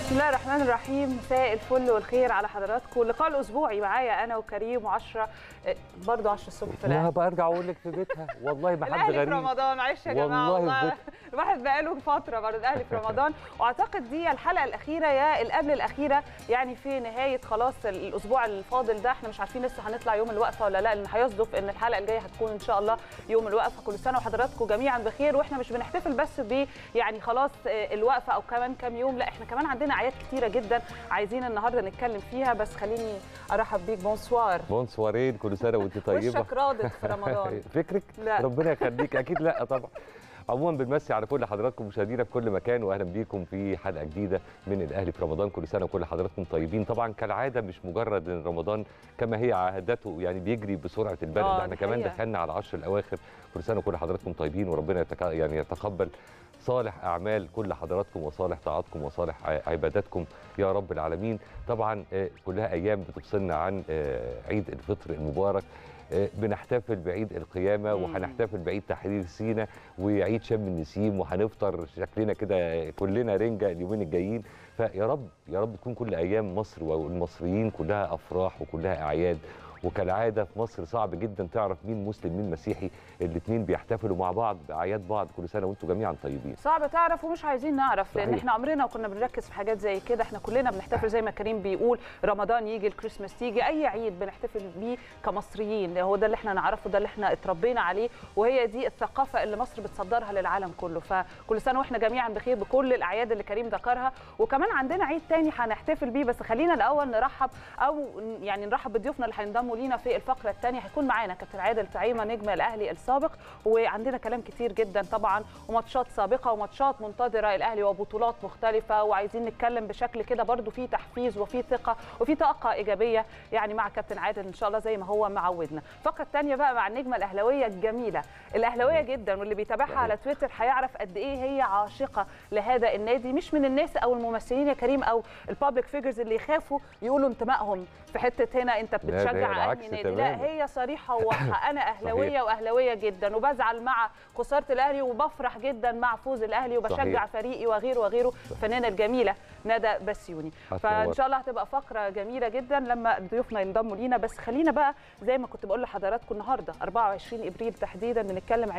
بسم الله الرحمن الرحيم مساء الفل والخير على حضراتكم اللقاء الاسبوعي معايا انا وكريم و10 برضه 10 الصبح في لا الاهلي برجع اقول لك في بيتها والله ما حد الاهلي في غريب رمضان معلش يا جماعه والله والله في الواحد بقاله فتره برضه الاهلي في رمضان واعتقد دي الحلقه الاخيره يا اللي قبل الاخيره يعني في نهايه خلاص الاسبوع الفاضل ده احنا مش عارفين لسه هنطلع يوم الوقفه ولا لا لان هيصدف ان الحلقه الجايه هتكون ان شاء الله يوم الوقفه كل سنه وحضراتكم جميعا بخير واحنا مش بنحتفل بس ب يعني خلاص الوقفه او كمان كام يوم لا احنا كمان عندنا اعياد كتيره جدا عايزين النهارده نتكلم فيها بس خليني ارحب بيك بونسوار بونسوارين كل سنه وانت طيبه وشك راضت في رمضان فكرك لا. ربنا يخليك اكيد لا طبعا عموما بنمسي على كل حضراتكم مشاهدينا في كل مكان واهلا بيكم في حلقه جديده من الاهلي في رمضان كل سنه وكل حضراتكم طيبين طبعا كالعاده مش مجرد ان رمضان كما هي عادته يعني بيجري بسرعه البرد آه، ده احنا دي كمان حقيقة. دخلنا على العشر الاواخر كل سنه وكل حضراتكم طيبين وربنا يتك... يعني يتقبل صالح اعمال كل حضراتكم وصالح طاعاتكم وصالح ع- عباداتكم يا رب العالمين طبعا آه، كلها ايام بتفصلنا عن آه، عيد الفطر المبارك آه، بنحتفل بعيد القيامه مم. وهنحتفل بعيد تحرير سينا وعيد شم النسيم وهنفطر شكلنا كده كلنا رنجه اليومين الجايين فيا رب يا رب تكون كل ايام مصر والمصريين كلها افراح وكلها اعياد وكالعاده في مصر صعب جدا تعرف مين مسلم مين مسيحي الاثنين بيحتفلوا مع بعض باعياد بعض كل سنه وانتم جميعا طيبين صعب تعرف ومش عايزين نعرف لان صحيح. احنا عمرنا كنا بنركز في حاجات زي كده احنا كلنا بنحتفل زي ما كريم بيقول رمضان يجي الكريسماس يجي اي عيد بنحتفل بيه كمصريين هو ده اللي احنا نعرفه ده اللي احنا اتربينا عليه وهي دي الثقافه اللي مصر بتصدرها للعالم كله فكل سنه واحنا جميعا بخير بكل الاعياد اللي كريم ذكرها وكمان عندنا عيد تاني هنحتفل بيه بس خلينا الاول نرحب او يعني نرحب بضيوفنا اللي هينضموا لينا في الفقره الثانيه هيكون معانا كابتن عادل طعيمه نجم الاهلي السابق وعندنا كلام كتير جدا طبعا وماتشات سابقه وماتشات منتظره الاهلي وبطولات مختلفه وعايزين نتكلم بشكل كده برضو فيه تحفيز وفيه ثقه وفيه طاقه ايجابيه يعني مع كابتن عادل ان شاء الله زي ما هو معودنا الفقره الثانيه بقى مع النجمه الاهلاويه الجميله الاهلاويه جدا واللي بيتابعها على تويتر هيعرف قد ايه هي عاشقه لهذا النادي مش من الناس او الممثلين يا كريم او البابليك فيجرز اللي يخافوا يقولوا انتمائهم في حته هنا انت لا، ده هي بتشجع العكس انهي نادي لا تماماً. هي صريحه وواضحه انا اهلاويه صحيح. واهلاويه جدا وبزعل مع خساره الاهلي وبفرح جدا مع فوز الاهلي وبشجع صحيح. فريقي وغيره وغيره الفنانه الجميله ندى بسيوني هتنور. فان شاء الله هتبقى فقره جميله جدا لما ضيوفنا ينضموا لينا بس خلينا بقى زي ما كنت بقول لحضراتكم النهارده 24 ابريل تحديدا بنتكلم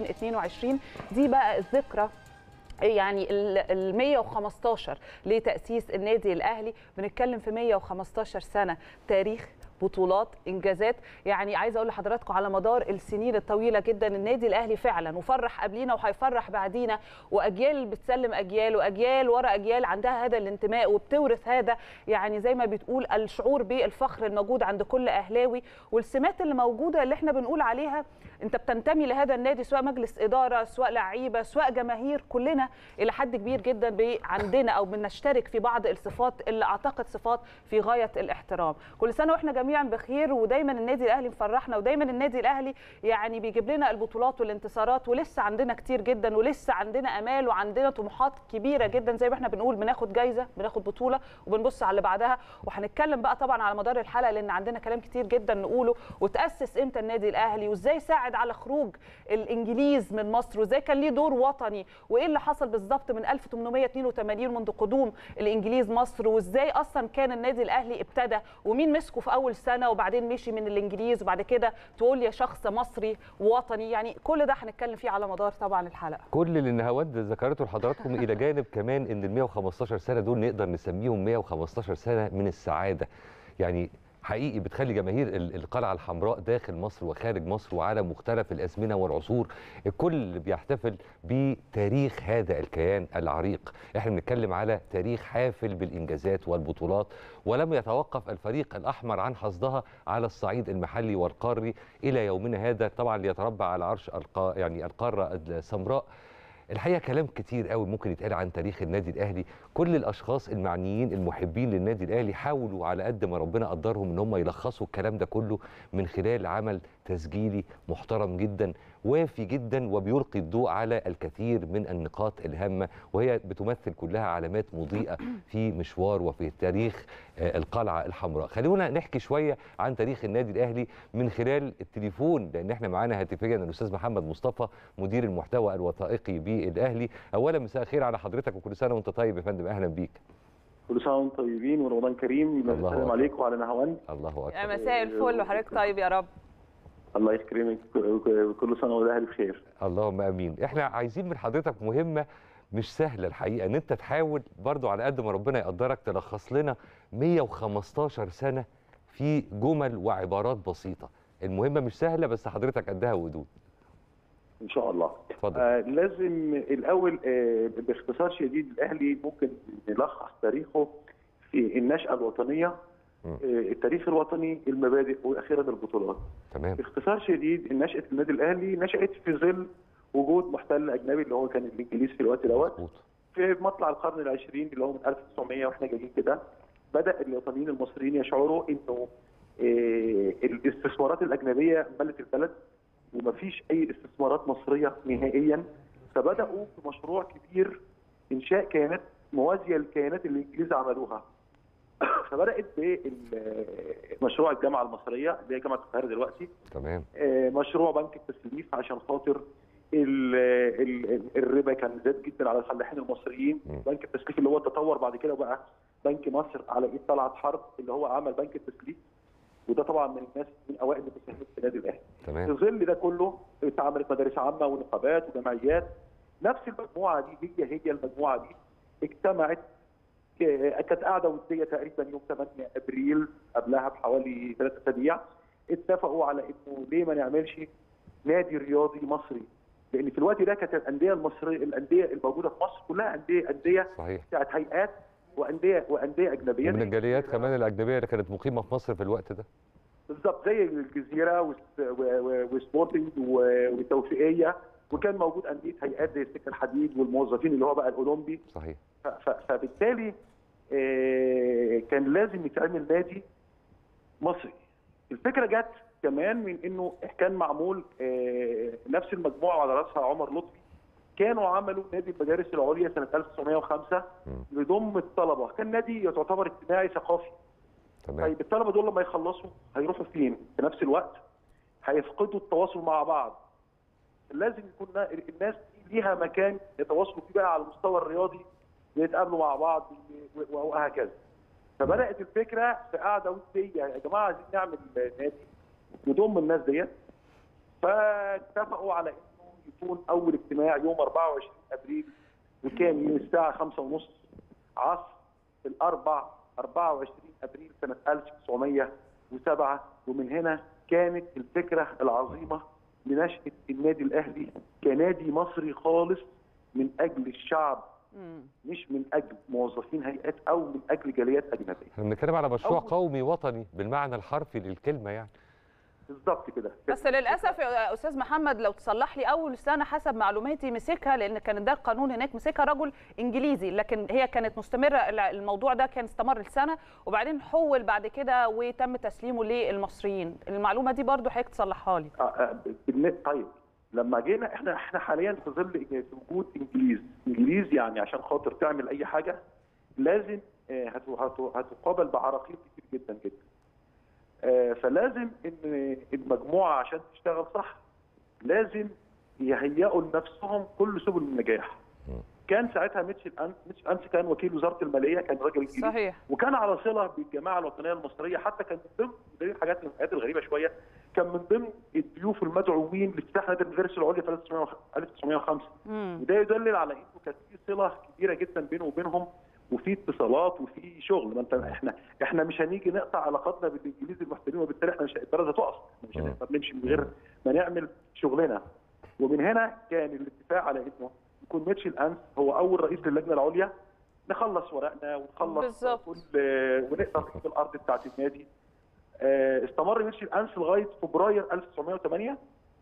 2022 دي بقى الذكرى يعني ال 115 لتأسيس النادي الأهلي بنتكلم في 115 سنة تاريخ بطولات انجازات يعني عايزه اقول لحضراتكم على مدار السنين الطويله جدا النادي الاهلي فعلا وفرح قبلينا وهيفرح بعدينا واجيال بتسلم اجيال واجيال ورا اجيال عندها هذا الانتماء وبتورث هذا يعني زي ما بتقول الشعور بالفخر الموجود عند كل اهلاوي والسمات اللي موجوده اللي احنا بنقول عليها انت بتنتمي لهذا النادي سواء مجلس اداره سواء لعيبه سواء جماهير كلنا الى حد كبير جدا بي- عندنا او بنشترك في بعض الصفات اللي اعتقد صفات في غايه الاحترام كل سنه واحنا جميعا بخير ودايما النادي الاهلي مفرحنا ودايما النادي الاهلي يعني بيجيب لنا البطولات والانتصارات ولسه عندنا كتير جدا ولسه عندنا امال وعندنا طموحات كبيره جدا زي ما احنا بنقول بناخد جايزه بناخد بطوله وبنبص على اللي بعدها وهنتكلم بقى طبعا على مدار الحلقه لان عندنا كلام كتير جدا نقوله وتاسس امتى النادي الاهلي وازاي ساعد على خروج الانجليز من مصر وازاي كان ليه دور وطني وايه اللي حصل بالظبط من 1882 منذ قدوم الانجليز مصر وازاي اصلا كان النادي الاهلي ابتدى ومين مسكه في اول سنه وبعدين مشي من الانجليز وبعد كده تقول يا شخص مصري وطني يعني كل ده هنتكلم فيه على مدار طبعا الحلقه كل اللي النهاوند ذكرته لحضراتكم الى جانب كمان ان ال 115 سنه دول نقدر نسميهم 115 سنه من السعاده يعني حقيقي بتخلي جماهير ال- القلعه الحمراء داخل مصر وخارج مصر وعلى مختلف الازمنه والعصور الكل بيحتفل بتاريخ هذا الكيان العريق احنا بنتكلم على تاريخ حافل بالانجازات والبطولات ولم يتوقف الفريق الاحمر عن حصدها على الصعيد المحلي والقاري الى يومنا هذا طبعا ليتربع على عرش القا يعني القاره السمراء الحقيقه كلام كتير قوي ممكن يتقال عن تاريخ النادي الاهلي كل الاشخاص المعنيين المحبين للنادي الاهلي حاولوا على قد ما ربنا قدرهم ان هم يلخصوا الكلام ده كله من خلال عمل تسجيلي محترم جدا وافي جدا وبيلقي الضوء على الكثير من النقاط الهامه وهي بتمثل كلها علامات مضيئه في مشوار وفي تاريخ آه، القلعه الحمراء خلونا نحكي شويه عن تاريخ النادي الاهلي من خلال التليفون لان احنا معانا هاتفيا الاستاذ محمد مصطفى مدير المحتوى الوثائقي بالاهلي اولا مساء الخير على حضرتك وكل سنه وانت طيب يا فندم اهلا بيك كل سنه وانتم طيبين ورمضان كريم الله السلام أكبر. عليكم وعلى نهوان الله يا اكبر مساء الفل وحضرتك طيب يا رب الله يكرمك كل سنه والاهل بخير اللهم امين احنا عايزين من حضرتك مهمه مش سهله الحقيقه ان انت تحاول برضو على قد ما ربنا يقدرك تلخص لنا 115 سنه في جمل وعبارات بسيطه المهمه مش سهله بس حضرتك قدها وقدود ان شاء الله اتفضل آه لازم الاول آه باختصار شديد الاهلي ممكن نلخص تاريخه في النشاه الوطنيه م. آه التاريخ الوطني المبادئ واخيرا البطولات تمام باختصار شديد نشاه النادي الاهلي نشات في ظل وجود محتل اجنبي اللي هو كان الانجليز في الوقت دوت مظبوط في مطلع القرن العشرين اللي هو من 1900 واحنا جايين كده بدا الوطنيين المصريين يشعروا انه آه، الاستثمارات الاجنبيه ملت البلد ومفيش اي استثمارات مصريه نهائيا فبداوا في مشروع كبير انشاء كيانات موازيه للكيانات اللي الانجليز عملوها فبدات بمشروع الجامعه المصريه اللي هي جامعه القاهره دلوقتي تمام آه، مشروع بنك التسليف عشان خاطر ال ال الربا كان زاد جدا على الفلاحين المصريين مم. بنك التسليف اللي هو تطور بعد كده وبقى بنك مصر على ايد طلعت حرب اللي هو عمل بنك التسليف وده طبعا من الناس من اوائل المساهمين في النادي الاهلي في تمام ظل ده كله اتعملت مدارس عامه ونقابات وجمعيات نفس المجموعه دي هي هي المجموعه دي اجتمعت ك- كانت قاعده وديه تقريبا يوم 8 ابريل قبلها بحوالي ثلاث اسابيع اتفقوا على انه ليه ما نعملش نادي رياضي مصري لان في الوقت ده كانت الانديه المصريه الانديه الموجوده في مصر كلها انديه انديه صحيح بتاعت هيئات وانديه وانديه اجنبيه ومن الجاليات كمان الاجنبيه اللي كانت مقيمه في مصر في الوقت ده بالظبط زي الجزيره وس- و- و- وسبورتنج و- والتوفيقيه وكان موجود انديه هيئات زي السكه الحديد والموظفين اللي هو بقى الاولمبي صحيح ف- ف- فبالتالي آه، كان لازم يتعمل نادي مصري الفكره جت كمان من انه كان معمول آه، نفس المجموعه على راسها عمر لطفي كانوا عملوا نادي المدارس العليا سنه 1905 مم. لضم الطلبه كان نادي يعتبر اجتماعي ثقافي تمام طيب الطلبه دول لما يخلصوا هيروحوا فين؟ في نفس الوقت هيفقدوا التواصل مع بعض. لازم يكون نا- الناس دي ليها مكان يتواصلوا فيه بقى على المستوى الرياضي يتقابلوا مع بعض و- و- وهكذا. فبدات الفكره في قاعده وديه يا جماعه عايزين نعمل نادي نضم الناس ديت فاتفقوا على انه يكون اول اجتماع يوم 24 ابريل وكان من الساعه 5:30 عصر الاربع 24 ابريل سنه 1907 ومن هنا كانت الفكره العظيمه لنشاه النادي الاهلي كنادي مصري خالص من اجل الشعب مم. مش من اجل موظفين هيئات او من اجل جاليات اجنبيه احنا بنتكلم على مشروع أول- قومي وطني بالمعنى الحرفي للكلمه يعني بالظبط كده بس للاسف يا استاذ محمد لو تصلح لي اول سنه حسب معلوماتي مسكها لان كان ده القانون هناك مسكها رجل انجليزي لكن هي كانت مستمره الموضوع ده كان استمر لسنه وبعدين حول بعد كده وتم تسليمه للمصريين المعلومه دي برضو حضرتك تصلحها لي آه، آه، بالن- طيب لما جينا احنا احنا حاليا في ظل في وجود انجليز انجليز يعني عشان خاطر تعمل اي حاجه لازم آه، هت- هت- هتقابل بعراقيل كتير جدا جدا آه، فلازم ان المجموعه عشان تشتغل صح لازم يهيئوا لنفسهم كل سبل النجاح مم. كان ساعتها ميتشل انس ميتشل انس كان وكيل وزاره الماليه كان راجل انجليزي صحيح وكان على صله بالجماعه الوطنيه المصريه حتى كان من ضمن دي الحاجات من الحاجات الغريبه شويه كان من ضمن الضيوف المدعوين لافتتاح نادي المدارس العليا في 1905 مم. وده يدلل على انه كانت في صله كبيره جدا بينه وبينهم وفي اتصالات وفي شغل ما انت احنا احنا مش هنيجي نقطع علاقاتنا بالانجليز المحتلين وبالتالي احنا مش البلد هتقف احنا مش مم. هنقدر نمشي من غير ما نعمل شغلنا ومن هنا كان الاتفاق على انه يكون ميتشل انس هو اول رئيس للجنه العليا نخلص ورقنا ونخلص بالظبط. كل ونقدر نجيب الارض بتاعت النادي آه، استمر ميتشل انس لغايه فبراير 1908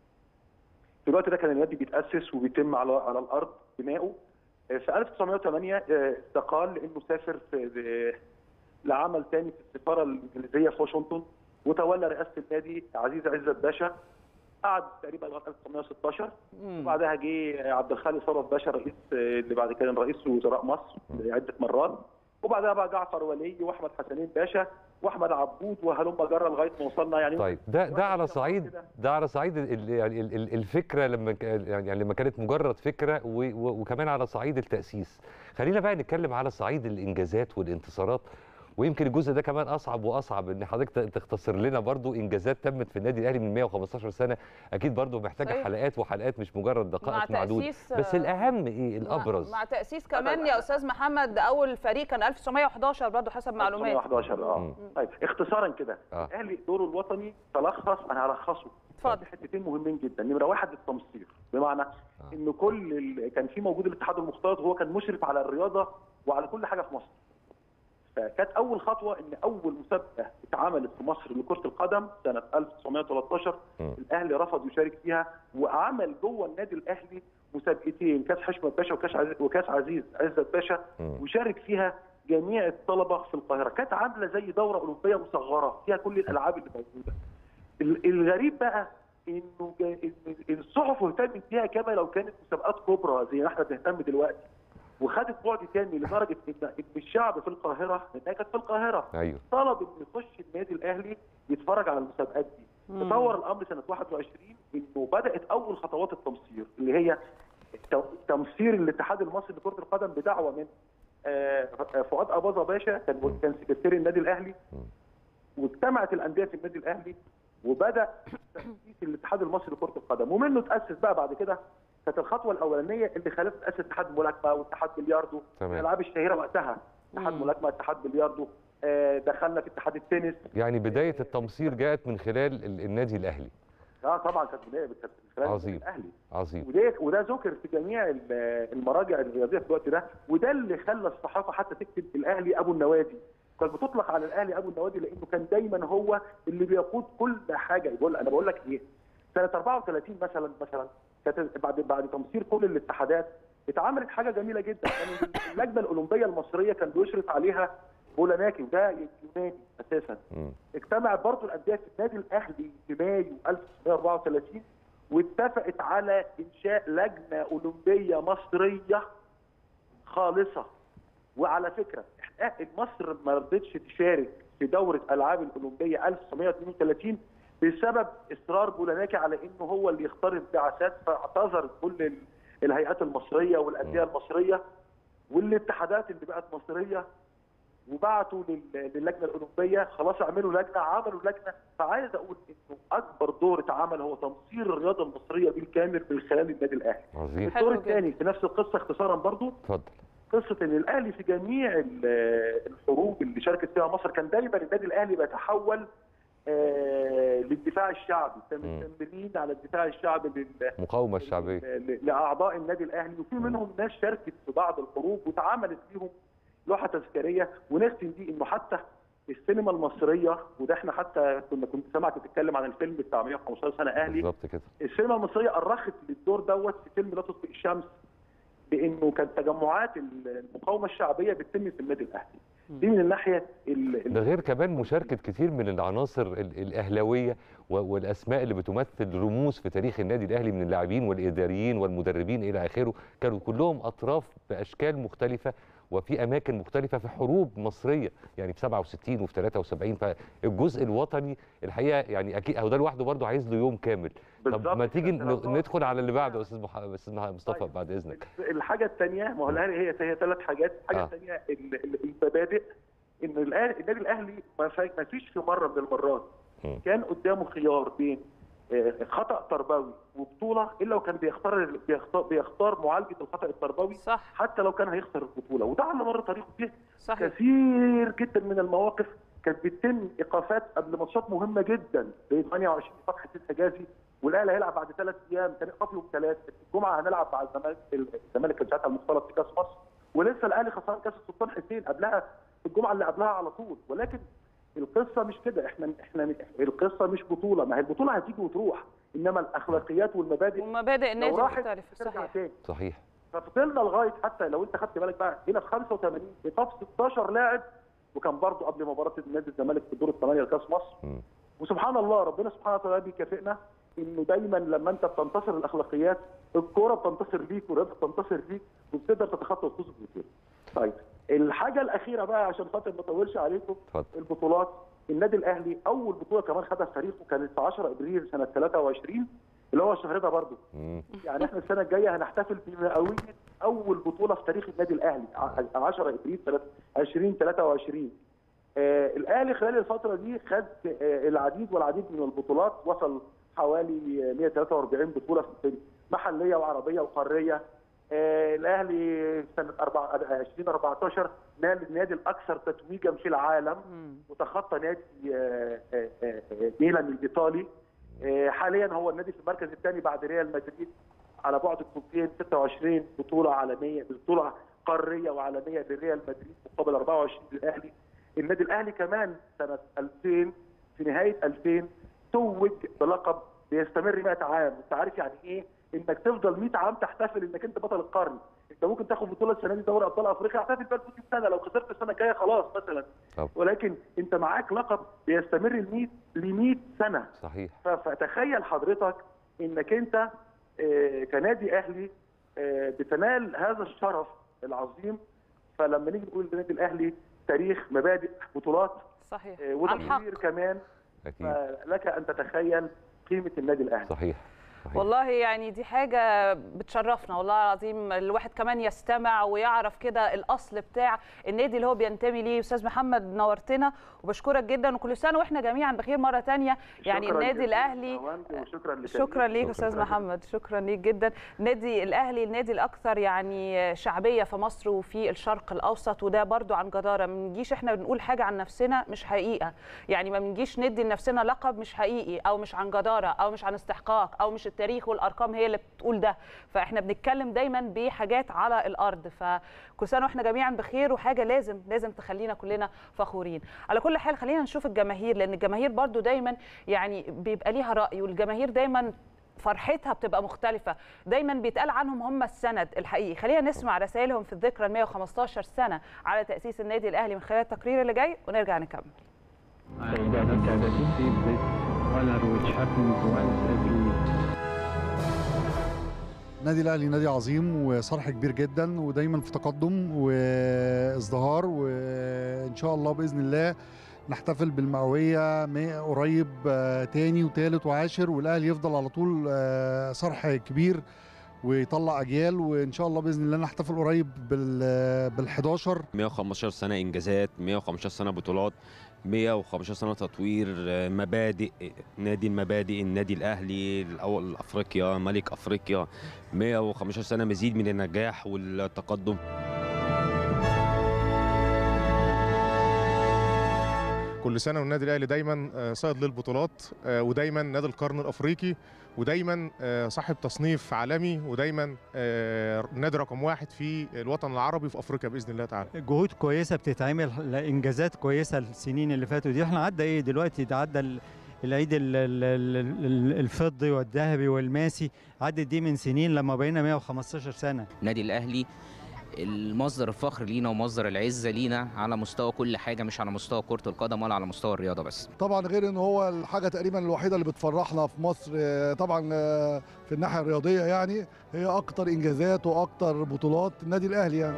في الوقت ده كان النادي بيتاسس وبيتم على على الارض بناؤه آه، في 1908 آه، استقال لانه سافر في لعمل تاني في السفاره الانجليزيه في واشنطن وتولى رئاسه النادي عزيز عزت باشا قعد تقريبا لغايه 1916 مم. وبعدها جه عبد الخالق ثروت باشا رئيس اللي بعد كده رئيس وزراء مصر عده مرات وبعدها بقى جعفر ولي واحمد حسنين باشا واحمد عبود وهلم جرى لغايه ما وصلنا يعني طيب ده ده على كده صعيد كده. ده على صعيد ال- ال- يعني ال- ال- الفكره لما ك- يعني لما كانت مجرد فكره و- و- وكمان على صعيد التاسيس خلينا بقى نتكلم على صعيد الانجازات والانتصارات ويمكن الجزء ده كمان اصعب واصعب ان حضرتك ت- تختصر لنا برضو انجازات تمت في النادي الاهلي من 115 سنه اكيد برضو محتاجه صحيح. حلقات وحلقات مش مجرد مع دقائق معدوده تأسيس بس آه، الاهم ايه الابرز مع, مع تاسيس كمان يا استاذ محمد اول فريق كان 1911 برضه حسب معلومات 1911 اه مم. طيب اختصارا كده آه. الاهلي دوره الوطني تلخص انا هلخصه اتفضل. في حتتين مهمين جدا نمره واحد التمصير بمعنى ان كل ال... كان في موجود الاتحاد المختلط وهو كان مشرف على الرياضه وعلى كل حاجه في مصر فكانت اول خطوه ان اول مسابقه اتعملت في مصر لكره القدم سنه 1913 مم. الاهلي رفض يشارك فيها وعمل جوه النادي الاهلي مسابقتين كاس حشمت باشا وكاس عزيز وكاس عزيز عزت باشا مم. وشارك فيها جميع الطلبه في القاهره كانت عامله زي دوره اولمبيه مصغره فيها كل الالعاب اللي موجوده ال- الغريب بقى انه جا- إن الصحف اهتمت بيها كما لو كانت مسابقات كبرى زي ما احنا بنهتم دلوقتي وخدت بعد تاني لدرجه ان إن الشعب في القاهره لانها كانت في القاهره ايوه طلب انه يخش النادي الاهلي يتفرج على المسابقات دي مم. تطور الامر سنه 21 انه بدات اول خطوات التمصير اللي هي الت- تمصير الاتحاد المصري لكره القدم بدعوه من آه، فؤاد اباظه باشا كان كان سكرتير النادي الاهلي مم. واجتمعت الانديه في النادي الاهلي وبدا تاسيس الاتحاد المصري لكره القدم ومنه تاسس بقى بعد كده كانت الخطوه الاولانيه اللي خلت تاسس اتحاد الملاكمه واتحاد بلياردو تمام. الالعاب الشهيره وقتها اتحاد مم. ملاكمه اتحاد بلياردو آه، دخلنا في اتحاد التنس يعني بدايه التمصير جاءت من خلال ال- النادي الاهلي اه طبعا كانت بدايه كانت من خلال عظيم. الاهلي عظيم وده وده ذكر في جميع ال- المراجع الرياضيه في الوقت ده وده اللي خلى الصحافه حتى تكتب الاهلي ابو النوادي كانت بتطلق على الاهلي ابو النوادي لانه كان دايما هو اللي بيقود كل حاجه يقول انا بقول لك ايه سنه 34 مثلا مثلا كانت بعد بعد تمصير كل الاتحادات اتعملت حاجه جميله جدا كان اللجنه الاولمبيه المصريه كان بيشرف عليها بولاناكي وده يوناني اساسا مم. اجتمعت برضه الانديه في النادي الاهلي في مايو 1934 واتفقت على انشاء لجنه اولمبيه مصريه خالصه وعلى فكره إحنا- مصر ما رضتش تشارك في دوره العاب الاولمبيه 1932 بسبب اصرار بولاناكي على انه هو اللي يختار البعثات فاعتذر كل ال- الهيئات المصريه والانديه المصريه والاتحادات اللي بقت مصريه وبعتوا لل- للجنه الاولمبيه خلاص اعملوا لجنه عملوا لجنه فعايز اقول انه اكبر دور اتعمل هو تمصير الرياضه المصريه بالكامل من خلال النادي الاهلي. عظيم حلو الدور جدا. الثاني في نفس القصه اختصارا برضو اتفضل قصه ان الاهلي في جميع ال- الحروب اللي شاركت فيها مصر كان دايما النادي الاهلي بيتحول آه، للدفاع الشعبي كان مم. مستمرين على الدفاع الشعبي لل- مقاومه الشعبيه ل- لاعضاء النادي الاهلي وفي منهم ناس شاركت في بعض الحروب واتعملت ليهم لوحه تذكاريه ونختم دي انه حتى السينما المصريه وده احنا حتى كنا كنت سامعك بتتكلم عن الفيلم بتاع 115 سنه اهلي بالظبط كده السينما المصريه أرخت للدور دوت في فيلم لا تطفئ الشمس بانه كانت تجمعات المقاومه الشعبيه بتتم في النادي الاهلي دي من الناحيه ال- ده غير كمان مشاركه كتير من العناصر ال- الاهلاويه و- والاسماء اللي بتمثل رموز في تاريخ النادي الاهلي من اللاعبين والاداريين والمدربين الى اخره كانوا كلهم اطراف باشكال مختلفه وفي اماكن مختلفه في حروب مصريه يعني في 67 وفي 73 فالجزء الوطني الحقيقه يعني اكيد هو ده لوحده برضه عايز له يوم كامل طب بالظبط ما تيجي كده. ن- ندخل على اللي بعده يا استاذ مح- استاذ مح- مصطفى طيب. بعد اذنك الحاجه الثانيه ما هو الاهلي هي هي ثلاث حاجات الحاجه آه. الثانيه ال- ال- المبادئ ان الأهلي- النادي الاهلي ما فا- ما فيش في مره من المرات مم. كان قدامه خيار بين آه، خطا تربوي وبطوله الا وكان بيختار بيختار, بيختار معالجه الخطا التربوي صح حتى لو كان هيخسر البطوله وده على مر تاريخه فيه صحيح كثير جدا من المواقف كانت بتتم ايقافات قبل ماتشات مهمه جدا زي 28 فتح حسين حجازي والاهلي هيلعب بعد ثلاث ايام كان ايقاف يوم ثلاث الجمعه هنلعب مع الزمالك الزمالك كان ساعتها المختلط في كاس مصر ولسه الاهلي خسران كاس السلطان حسين قبلها الجمعه اللي قبلها على طول ولكن القصه مش كده احنا احنا القصه مش بطوله ما هي البطوله هتيجي وتروح انما الاخلاقيات والمبادئ ومبادئ النادي لو راحت مختلفه ترجع صحيح تاني صحيح ففضلنا لغايه حتى لو انت خدت بالك بقى هنا في 85 ايقاف 16 لاعب وكان برضه قبل مباراه نادي الزمالك في دور الثمانيه لكاس مصر مم. وسبحان الله ربنا سبحانه وتعالى بيكافئنا انه دايما لما انت بتنتصر الاخلاقيات الكوره بتنتصر ليك والرياضه بتنتصر ليك وبتقدر تتخطى وتفوز بالبطوله. طيب الحاجه الاخيره بقى عشان خاطر ما اطولش عليكم اتفضل. البطولات النادي الاهلي اول بطوله كمان خدها في تاريخه كانت في 10 ابريل سنه 23 اللي هو الشهر ده برضه مم. يعني احنا السنه الجايه هنحتفل بمئويه اول بطوله في تاريخ النادي الاهلي ع- 10 ابريل 2023 آه الاهلي خلال الفتره دي خد آه العديد والعديد من البطولات وصل حوالي آه، 143 بطوله في محليه وعربيه وقاريه آه الاهلي سنه 4 2014 نال النادي الاكثر تتويجا في العالم مم. وتخطى نادي آه، آه، آه، ميلان الايطالي آه، حاليا هو النادي في المركز الثاني بعد ريال مدريد على بعد قطبين 26 بطوله عالميه بطوله قاريه وعالميه لريال مدريد مقابل 24 للاهلي النادي الاهلي كمان سنه 2000 في نهايه 2000 توج بلقب بيستمر 100 عام انت عارف يعني ايه انك تفضل 100 عام تحتفل انك انت بطل القرن انت ممكن تاخد بطوله السنه دي دوري ابطال افريقيا احتفل بقى 60 سنه لو خسرت السنه الجايه خلاص مثلا طب. ولكن انت معاك لقب بيستمر ل 100 ل 100 سنه صحيح ف- فتخيل حضرتك انك انت آه، كنادي اهلي آه، بتنال هذا الشرف العظيم فلما نيجي نقول النادي الاهلي تاريخ مبادئ بطولات صحيح آه، عن حق وتطوير كمان اكيد فلك ان تتخيل قيمه النادي الاهلي صحيح صحيح. والله يعني دي حاجة بتشرفنا والله العظيم الواحد كمان يستمع ويعرف كده الأصل بتاع النادي اللي هو بينتمي ليه أستاذ محمد نورتنا وبشكرك جدا وكل سنة وإحنا جميعا بخير مرة تانية يعني شكراً النادي جزيلاً الأهلي يا وندي، وشكرا لك شكرا ليك شكراً استاذ جداً. محمد شكرا ليك جدا النادي الاهلي النادي الاكثر يعني شعبيه في مصر وفي الشرق الاوسط وده برضو عن جداره ما بنجيش احنا بنقول حاجه عن نفسنا مش حقيقه يعني ما بنجيش ندي لنفسنا لقب مش حقيقي او مش عن جداره او مش عن استحقاق او مش التاريخ والارقام هي اللي بتقول ده فاحنا بنتكلم دايما بحاجات على الارض فكل سنه واحنا جميعا بخير وحاجه لازم لازم تخلينا كلنا فخورين على كل حال خلينا نشوف الجماهير لان الجماهير برضو دايما يعني بيبقى ليها راي والجماهير دايما فرحتها بتبقى مختلفة دايما بيتقال عنهم هم السند الحقيقي خلينا نسمع رسائلهم في الذكرى ال 115 سنة على تأسيس النادي الأهلي من خلال التقرير اللي جاي ونرجع نكمل I don't have to see this honor which happens once every النادي الاهلي نادي عظيم وصرح كبير جدا ودايما في تقدم وازدهار وان شاء الله باذن الله نحتفل بالمئويه مي- قريب آه، تاني وتالت وعاشر والاهلي يفضل على طول آه، صرح كبير ويطلع اجيال وان شاء الله باذن الله نحتفل قريب بال بال 11 115 سنة إنجازات 115 سنة بطولات 115 سنة تطوير آه، مبادئ نادي المبادئ النادي الأهلي الأول أفريقيا ملك أفريقيا 115 سنة مزيد من النجاح والتقدم كل سنه والنادي الاهلي دايما آه، صائد للبطولات آه، ودايما نادي القرن الافريقي ودايما آه، صاحب تصنيف عالمي ودايما آه، نادي رقم واحد في الوطن العربي في افريقيا باذن الله تعالى جهود كويسه بتتعمل انجازات كويسه السنين اللي فاتوا دي احنا عدى ايه دلوقتي ده عدى ال- العيد ال- ال- ال- ال- الفضي والذهبي والماسي عدت دي من سنين لما بقينا 115 سنه النادي الاهلي المصدر الفخر لينا ومصدر العزه لينا على مستوى كل حاجه مش على مستوى كره القدم ولا على مستوى الرياضه بس طبعا غير ان هو الحاجه تقريبا الوحيده اللي بتفرحنا في مصر آه، طبعا آه، في الناحيه الرياضيه يعني هي اكتر انجازات واكتر بطولات النادي الاهلي يعني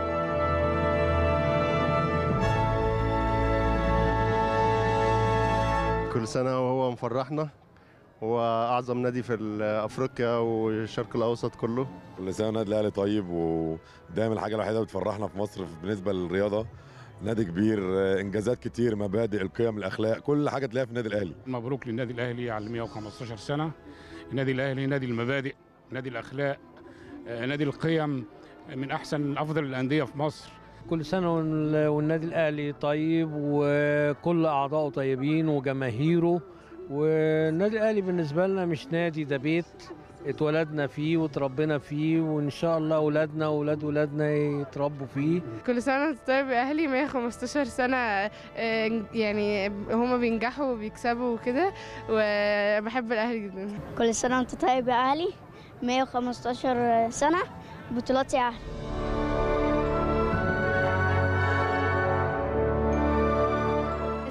كل سنة وهو مفرحنا هو أعظم نادي في أفريقيا والشرق الأوسط كله كل سنه النادي الاهلي طيب ودايما الحاجه الوحيده بتفرحنا في مصر بالنسبه للرياضه نادي كبير آه، انجازات كتير مبادئ القيم الاخلاق كل حاجه تلاقيها في النادي الاهلي مبروك للنادي الاهلي على 115 سنه النادي الاهلي نادي المبادئ نادي الاخلاق آه، نادي القيم من احسن افضل الانديه في مصر كل سنة وال- والنادي الأهلي طيب وكل أعضائه طيبين وجماهيره والنادي الأهلي بالنسبة لنا مش نادي ده بيت اتولدنا فيه وتربينا فيه وإن شاء الله أولادنا وأولاد أولادنا يتربوا فيه كل سنة وانت طيب يا أهلي 115 سنة آه، يعني هما بينجحوا وبيكسبوا وكده وبحب الأهلي جدا كل سنة وانت طيب يا أهلي 115 سنة بطولات يا أهلي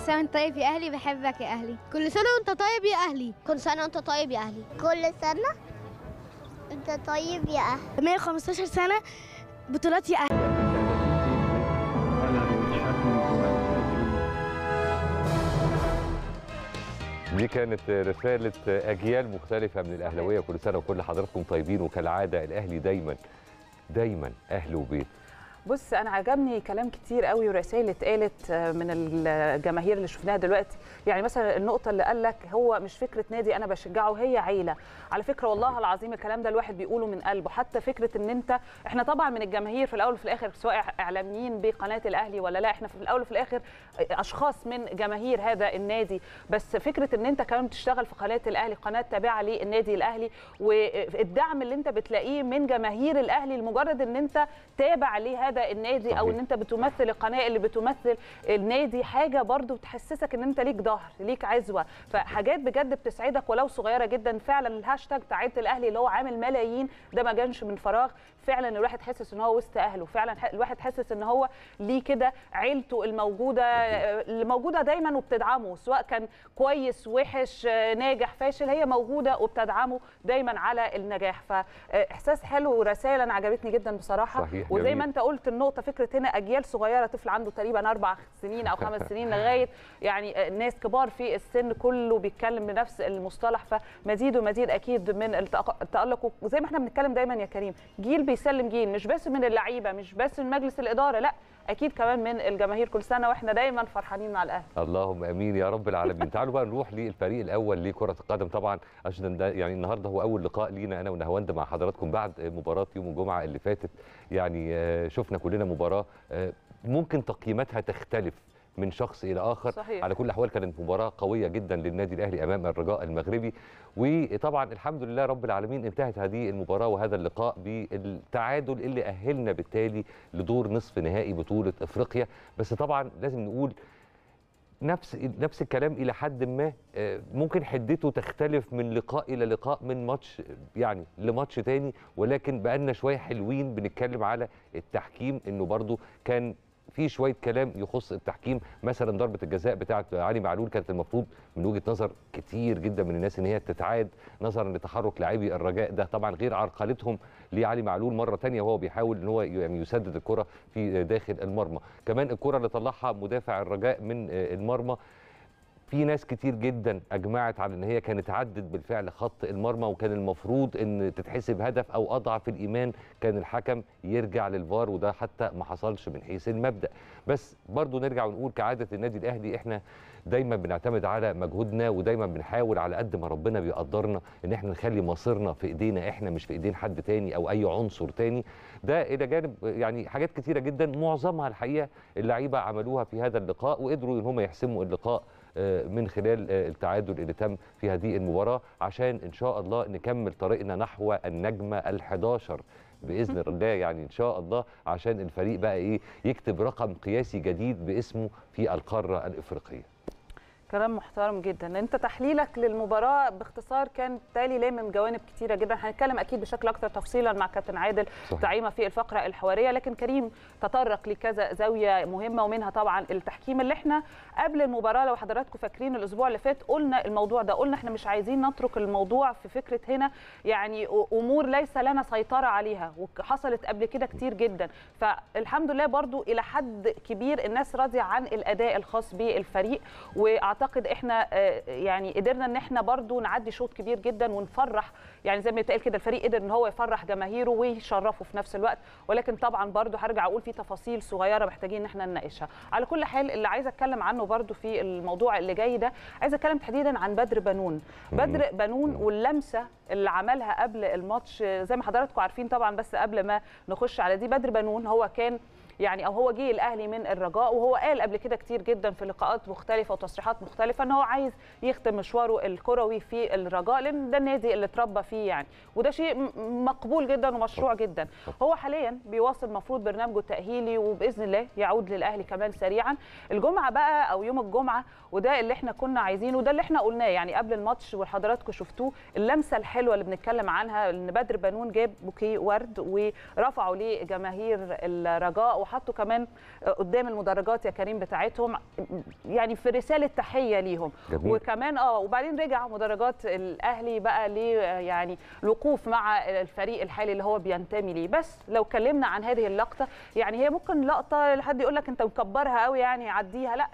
سنه وانت طيب يا اهلي بحبك يا اهلي كل سنة وانت طيب يا أهلي كل سنة وانت طيب يا أهلي كل سنة انت طيب يا أهلي 115 سنة بطولات يا أهلي دي كانت رسالة أجيال مختلفة من الأهلاوية كل سنة وكل حضراتكم طيبين وكالعادة الأهلي دايما دايما أهل وبيت بص انا عجبني كلام كتير قوي ورسائل اتقالت من الجماهير اللي شفناها دلوقتي يعني مثلا النقطه اللي قال لك هو مش فكره نادي انا بشجعه هي عيله على فكره والله العظيم الكلام ده الواحد بيقوله من قلبه حتى فكره ان انت احنا طبعا من الجماهير في الاول وفي الاخر سواء اعلاميين بقناه الاهلي ولا لا احنا في الاول وفي الاخر اشخاص من جماهير هذا النادي بس فكره ان انت كمان بتشتغل في قناه الاهلي قناه تابعه للنادي الاهلي والدعم اللي انت بتلاقيه من جماهير الاهلي لمجرد ان انت تابع لهذا النادي صحيح. او ان انت بتمثل القناه اللي بتمثل النادي حاجه برضو بتحسسك ان انت ليك ظهر ليك عزوه فحاجات بجد بتسعدك ولو صغيره جدا فعلا الهاشتاج بتاع عيله الاهلي اللي هو عامل ملايين ده ما جانش من فراغ فعلا الواحد حاسس ان هو وسط اهله فعلا الواحد حاسس ان هو ليه كده عيلته الموجوده اللي موجوده دايما وبتدعمه سواء كان كويس وحش ناجح فاشل هي موجوده وبتدعمه دايما على النجاح فاحساس حلو ورسائل انا عجبتني جدا بصراحه صحيح وزي جميل. ما انت قلت النقطه فكره هنا اجيال صغيره طفل عنده تقريبا اربع سنين او خمس سنين لغايه يعني ناس كبار في السن كله بيتكلم بنفس المصطلح فمزيد ومزيد اكيد من التالق وزي ما احنا بنتكلم دايما يا كريم جيل بيسلم جيل مش بس من اللعيبه مش بس من مجلس الاداره لا اكيد كمان من الجماهير كل سنه واحنا دايما فرحانين مع الاهلي اللهم امين يا رب العالمين تعالوا بقى نروح للفريق الاول لكره القدم طبعا عشان ده يعني النهارده هو اول لقاء لينا انا ونهاوند مع حضراتكم بعد مباراه يوم الجمعه اللي فاتت يعني شفنا كلنا مباراه ممكن تقييماتها تختلف من شخص الى اخر صحيح. على كل الاحوال كانت مباراه قويه جدا للنادي الاهلي امام الرجاء المغربي وطبعا الحمد لله رب العالمين انتهت هذه المباراه وهذا اللقاء بالتعادل اللي اهلنا بالتالي لدور نصف نهائي بطوله افريقيا بس طبعا لازم نقول نفس نفس الكلام الى حد ما ممكن حدته تختلف من لقاء الى لقاء من ماتش يعني لماتش تاني ولكن بقالنا شويه حلوين بنتكلم على التحكيم انه برضو كان في شويه كلام يخص التحكيم مثلا ضربه الجزاء بتاعه علي معلول كانت المفروض من وجهه نظر كتير جدا من الناس ان هي تتعاد نظرا لتحرك لاعبي الرجاء ده طبعا غير عرقلتهم لعلي معلول مره ثانيه وهو بيحاول ان هو يعني يسدد الكره في داخل المرمى كمان الكره اللي طلعها مدافع الرجاء من المرمى في ناس كتير جدا اجمعت على ان هي كانت عدت بالفعل خط المرمى وكان المفروض ان تتحسب هدف او اضعف الايمان كان الحكم يرجع للفار وده حتى ما حصلش من حيث المبدا بس برضو نرجع ونقول كعاده النادي الاهلي احنا دايما بنعتمد على مجهودنا ودايما بنحاول على قد ما ربنا بيقدرنا ان احنا نخلي مصيرنا في ايدينا احنا مش في ايدين حد تاني او اي عنصر تاني ده الى جانب يعني حاجات كتيره جدا معظمها الحقيقه اللعيبه عملوها في هذا اللقاء وقدروا ان هم يحسموا اللقاء من خلال التعادل اللي تم في هذه المباراه عشان ان شاء الله نكمل طريقنا نحو النجمه ال11 باذن الله يعني ان شاء الله عشان الفريق بقى ايه يكتب رقم قياسي جديد باسمه في القاره الافريقيه كلام محترم جدا انت تحليلك للمباراه باختصار كان تالي لامم جوانب كتيره جدا هنتكلم اكيد بشكل اكثر تفصيلا مع كابتن عادل زعيمه في الفقره الحواريه لكن كريم تطرق لكذا زاويه مهمه ومنها طبعا التحكيم اللي احنا قبل المباراه لو حضراتكم فاكرين الاسبوع اللي فات قلنا الموضوع ده قلنا احنا مش عايزين نترك الموضوع في فكره هنا يعني امور ليس لنا سيطره عليها وحصلت قبل كده كتير جدا فالحمد لله برضو الى حد كبير الناس راضيه عن الاداء الخاص بالفريق واعتقد احنا يعني قدرنا ان احنا برضو نعدي شوط كبير جدا ونفرح يعني زي ما بيتقال كده الفريق قدر ان هو يفرح جماهيره ويشرفه في نفس الوقت ولكن طبعا برضو هرجع اقول في تفاصيل صغيره محتاجين ان احنا نناقشها على كل حال اللي عايزه اتكلم عنه برضو في الموضوع اللي جاي ده عايزه اتكلم تحديدا عن بدر بنون بدر بنون واللمسه اللي عملها قبل الماتش زي ما حضراتكم عارفين طبعا بس قبل ما نخش على دي بدر بنون هو كان يعني او هو جه الاهلي من الرجاء وهو قال قبل كده كتير جدا في لقاءات مختلفه وتصريحات مختلفه ان هو عايز يختم مشواره الكروي في الرجاء لان ده النادي اللي اتربى فيه يعني وده شيء مقبول جدا ومشروع جدا هو حاليا بيواصل مفروض برنامجه التاهيلي وباذن الله يعود للاهلي كمان سريعا الجمعه بقى او يوم الجمعه وده اللي احنا كنا عايزينه وده اللي احنا قلناه يعني قبل الماتش وحضراتكم شفتوه اللمسه الحلوه اللي بنتكلم عنها ان بدر بنون جاب بوكيه ورد ورفعه لجماهير الرجاء وحطوا كمان قدام المدرجات يا كريم بتاعتهم يعني في رساله تحيه ليهم جميل. وكمان اه وبعدين رجع مدرجات الاهلي بقى ليه يعني الوقوف مع الفريق الحالي اللي هو بينتمي ليه بس لو اتكلمنا عن هذه اللقطه يعني هي ممكن لقطه لحد يقول لك انت مكبرها قوي يعني عديها لا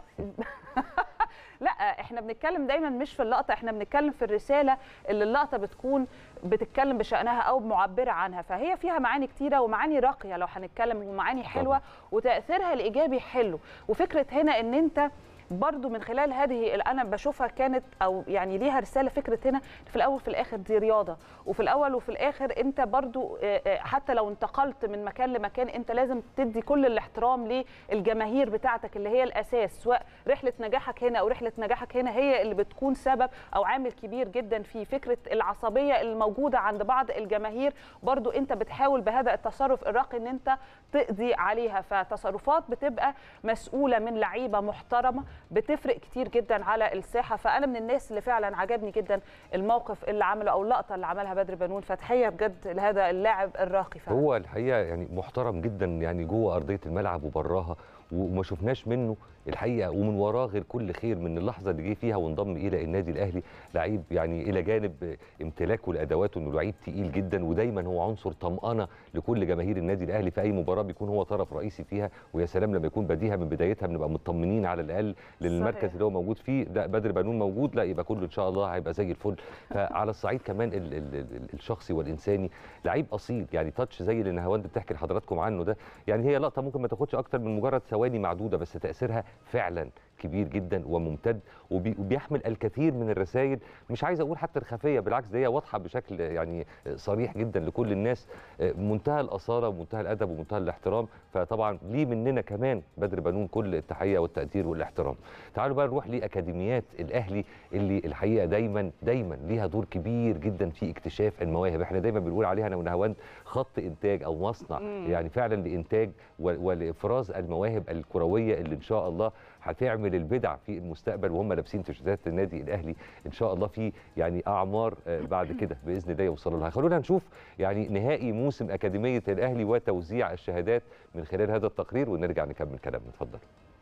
لا احنا بنتكلم دايما مش في اللقطه احنا بنتكلم في الرساله اللي اللقطه بتكون بتتكلم بشانها او معبره عنها فهي فيها معاني كتيره ومعاني راقيه لو هنتكلم ومعاني حلوه وتاثيرها الايجابي حلو وفكره هنا ان انت برضو من خلال هذه انا بشوفها كانت او يعني ليها رساله فكره هنا في الاول في الاخر دي رياضه وفي الاول وفي الاخر انت برضو حتى لو انتقلت من مكان لمكان انت لازم تدي كل الاحترام للجماهير بتاعتك اللي هي الاساس سواء رحله نجاحك هنا او رحله نجاحك هنا هي اللي بتكون سبب او عامل كبير جدا في فكره العصبيه الموجوده عند بعض الجماهير برضو انت بتحاول بهذا التصرف الراقي ان انت تقضي عليها فتصرفات بتبقى مسؤوله من لعيبه محترمه بتفرق كتير جدا على الساحه فانا من الناس اللي فعلا عجبني جدا الموقف اللي عمله او اللقطه اللي عملها بدر بنون فتحيه بجد لهذا اللاعب الراقي فعلا هو الحقيقه يعني محترم جدا يعني جوه ارضيه الملعب وبراها وما شفناش منه الحقيقه ومن وراه غير كل خير من اللحظه اللي جه فيها وانضم الى النادي الاهلي لعيب يعني الى جانب امتلاكه لادواته انه لعيب تقيل جدا ودايما هو عنصر طمانه لكل جماهير النادي الاهلي في اي مباراه بيكون هو طرف رئيسي فيها ويا سلام لما يكون بديها من بدايتها بنبقى مطمنين على الاقل للمركز اللي هو موجود فيه لا بدر بنون موجود لا يبقى كله ان شاء الله هيبقى زي الفل فعلى الصعيد كمان ال ال ال الشخصي والانساني لعيب اصيل يعني تاتش زي اللي نهاوند بتحكي لحضراتكم عنه ده يعني هي لقطه ممكن ما تاخدش اكتر من مجرد ثواني معدوده بس تاثيرها فعلا كبير جدا وممتد وبيحمل الكثير من الرسائل مش عايز اقول حتى الخفيه بالعكس دي واضحه بشكل يعني صريح جدا لكل الناس منتهى الاصاله ومنتهى الادب ومنتهى الاحترام فطبعا ليه مننا كمان بدر بنون كل التحيه والتقدير والاحترام تعالوا بقى نروح لاكاديميات الاهلي اللي الحقيقه دايما دايما ليها دور كبير جدا في اكتشاف المواهب احنا دايما بنقول عليها انا ونهاوند خط انتاج او مصنع مم. يعني فعلا لانتاج ولافراز المواهب الكرويه اللي ان شاء الله هتعمل البدع في المستقبل وهم لابسين تيشيرتات النادي الاهلي ان شاء الله في يعني اعمار بعد كده باذن الله يوصلوا لها خلونا نشوف يعني نهائي موسم اكاديميه الاهلي وتوزيع الشهادات من خلال هذا التقرير ونرجع نكمل كلامنا اتفضل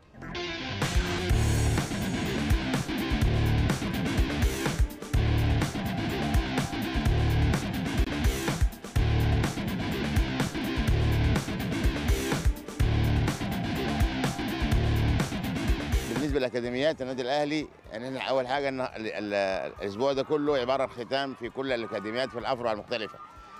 بالنسبه لاكاديميات النادي الاهلي يعني احنا اول حاجه ان ال- ال- الاسبوع ده كله عباره عن ختام في كل الاكاديميات في الافرع المختلفه.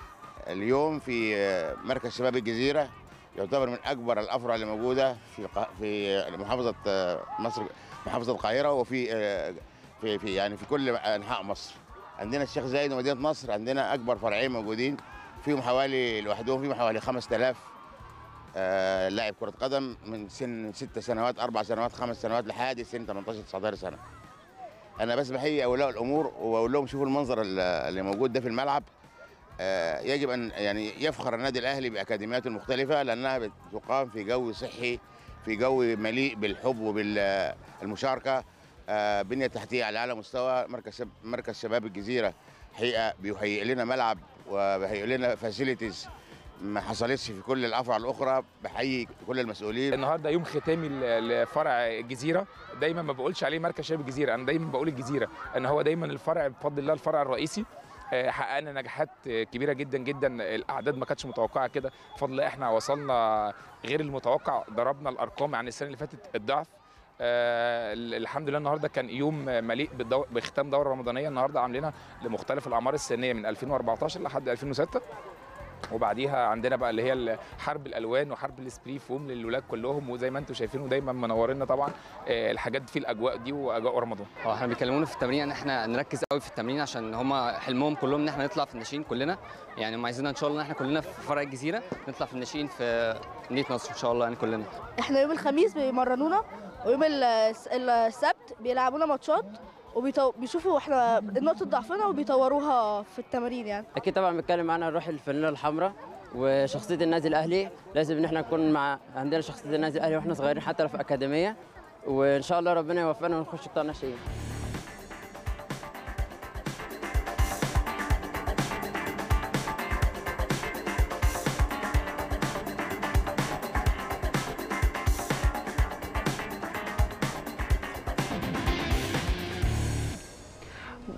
اليوم في آه، مركز شباب الجزيره يعتبر من اكبر الافرع اللي موجوده في قا- في محافظه آه، مصر محافظه القاهره وفي آه، في في يعني في كل انحاء مصر. عندنا الشيخ زايد ومدينه نصر عندنا اكبر فرعين موجودين فيهم حوالي لوحدهم فيهم حوالي 5000 آه، لاعب كرة قدم من سن ست سنوات أربع سنوات خمس سنوات لحد سن 18 19 سنة. أنا بس بحيي أولياء الأمور وأقول لهم شوفوا المنظر ال- اللي موجود ده في الملعب. آه، يجب أن يعني يفخر النادي الأهلي بأكاديمياته المختلفة لأنها بتقام في جو صحي في جو مليء بالحب وبالمشاركة. آه، بنية تحتية على أعلى مستوى مركز شب- مركز شباب الجزيرة حقيقة بيهيئ لنا ملعب وبيهيئ لنا فاسيلتيز ما حصلتش في كل الافرع الاخرى بحيي كل المسؤولين النهارده يوم ختامي ل- لفرع الجزيره دايما ما بقولش عليه مركز شباب الجزيره انا دايما بقول الجزيره ان هو دايما الفرع بفضل الله الفرع الرئيسي آه، حققنا نجاحات آه، كبيره جدا جدا الاعداد ما كانتش متوقعه كده بفضل الله احنا وصلنا غير المتوقع ضربنا الارقام عن السنه اللي فاتت الضعف آه، الحمد لله النهارده كان يوم مليء بالدو... بختام دوره رمضانيه النهارده عاملينها لمختلف الاعمار السنيه من 2014 لحد 2006 وبعديها عندنا بقى اللي هي حرب الالوان وحرب السبري فوم للولاد كلهم وزي ما انتم شايفينه دايما منورينا طبعا آه، الحاجات في الاجواء دي واجواء رمضان اه احنا بيكلمونا في التمرين ان احنا نركز قوي في التمرين عشان هم حلمهم كلهم ان احنا نطلع في الناشئين كلنا يعني هم عايزيننا ان شاء الله ان احنا كلنا في فرع الجزيره نطلع في الناشئين في مدينه نصر ان شاء الله يعني كلنا احنا يوم الخميس بيمرنونا ويوم الس- السبت بيلعبونا ماتشات وبيشوفوا احنا نقطة ضعفنا وبيطوروها في التمارين يعني اكيد طبعا بنتكلم معانا روح الفانيلا الحمراء وشخصيه النادي الاهلي لازم ان احنا نكون مع عندنا شخصيه النادي الاهلي واحنا صغيرين حتى لو في اكاديميه وان شاء الله ربنا يوفقنا ونخش قطاع ناشئين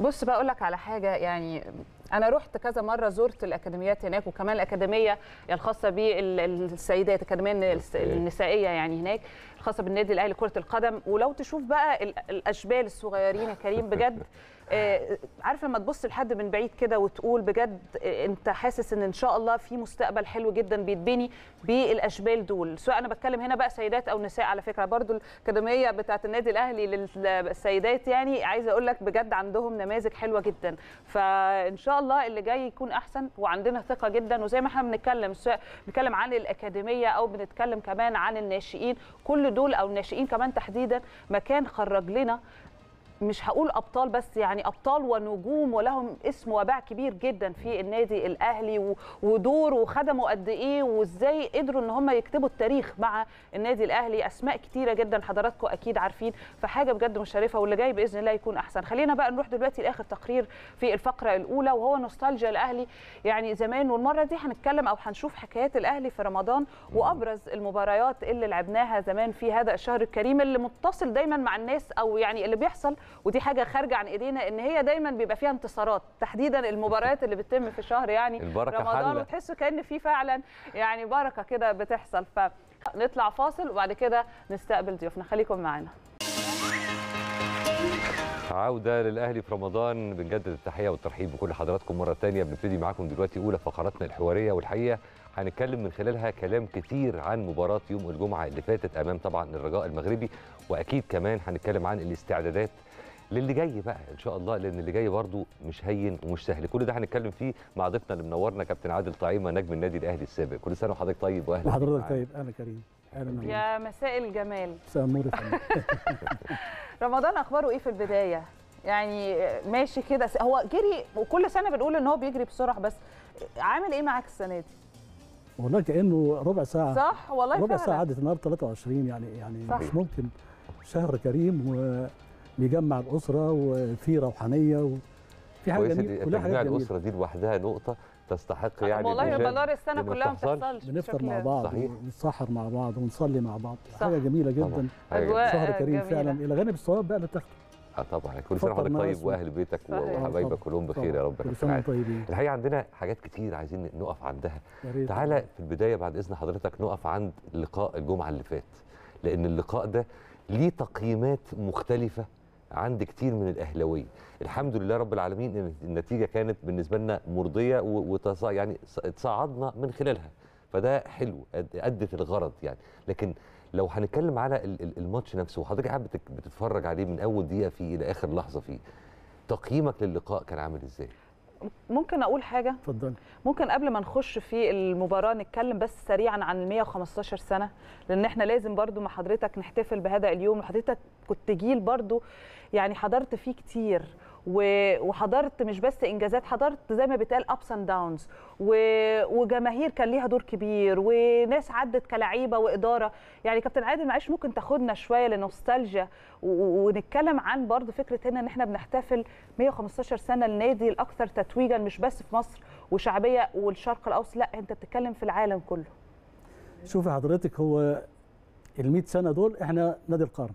بص بقى اقول لك على حاجه يعني انا رحت كذا مره زرت الاكاديميات هناك وكمان الاكاديميه الخاصه بالسيدات الاكاديميه النس- النسائيه يعني هناك الخاصه بالنادي الاهلي كره القدم ولو تشوف بقى ال- الاشبال الصغيرين يا كريم بجد آه، عارف لما تبص لحد من بعيد كده وتقول بجد آه، انت حاسس ان ان شاء الله في مستقبل حلو جدا بيتبني بالاشبال دول سواء انا بتكلم هنا بقى سيدات او نساء على فكره برضو الاكاديميه بتاعه النادي الاهلي للسيدات يعني عايزه اقول لك بجد عندهم نماذج حلوه جدا فان شاء الله اللي جاي يكون احسن وعندنا ثقه جدا وزي ما احنا بنتكلم سواء بنتكلم عن الاكاديميه او بنتكلم كمان عن الناشئين كل دول او الناشئين كمان تحديدا مكان خرج لنا مش هقول ابطال بس يعني ابطال ونجوم ولهم اسم وباع كبير جدا في النادي الاهلي و- ودور وخدموا قد ايه وازاي قدروا ان هم يكتبوا التاريخ مع النادي الاهلي اسماء كتيره جدا حضراتكم اكيد عارفين فحاجه بجد مشرفه واللي جاي باذن الله يكون احسن خلينا بقى نروح دلوقتي لاخر تقرير في الفقره الاولى وهو نوستالجيا الاهلي يعني زمان والمره دي هنتكلم او هنشوف حكايات الاهلي في رمضان وابرز المباريات اللي لعبناها زمان في هذا الشهر الكريم اللي متصل دايما مع الناس او يعني اللي بيحصل ودي حاجه خارجه عن ايدينا ان هي دايما بيبقى فيها انتصارات تحديدا المباريات اللي بتتم في شهر يعني البركة رمضان حلة. وتحسوا كان في فعلا يعني بركه كده بتحصل فنطلع فاصل وبعد كده نستقبل ضيوفنا خليكم معانا عودة للأهلي في رمضان بنجدد التحية والترحيب بكل حضراتكم مرة تانية بنبتدي معاكم دلوقتي أولى فقراتنا الحوارية والحقيقة هنتكلم من خلالها كلام كتير عن مباراة يوم الجمعة اللي فاتت أمام طبعا الرجاء المغربي وأكيد كمان هنتكلم عن الاستعدادات للي جاي بقى ان شاء الله لان اللي جاي برضو مش هين ومش سهل كل ده هنتكلم فيه مع ضيفنا اللي منورنا كابتن عادل طعيمه نجم النادي الاهلي السابق كل سنه وحضرتك طيب واهلا بيك وحضرتك معانا. طيب اهلا كريم اهلا بيك. يا مساء الجمال مساء النور يا فندم رمضان اخباره ايه في البدايه يعني ماشي كده هو جري وكل سنه بنقول ان هو بيجري بسرعه بس عامل ايه معاك السنه دي والله كانه ربع ساعه صح والله ربع فعلا. ساعه عدت النهارده 23 يعني يعني صح. مش ممكن شهر كريم وبيجمع الاسره وفي روحانيه وفي حاجه كويس جميله إن كلها تجميع حاجات جميله الاسره دي لوحدها نقطه تستحق يعني والله الإنجاز مدار السنه لأن ما كلها ما بتحصلش. بتحصلش بنفطر بشكل- مع بعض صحيح. ونتسحر مع بعض ونصلي مع بعض صح. حاجه جميله طبعاً. جدا حاجة أجواء شهر كريم جميلة. فعلا الى جانب الثواب بقى اللي بتاخده اه طبعا كل سنه فطر وحضرتك طيب ناس و- واهل بيتك صحيح. وحبايبك طبعاً. كلهم بخير يا طبعاً. رب كل سنه وانتم طيبين الحقيقه عندنا حاجات كتير عايزين نقف عندها يا ريت. تعالى في البدايه بعد اذن حضرتك نقف عند لقاء الجمعه اللي فات لان اللقاء ده ليه تقييمات مختلفه عند كتير من الاهلاويه الحمد لله رب العالمين ان النتيجه كانت بالنسبه لنا مرضيه وتص... يعني ص- تصعدنا من خلالها فده حلو أد- ادت الغرض يعني لكن لو هنتكلم على ال- ال- الماتش نفسه وحضرتك قاعد بتك- بتتفرج عليه من اول دقيقه فيه الى اخر لحظه فيه تقييمك للقاء كان عامل ازاي ممكن اقول حاجه اتفضل ممكن قبل ما نخش في المباراه نتكلم بس سريعا عن ال 115 سنه لان احنا لازم برضو مع حضرتك نحتفل بهذا اليوم وحضرتك كنت جيل برضو يعني حضرت فيه كتير و- وحضرت مش بس انجازات حضرت زي ما بيتقال ابس اند داونز وجماهير كان ليها دور كبير وناس عدت كلعيبه واداره يعني كابتن عادل معلش ممكن تاخدنا شويه لنوستالجيا و- و- ونتكلم عن برضو فكره هنا ان احنا بنحتفل 115 سنه النادي الاكثر تتويجا مش بس في مصر وشعبيه والشرق الاوسط لا انت بتتكلم في العالم كله شوفي حضرتك هو ال 100 سنه دول احنا نادي القرن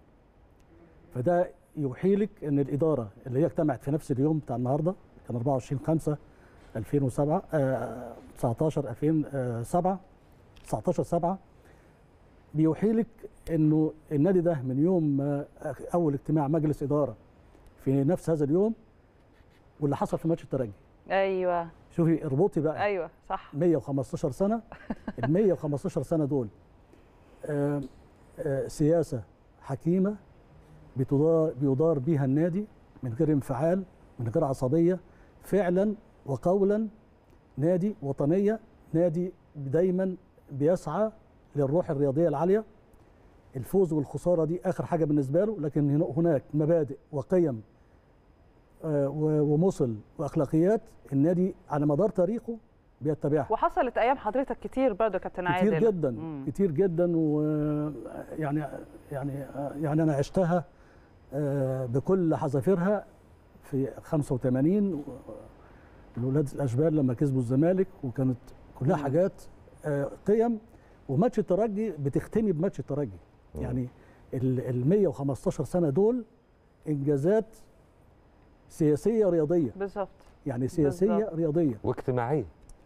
فده يوحي لك ان الاداره اللي هي اجتمعت في نفس اليوم بتاع النهارده كان 24 5 2007 آه 19 2007 19 7 بيوحي لك انه النادي ده من يوم ما اول اجتماع مجلس اداره في نفس هذا اليوم واللي حصل في ماتش الترجي ايوه شوفي اربطي بقى ايوه صح 115 سنه ال 115 سنه دول آه، آه، سياسه حكيمه بتدار بيدار بيها النادي من غير انفعال من غير عصبيه فعلا وقولا نادي وطنيه نادي دايما بيسعى للروح الرياضيه العاليه الفوز والخساره دي اخر حاجه بالنسبه له لكن هنا- هناك مبادئ وقيم آه، و- ومثل واخلاقيات النادي على مدار تاريخه بيتبعها وحصلت ايام حضرتك كتير برضه يا كابتن عادل كتير جدا مم. كتير ججدا ويعني يعني يعني انا عشتها آه، بكل حذافيرها في 85 و- الولاد الاشبال لما كسبوا الزمالك وكانت كلها مم. حاجات آه، قيم وماتش الترجي بتختمي بماتش الترجي يعني ال ال 115 سنه دول انجازات سياسيه رياضيه بالظبط يعني سياسيه بالظبط. رياضيه واجتماعيه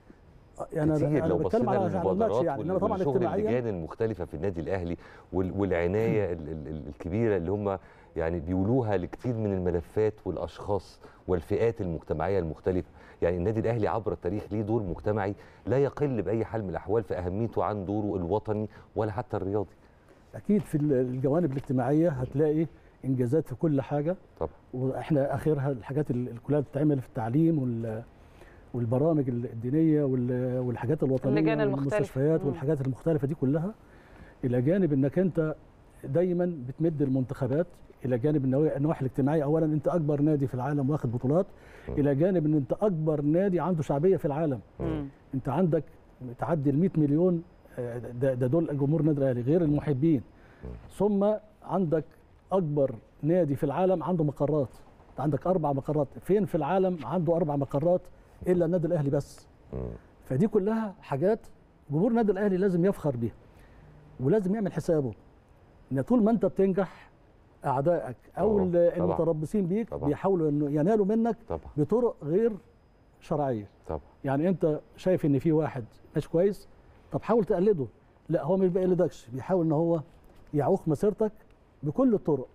يعني كتير انا لو بتكلم على بصينا على الماتش للمبادرات يعني انما طبعا والشغل اجتماعيا اللجان المختلفه في النادي الاهلي وال- والعنايه ال- ال- ال- الكبيره اللي هم يعني بيولوها لكتير من الملفات والاشخاص والفئات المجتمعيه المختلفه يعني النادي الاهلي عبر التاريخ ليه دور مجتمعي لا يقل باي حال من الاحوال في اهميته عن دوره الوطني ولا حتى الرياضي اكيد في ال- الجوانب الاجتماعيه هتلاقي انجازات في كل حاجه طبعا واحنا اخرها الحاجات ال- اللي كلها بتتعمل في التعليم وال والبرامج ال- الدينيه وال- والحاجات الوطنيه اللجان المختلفة. والمستشفيات مم. والحاجات المختلفه دي كلها الى جانب انك انت دايما بتمد المنتخبات الى جانب النوا- النواحي الاجتماعيه اولا انت اكبر نادي في العالم واخد بطولات الى جانب ان انت اكبر نادي عنده شعبيه في العالم مم. انت عندك تعدي ال 100 مليون آه، ده, ده دول جمهور النادي الاهلي غير المحبين ثم عندك اكبر نادي في العالم عنده مقرات انت عندك اربع مقرات فين في العالم عنده اربع مقرات الا النادي الاهلي بس فدي كلها حاجات جمهور النادي الاهلي لازم يفخر بيها ولازم يعمل حسابه ان طول ما انت بتنجح اعدائك او طبعاً، ال- طبعاً. المتربصين بيك طبعاً. بيحاولوا انه ينالوا منك طبعا بطرق غير شرعيه طبعا يعني انت شايف ان في واحد مش كويس طب حاول تقلده لا هو مش بيقلدكش بيحاول ان هو يعوق مسيرتك بكل الطرق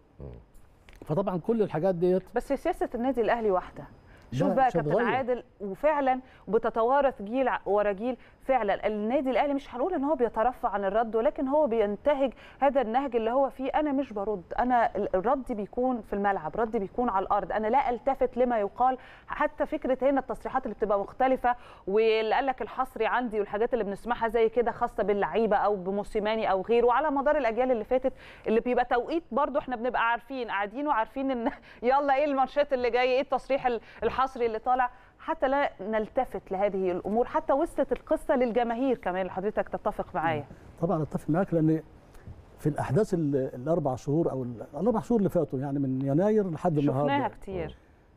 فطبعا كل الحاجات ديت بس سياسه النادي الاهلي واحده شوف لا، بقى مش كابتن هتغير. عادل وفعلا بتتوارث جيل ع- ورا جيل فعلا النادي الاهلي مش هنقول ان هو بيترفع عن الرد ولكن هو بينتهج هذا النهج اللي هو فيه انا مش برد انا ال- الرد بيكون في الملعب رد بيكون على الارض انا لا التفت لما يقال حتى فكره هنا التصريحات اللي بتبقى مختلفه واللي قال لك الحصري عندي والحاجات اللي بنسمعها زي كده خاصه باللعيبه او بموسيماني او غيره وعلى مدار الاجيال اللي فاتت اللي بيبقى توقيت برضو احنا بنبقى عارفين قاعدين وعارفين ان يلا ايه المانشات اللي جاي ايه التصريح ال- الحصري اللي طالع حتى لا نلتفت لهذه الامور حتى وصلت القصه للجماهير كمان اللي حضرتك تتفق معايا طبعا اتفق معاك لان في الاحداث ال- الاربع شهور او ال- الاربع شهور اللي فاتوا يعني من يناير لحد النهارده شفناها كتير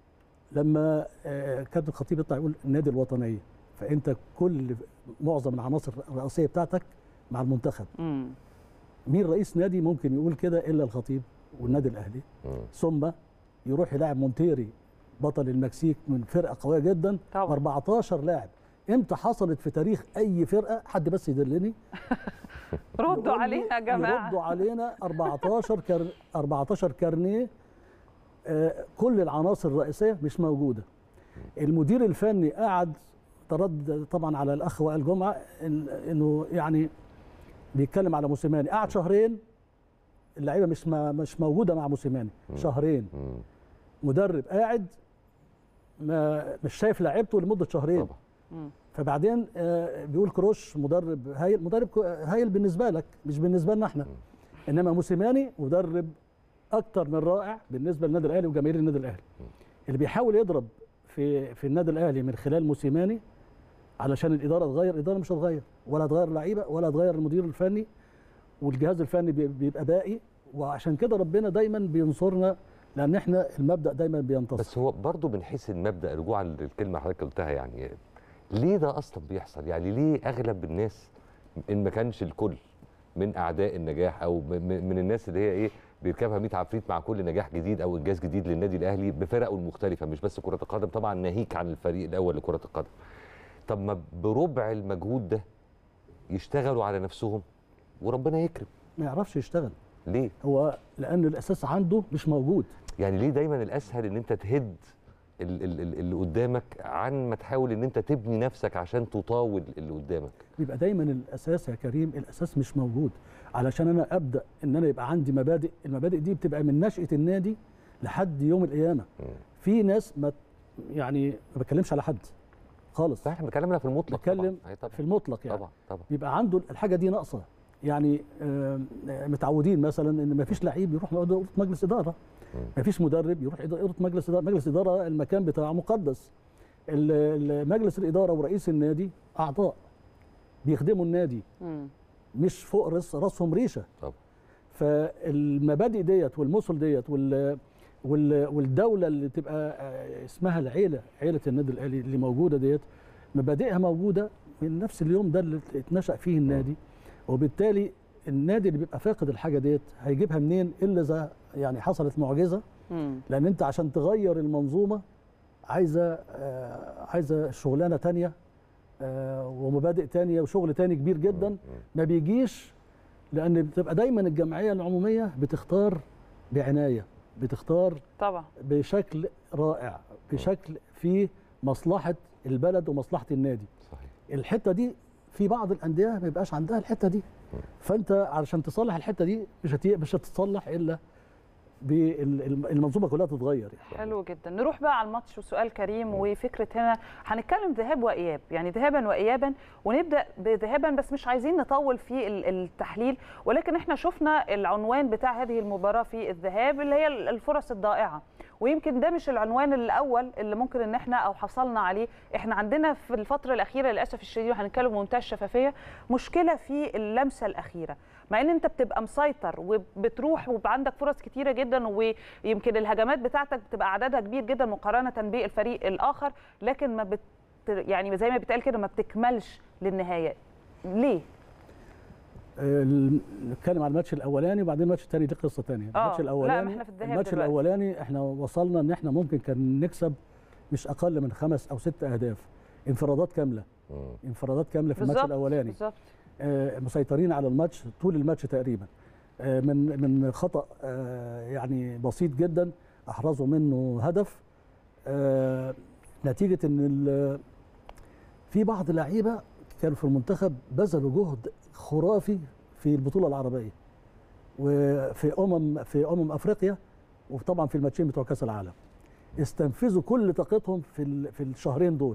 لما آه، كابتن الخطيب يطلع يقول النادي الوطنيه فانت كل معظم العناصر الرئيسيه بتاعتك مع المنتخب مم. مين رئيس نادي ممكن يقول كده الا الخطيب والنادي الاهلي ثم يروح يلاعب مونتيري بطل المكسيك من فرقه قويه جدا طبعا. 14 لاعب امتى حصلت في تاريخ اي فرقه حد بس يدلني ردوا يقول لي- علينا يا جماعه يردوا علينا 14 كر 14 كارنيه آه، كل العناصر الرئيسيه مش موجوده المدير الفني قعد ترد طبعا على الاخ وائل جمعه إن- انه يعني بيتكلم على موسيماني قعد شهرين اللعيبه مش ما مش موجوده مع موسيماني شهرين مدرب قاعد ما مش شايف لعيبته لمده شهرين مم. فبعدين آه، بيقول كروش مدرب هايل مدرب كو- هايل بالنسبه لك مش بالنسبه لنا احنا انما موسيماني مدرب اكتر من رائع بالنسبه للنادي الاهلي وجماهير النادي الاهلي اللي بيحاول يضرب في في النادي الاهلي من خلال موسيماني علشان الاداره تغير الاداره مش هتغير ولا هتغير لعيبه ولا هتغير المدير الفني والجهاز الفني بي- بيبقى باقي وعشان كده ربنا دايما بينصرنا لان احنا المبدا دايما بينتصر بس هو برضه من حيث المبدا رجوعا للكلمه اللي حضرتك قلتها يعني ليه ده اصلا بيحصل؟ يعني ليه اغلب الناس ان ما كانش الكل من اعداء النجاح او م- م- من الناس اللي هي ايه بيركبها 100 عفريت مع كل نجاح جديد او انجاز جديد للنادي الاهلي بفرقه المختلفه مش بس كره القدم طبعا ناهيك عن الفريق الاول لكره القدم. طب ما بربع المجهود ده يشتغلوا على نفسهم وربنا يكرم. ما يعرفش يشتغل ليه؟ هو لان الاساس عنده مش موجود يعني ليه دايما الاسهل ان انت تهد ال- ال- ال- اللي قدامك عن ما تحاول ان انت تبني نفسك عشان تطاول اللي قدامك بيبقى دايما الاساس يا كريم الاساس مش موجود علشان انا ابدا ان انا يبقى عندي مبادئ المبادئ دي بتبقى من نشاه النادي لحد يوم القيامه في ناس ما يعني ما بتكلمش على حد خالص احنا بنتكلم في المطلق بتكلم طبعا. أي طبعا. في المطلق يعني طبعا طبعا بيبقى عنده الحاجه دي ناقصه يعني آم، آه، متعودين مثلا ان ما فيش لعيب يروح يقعد اوضه مجلس اداره ما فيش مدرب يروح يقعد اوضه مجلس اداره مجلس اداره المكان بتاعه مقدس ال- ال- مجلس الاداره ورئيس النادي اعضاء بيخدموا النادي مم. مش فوق رأس راسهم ريشه طبعا فالمبادئ ديت والمثل ديت وال وال- والدوله اللي تبقى آه، اسمها العيله عيله النادي الاهلي اللي موجوده ديت مبادئها موجوده من نفس اليوم ده اللي اتنشا فيه النادي وبالتالي النادي اللي بيبقى فاقد الحاجه ديت هيجيبها منين الا اذا يعني حصلت معجزه مم. لان انت عشان تغير المنظومه عايزه آه، عايزه شغلانه تانية آه، ومبادئ تانية وشغل تاني كبير جدا ما بيجيش لان بتبقى دايما الجمعيه العموميه بتختار بعنايه بتختار طبعا بشكل رائع بشكل فيه مصلحه البلد ومصلحه النادي صحيح. الحته دي في بعض الانديه ما بيبقاش عندها الحته دي فانت علشان تصلح الحته دي مش هت- مش هتتصلح الا بالمنظومه كلها تتغير يعني. حلو جدا نروح بقى على الماتش وسؤال كريم وفكره هنا هنتكلم ذهاب واياب يعني ذهابا وايابا ونبدا بذهابا بس مش عايزين نطول في ال- التحليل ولكن احنا شفنا العنوان بتاع هذه المباراه في الذهاب اللي هي الفرص الضائعه ويمكن ده مش العنوان الاول اللي ممكن ان احنا او حصلنا عليه احنا عندنا في الفتره الاخيره للاسف الشديد وهنتكلم بمنتهى الشفافيه مشكله في اللمسه الاخيره مع ان انت بتبقى مسيطر وبتروح ويبقى عندك فرص كتيره جدا ويمكن الهجمات بتاعتك بتبقى عددها كبير جدا مقارنه بالفريق الاخر لكن ما بت يعني زي ما بيتقال كده ما بتكملش للنهايه ليه آه، نتكلم على الماتش الاولاني وبعدين الماتش الثاني دي قصه ثانيه آه، الماتش لا، ما الاولاني إحنا في الذهاب الماتش دلوقتي. الاولاني احنا وصلنا ان احنا ممكن كان نكسب مش اقل من خمس او ست اهداف انفرادات كامله انفرادات كامله في الماتش بالظبط، الاولاني بالظبط آه، مسيطرين على الماتش طول الماتش تقريبا آه، من من خطا آه، يعني بسيط جدا احرزوا منه هدف آه، نتيجه ان ال- في بعض اللعيبه كانوا في المنتخب بذلوا جهد خرافي في البطوله العربيه وفي امم في امم افريقيا وطبعا في الماتشين بتوع كاس العالم استنفذوا كل طاقتهم في ال- في الشهرين دول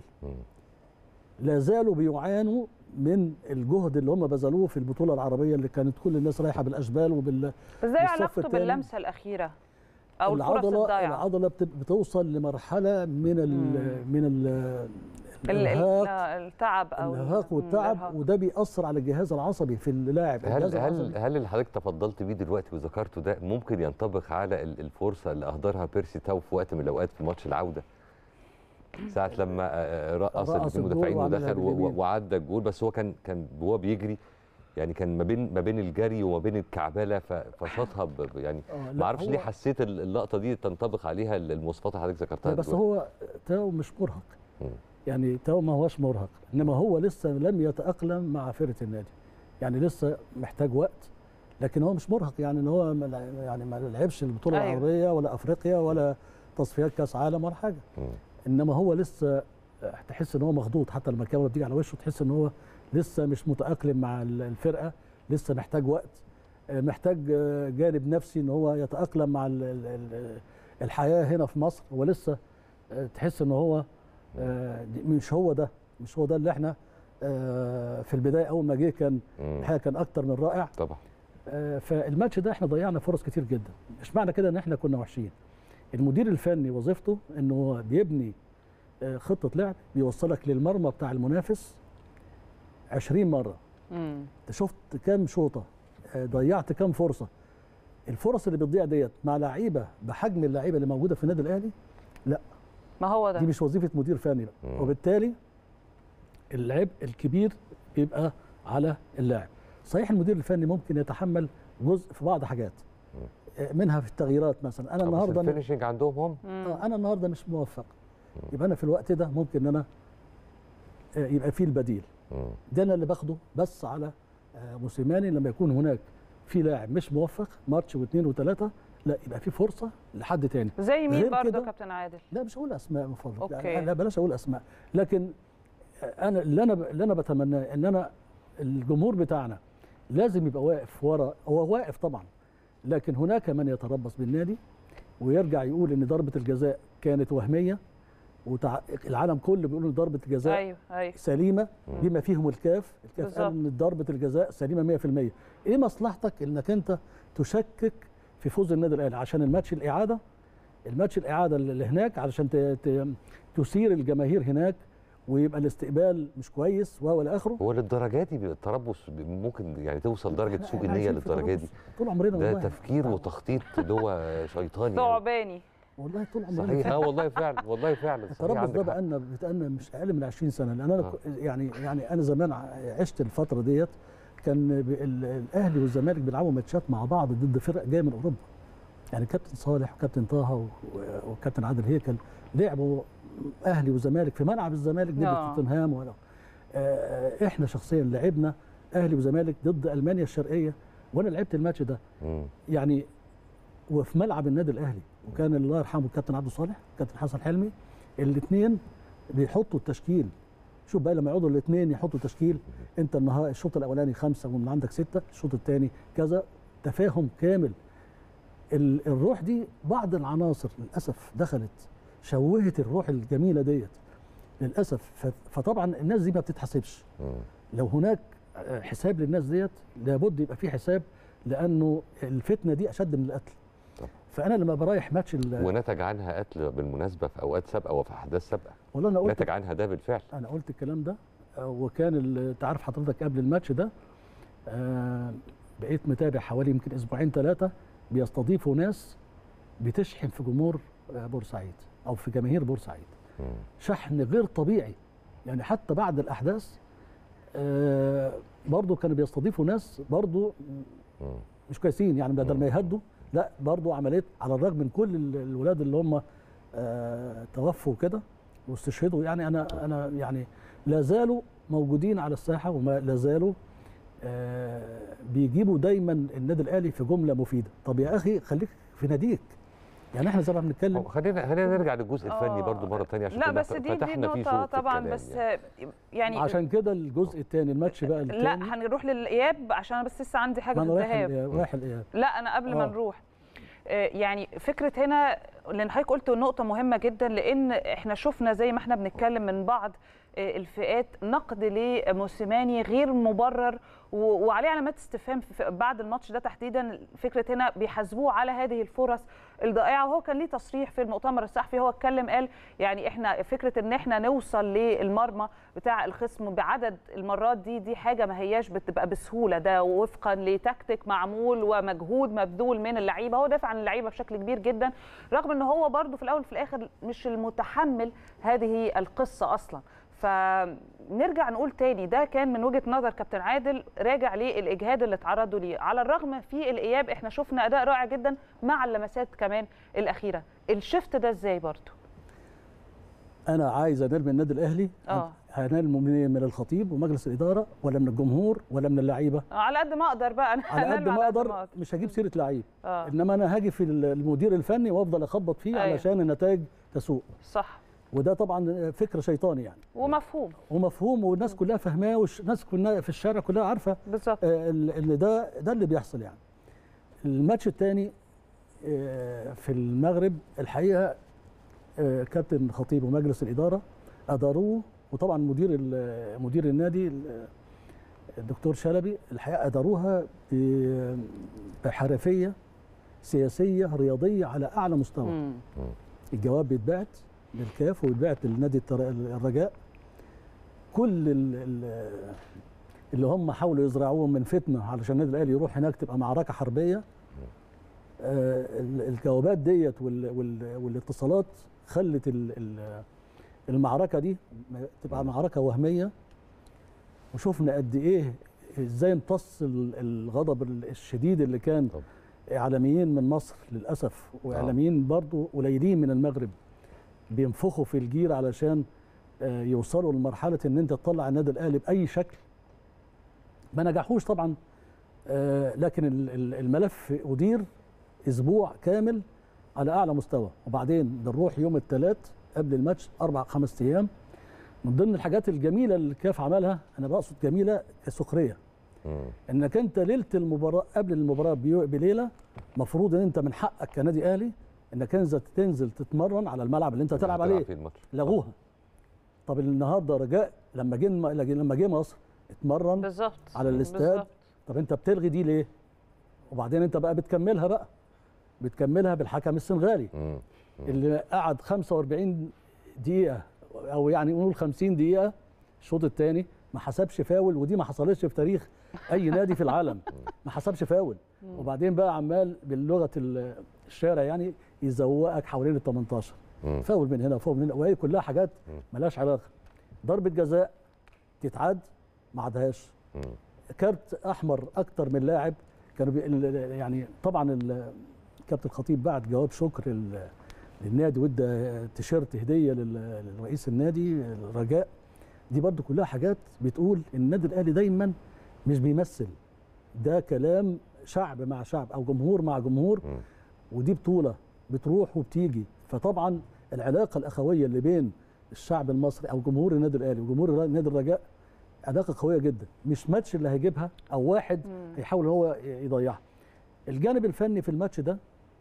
لا زالوا بيعانوا من الجهد اللي هم بذلوه في البطوله العربيه اللي كانت كل الناس رايحه بالاشبال وبال ازاي بالصف علاقته التاني. باللمسه الاخيره او الفرص العضله الضائعه العضله بت- بتوصل لمرحله من ال من ال ال- ال- الارهاق آه، التعب او الارهاق والتعب الإرهاق. وده بيأثر على الجهاز العصبي في اللاعب هل الجهاز هل العصبي هل اللي حضرتك تفضلت بيه دلوقتي وذكرته ده ممكن ينطبق على ال- الفرصه اللي اهدرها بيرسي تاو في وقت من الاوقات في ماتش العوده ساعه لما آه، آه، رقص رقص الاثنين الجول مدافعين وعملها ودخل و- و- باليمين. وعدى الجول بس هو كان كان وهو بيجري يعني كان ما بين ما بين الجري وما بين الكعبله ف- فشاطها ب- ب- يعني آه، لا، ما اعرفش ليه هو- حسيت ال- اللقطه دي تنطبق عليها المواصفات اللي حضرتك ذكرتها لا، بس دلوقتي. هو تاو مش مرهق يعني تاو ما هوش مرهق انما هو لسه لم يتاقلم مع فرقه النادي يعني لسه محتاج وقت لكن هو مش مرهق يعني ان هو ما لع- يعني ما لعبش البطوله أيوة. العربيه ولا افريقيا ولا تصفيات كاس عالم ولا حاجه انما هو لسه تحس ان هو مخضوض حتى لما الكاميرا بتيجي على وشه تحس ان هو لسه مش متاقلم مع ال- الفرقه لسه محتاج وقت آه، محتاج آه، جانب نفسي ان هو يتاقلم مع ال- ال- ال- الحياه هنا في مصر ولسه آه، تحس ان هو آه، دي- مش هو ده مش هو ده اللي احنا آه، في البدايه اول ما جه كان الحقيقه كان اكتر من رائع طبعا آه، فالماتش ده احنا ضيعنا فرص كتير جدا مش معنى كده ان احنا كنا وحشين المدير الفني وظيفته انه هو بيبني آه، خطه لعب بيوصلك للمرمى بتاع المنافس 20 مره مم. انت شفت كام شوطه آه، ضيعت كام فرصه الفرص اللي بتضيع ديت مع لعيبه بحجم اللعيبه اللي موجوده في النادي الاهلي لا ما هو ده دي مش وظيفه مدير فني بقى وبالتالي العبء الكبير بيبقى على اللاعب صحيح المدير الفني ممكن يتحمل جزء في بعض حاجات آه، منها في التغييرات مثلا انا آه، بس النهارده الفينشنج عندهم هم آه، انا النهارده مش موفق يبقى انا في الوقت ده ممكن ان انا آه، يبقى فيه البديل ده انا اللي باخده بس على آه، موسيماني لما يكون هناك في لاعب مش موفق ماتش واثنين وثلاثه لا يبقى في فرصه لحد تاني زي مين غير برضه كده- كابتن عادل لا مش هقول اسماء من فضلك أوكي. يعني لا بلاش اقول اسماء لكن انا اللي انا اللي انا بتمناه ان انا الجمهور بتاعنا لازم يبقى واقف ورا هو واقف طبعا لكن هناك من يتربص بالنادي ويرجع يقول ان ضربه الجزاء كانت وهميه وتع... العالم كله بيقول ان ضربه الجزاء ايوه ايوه سليمه بما فيهم الكاف الكاف قال بالظبط. ان ضربه الجزاء سليمه 100% ايه مصلحتك انك انت تشكك في فوز النادي الاهلي عشان الماتش الاعاده الماتش الاعاده اللي هناك علشان ت... ت... تثير الجماهير هناك ويبقى الاستقبال مش كويس وهو الى اخره هو للدرجه دي التربص ممكن يعني توصل درجه سوء النيه عايشين في للدرجه دي تربص طول عمرنا ده والله. تفكير وتخطيط اللي هو شيطاني يعني. ثعباني والله طول عمرنا صحيح اه والله فعلا والله فعلا صحيح التربص عندك ده حق. بقى لنا بقالنا مش اقل من 20 سنه لان انا ك- يعني يعني انا زمان ع- عشت الفتره ديت كان ب- ال- الاهلي والزمالك بيلعبوا ماتشات مع بعض ضد فرق جايه من اوروبا يعني كابتن صالح وكابتن طه و- و- وكابتن عادل هيكل لعبوا اهلي وزمالك في ملعب الزمالك ضد آه. توتنهام ولا آه، احنا شخصيا لعبنا اهلي وزمالك ضد المانيا الشرقيه وانا لعبت الماتش ده يعني وفي ملعب النادي الاهلي وكان الله يرحمه الكابتن عبد الصالح الكابتن حسن حلمي الاثنين بيحطوا التشكيل شوف بقى لما يقعدوا الاثنين يحطوا تشكيل انت النهار الشوط الاولاني خمسه ومن عندك سته الشوط الثاني كذا تفاهم كامل ال- الروح دي بعض العناصر للاسف دخلت شوهت الروح الجميله ديت للاسف ف- فطبعا الناس دي ما بتتحاسبش لو هناك آه، حساب للناس ديت لابد يبقى في حساب لانه الفتنه دي اشد من القتل فانا لما برايح ماتش ال- ونتج عنها قتل بالمناسبه في اوقات سابقه وفي احداث سابقه والله انا قلت نتج عنها ده بالفعل انا قلت الكلام ده آه، وكان ال- انت عارف حضرتك قبل الماتش ده آه، بقيت متابع حوالي يمكن اسبوعين ثلاثه بيستضيفوا ناس بتشحن في جمهور آه، بورسعيد او في جماهير بورسعيد شحن غير طبيعي يعني حتى بعد الاحداث آه، برضو كانوا بيستضيفوا ناس برضو مش كويسين يعني بدل ما يهدوا لا برضو عمليه على الرغم من كل ال- الولاد اللي هم آه، توفوا كده واستشهدوا يعني انا انا يعني لا زالوا موجودين على الساحه وما لا زالوا آه، بيجيبوا دايما النادي الاهلي في جمله مفيده طب يا اخي خليك في ناديك يعني احنا زي ما بنتكلم خلينا خلينا نرجع للجزء الفني آه. برضو مره ثانيه عشان لا كنا بس دي دي فتحنا فيه نقطه شوط في طبعا الكلام بس يعني. يعني عشان كده الجزء الثاني الماتش بقى الثاني لا هنروح للاياب عشان انا بس لسه عندي حاجه ما في انا رايح الذهاب الإياب- رايح الاياب لا انا قبل ما آه. نروح آه، يعني فكره هنا لان حضرتك قلت نقطه مهمه جدا لان احنا شفنا زي ما احنا بنتكلم من بعض آه، الفئات نقد لموسيماني غير مبرر و- وعليه علامات استفهام في- بعد الماتش ده تحديدا فكره هنا بيحاسبوه على هذه الفرص الضائعه وهو كان ليه تصريح في المؤتمر الصحفي هو اتكلم قال يعني احنا فكره ان احنا نوصل للمرمى بتاع الخصم بعدد المرات دي دي حاجه ما هياش بتبقى بسهوله ده وفقا لتكتيك معمول ومجهود مبذول من اللعيبه هو دافع عن اللعيبه بشكل كبير جدا رغم ان هو برده في الاول وفي الاخر مش المتحمل هذه القصه اصلا فنرجع نقول تاني ده كان من وجهه نظر كابتن عادل راجع للاجهاد اللي اتعرضوا ليه على الرغم في الاياب احنا شفنا اداء رائع جدا مع اللمسات كمان الاخيره الشفت ده ازاي برضه انا عايز انال من النادي الاهلي اه هنال من من الخطيب ومجلس الاداره ولا من الجمهور ولا من اللعيبه على قد ما اقدر بقى انا على قد هنال ما اقدر مش هجيب سيره لعيب اه انما انا هاجي في المدير الفني وافضل اخبط فيه أيوة. علشان النتائج تسوء صح وده طبعا فكر شيطاني يعني ومفهوم ومفهوم والناس كلها فاهماه والناس كلها في الشارع كلها عارفه بالظبط ان ده ده اللي بيحصل يعني الماتش الثاني في المغرب الحقيقه آه، كابتن خطيب ومجلس الاداره اداروه وطبعا مدير ال- مدير النادي ال- الدكتور شلبي الحقيقه اداروها ب- بحرفيه سياسيه رياضيه على اعلى مستوى الجواب بيتبعت للكاف وبيتبعت للنادي التر- الرجاء كل ال- ال- اللي هم حاولوا يزرعوهم من فتنه علشان النادي الاهلي يروح هناك تبقى معركه حربيه آه، ال- الجوابات ديت وال- وال- والاتصالات خلت ال- ال- المعركه دي تبقى معركه وهميه وشفنا قد ايه ازاي امتص ال- الغضب ال- الشديد اللي كان اعلاميين من مصر للاسف واعلاميين برضو قليلين من المغرب بينفخوا في الجير علشان آه، يوصلوا لمرحله ان انت تطلع النادي الاهلي باي شكل ما نجحوش طبعا آه، لكن ال- ال- الملف ادير اسبوع كامل على اعلى مستوى وبعدين بنروح يوم الثلاث قبل الماتش اربع خمس ايام من ضمن الحاجات الجميله اللي الكاف عملها انا بقصد جميله كسخريه انك انت ليله المباراه قبل المباراه بيو- بليله مفروض ان انت من حقك كنادي اهلي انك انت تنزل تتمرن على الملعب اللي انت هتلعب عليه فيه الماتش لغوها طب النهارده رجاء لما جه لما جه مصر اتمرن بالظبط على الاستاد بالظبط. طب انت بتلغي دي ليه وبعدين انت بقى بتكملها بقى بتكملها بالحكم السنغالي اللي قعد 45 دقيقه او يعني نقول 50 دقيقه الشوط الثاني ما حسبش فاول ودي ما حصلتش في تاريخ اي نادي في العالم ما حسبش فاول وبعدين بقى عمال باللغه ال- الشارع يعني يزوقك حوالين ال 18 فاول من هنا وفاول من هنا وهي كلها حاجات ملهاش علاقه ضربه جزاء تتعاد ما عادهاش كارت احمر اكتر من لاعب كانوا بي ال- يعني طبعا ال- الكابتن الخطيب بعت جواب شكر لل- للنادي وادى تيشيرت هديه لل- لرئيس النادي الرجاء دي برضو كلها حاجات بتقول ان النادي الاهلي دايما مش بيمثل ده كلام شعب مع شعب او جمهور مع جمهور ودي بطوله بتروح وبتيجي فطبعا العلاقه الاخويه اللي بين الشعب المصري او جمهور النادي الاهلي وجمهور نادي الرجاء علاقه قويه جدا مش ماتش اللي هيجيبها او واحد هيحاول ان هو يضيعها الجانب الفني في الماتش ده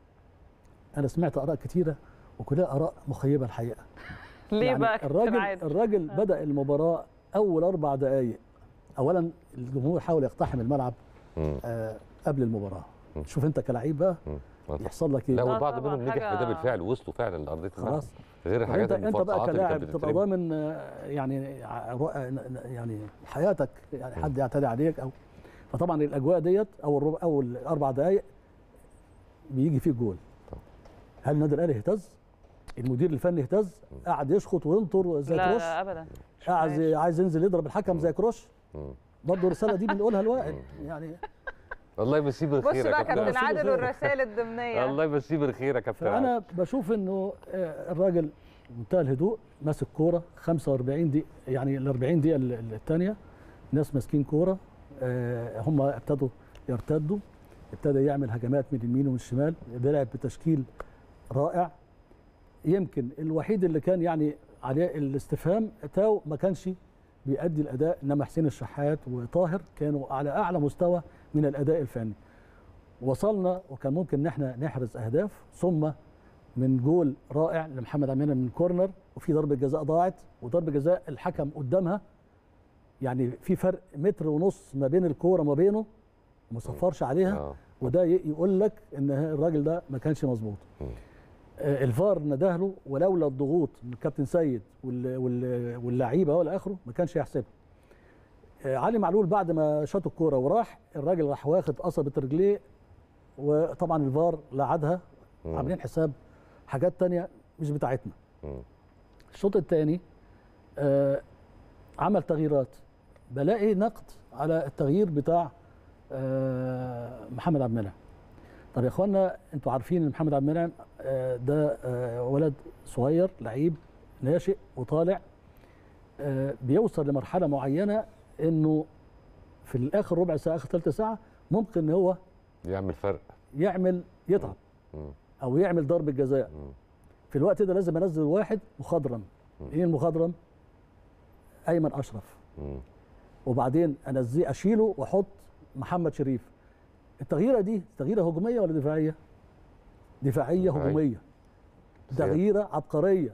انا سمعت اراء كتيره وكلها اراء مخيبه الحقيقه ليه بقى يا كابتن الراجل عادل؟ الراجل بدا المباراه اول اربع دقائق اولا الجمهور حاول يقتحم الملعب آه قبل المباراه شوف انت كلاعب بقى يحصل لك ايه لا وبعض منهم نجح في ده بالفعل وصلوا فعلا لارضيه الملعب خلاص غير الحاجات انت انت بقى المفرقعات اللي كلاعب كانت تبقى بتترمي. ضامن آه، يعني ع- رؤ- يعني حياتك يعني حد يعتدي عليك او فطبعا الاجواء ديت او الربع او الاربع دقائق بيجي فيه جول هل النادي الاهلي اهتز؟ المدير الفني اهتز قعد يشخط وينطر زي لا كروش لا ابدا قاعد عايز ينزل يضرب الحكم زي كروش برضه الرساله دي بنقولها لواحد يعني الله يمسيه بالخير بص يا بقى كابتن كابتن عادل والرسائل الضمنيه الله يمسيه بالخير يا كابتن عادل. فانا بشوف انه آه، الراجل منتهى الهدوء ماسك كوره 45 دقيقه يعني ال 40 دقيقه ال- ال- الثانيه ناس ماسكين كوره آه، هم ابتدوا يرتدوا ابتدى يعمل هجمات من اليمين ومن الشمال بيلعب بتشكيل رائع يمكن الوحيد اللي كان يعني عليه الاستفهام تاو ما كانش بيأدي الاداء انما حسين الشحات وطاهر كانوا على اعلى مستوى من الاداء الفني وصلنا وكان ممكن ان احنا نحرز اهداف ثم من جول رائع لمحمد عمينة من كورنر وفي ضربه جزاء ضاعت وضربه جزاء الحكم قدامها يعني في فرق متر ونص ما بين الكوره ما بينه وما صفرش عليها وده ي- يقول لك ان الراجل ده ما كانش مظبوط آه، الفار نداه له ولولا الضغوط من الكابتن سيد وال- وال- واللعيبه والى اخره ما كانش هيحسبها آه، علي معلول بعد ما شاط الكوره وراح الراجل راح واخد قصبه رجليه وطبعا الفار لعدها عاملين حساب حاجات تانية مش بتاعتنا الشوط الثاني آه عمل تغييرات بلاقي نقد على التغيير بتاع آه محمد عبد المنعم طب يا اخوانا انتوا عارفين ان محمد عبد المنعم آه ده آه ولد صغير لعيب ناشئ وطالع آه بيوصل لمرحله معينه انه في الاخر ربع ساعه اخر ثلث ساعه ممكن ان هو يعمل فرق يعمل يتعب او يعمل ضربه جزاء في الوقت ده لازم انزل واحد مخضرم ايه المخضرم ايمن اشرف وبعدين انزيه اشيله واحط محمد شريف التغييره دي تغييره هجوميه ولا دفاعيه دفاعيه دفاعية. هجوميه تغييره عبقريه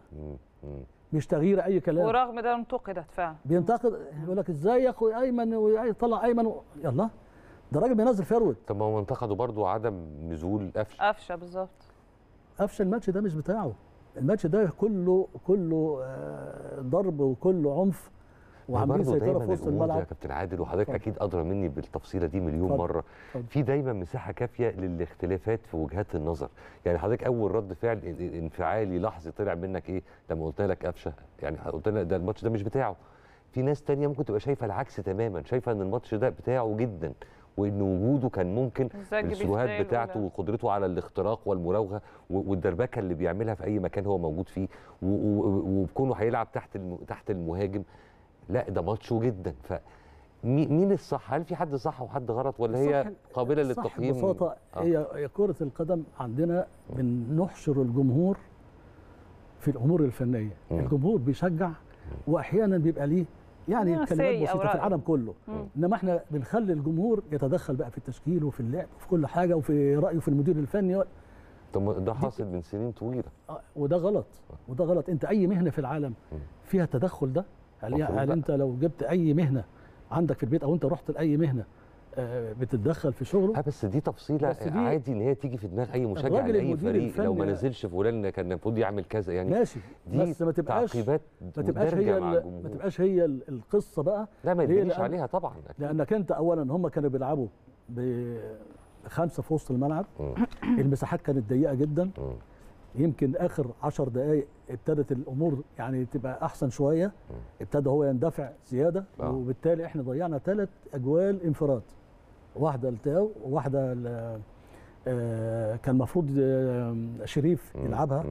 مش تغييره اي كلام ورغم ده انتقدت فعلا بينتقد يقول لك ازاي يا اخوي ايمن ويطلع ايمن و... يلا ده راجل بينزل فيرود طب ما هو انتقدوا برضو عدم نزول قفشه قفشه بالظبط قفشه الماتش ده مش بتاعه الماتش ده كله كله آه، ضرب وكله عنف وعاملين برضه سيطره دايما في وسط الأمور دي يا الملعب كابتن عادل وحضرتك اكيد ادرى مني بالتفصيله دي مليون اتفضل. مره اتفضل. في دايما مساحه كافيه للاختلافات في وجهات النظر يعني حضرتك اول رد فعل ال- ال- انفعالي لحظي طلع منك ايه لما قلت لك قفشه يعني قلت لك ده الماتش ده مش بتاعه في ناس تانية ممكن تبقى شايفه العكس تماما شايفه ان الماتش ده بتاعه جدا وان وجوده كان ممكن الزج بالسروهات بيفتعل بتاعته ولا- وقدرته على الاختراق والمراوغه و- والدربكه اللي بيعملها في اي مكان هو موجود فيه و- و- وبكونه هيلعب تحت الم- تحت المهاجم لا ده ماتشه جدا ف مي- مين الصح؟ هل في حد صح وحد غلط ولا هي صح- قابله صح للتقييم؟ ببساطه آه. هي هي كره القدم عندنا بنحشر الجمهور في الامور الفنيه الجمهور بيشجع واحيانا بيبقى ليه يعني آه، كلمات say أو بسيطه في رأي. العالم كله مم. انما احنا بنخلي الجمهور يتدخل بقى في التشكيل وفي اللعب وفي كل حاجه وفي رايه في المدير الفني طب ما ده حاصل من سنين طويله آه، وده غلط وده غلط انت اي مهنه في العالم فيها التدخل ده هل, مفروض هل بقى. انت لو جبت اي مهنه عندك في البيت او انت رحت لاي مهنه آه، بتتدخل في شغله اه بس دي تفصيله بس دي- عادي ان هي تيجي في دماغ اي مشجع الراجل لاي المدير فريق لو ما الفني- نزلش فلان كان المفروض يعمل كذا يعني ماشي دي بس ما تبقاش تعقيبات ما تبقاش مدرجة هي مع ال- الجمهور. ما تبقاش هي ال- القصه بقى لا ما ليه؟ يتبنيش لأن- عليها طبعا لانك انت اولا هم كانوا بيلعبوا بخمسه في وسط الملعب المساحات كانت ضيقه جدا يمكن اخر عشر دقائق ابتدت الامور يعني تبقى احسن شويه ابتدى هو يندفع زياده آه. وبالتالي احنا ضيعنا ثلاث اجوال انفراد واحده لتاو وواحده ل- آه، كان المفروض آه، شريف يلعبها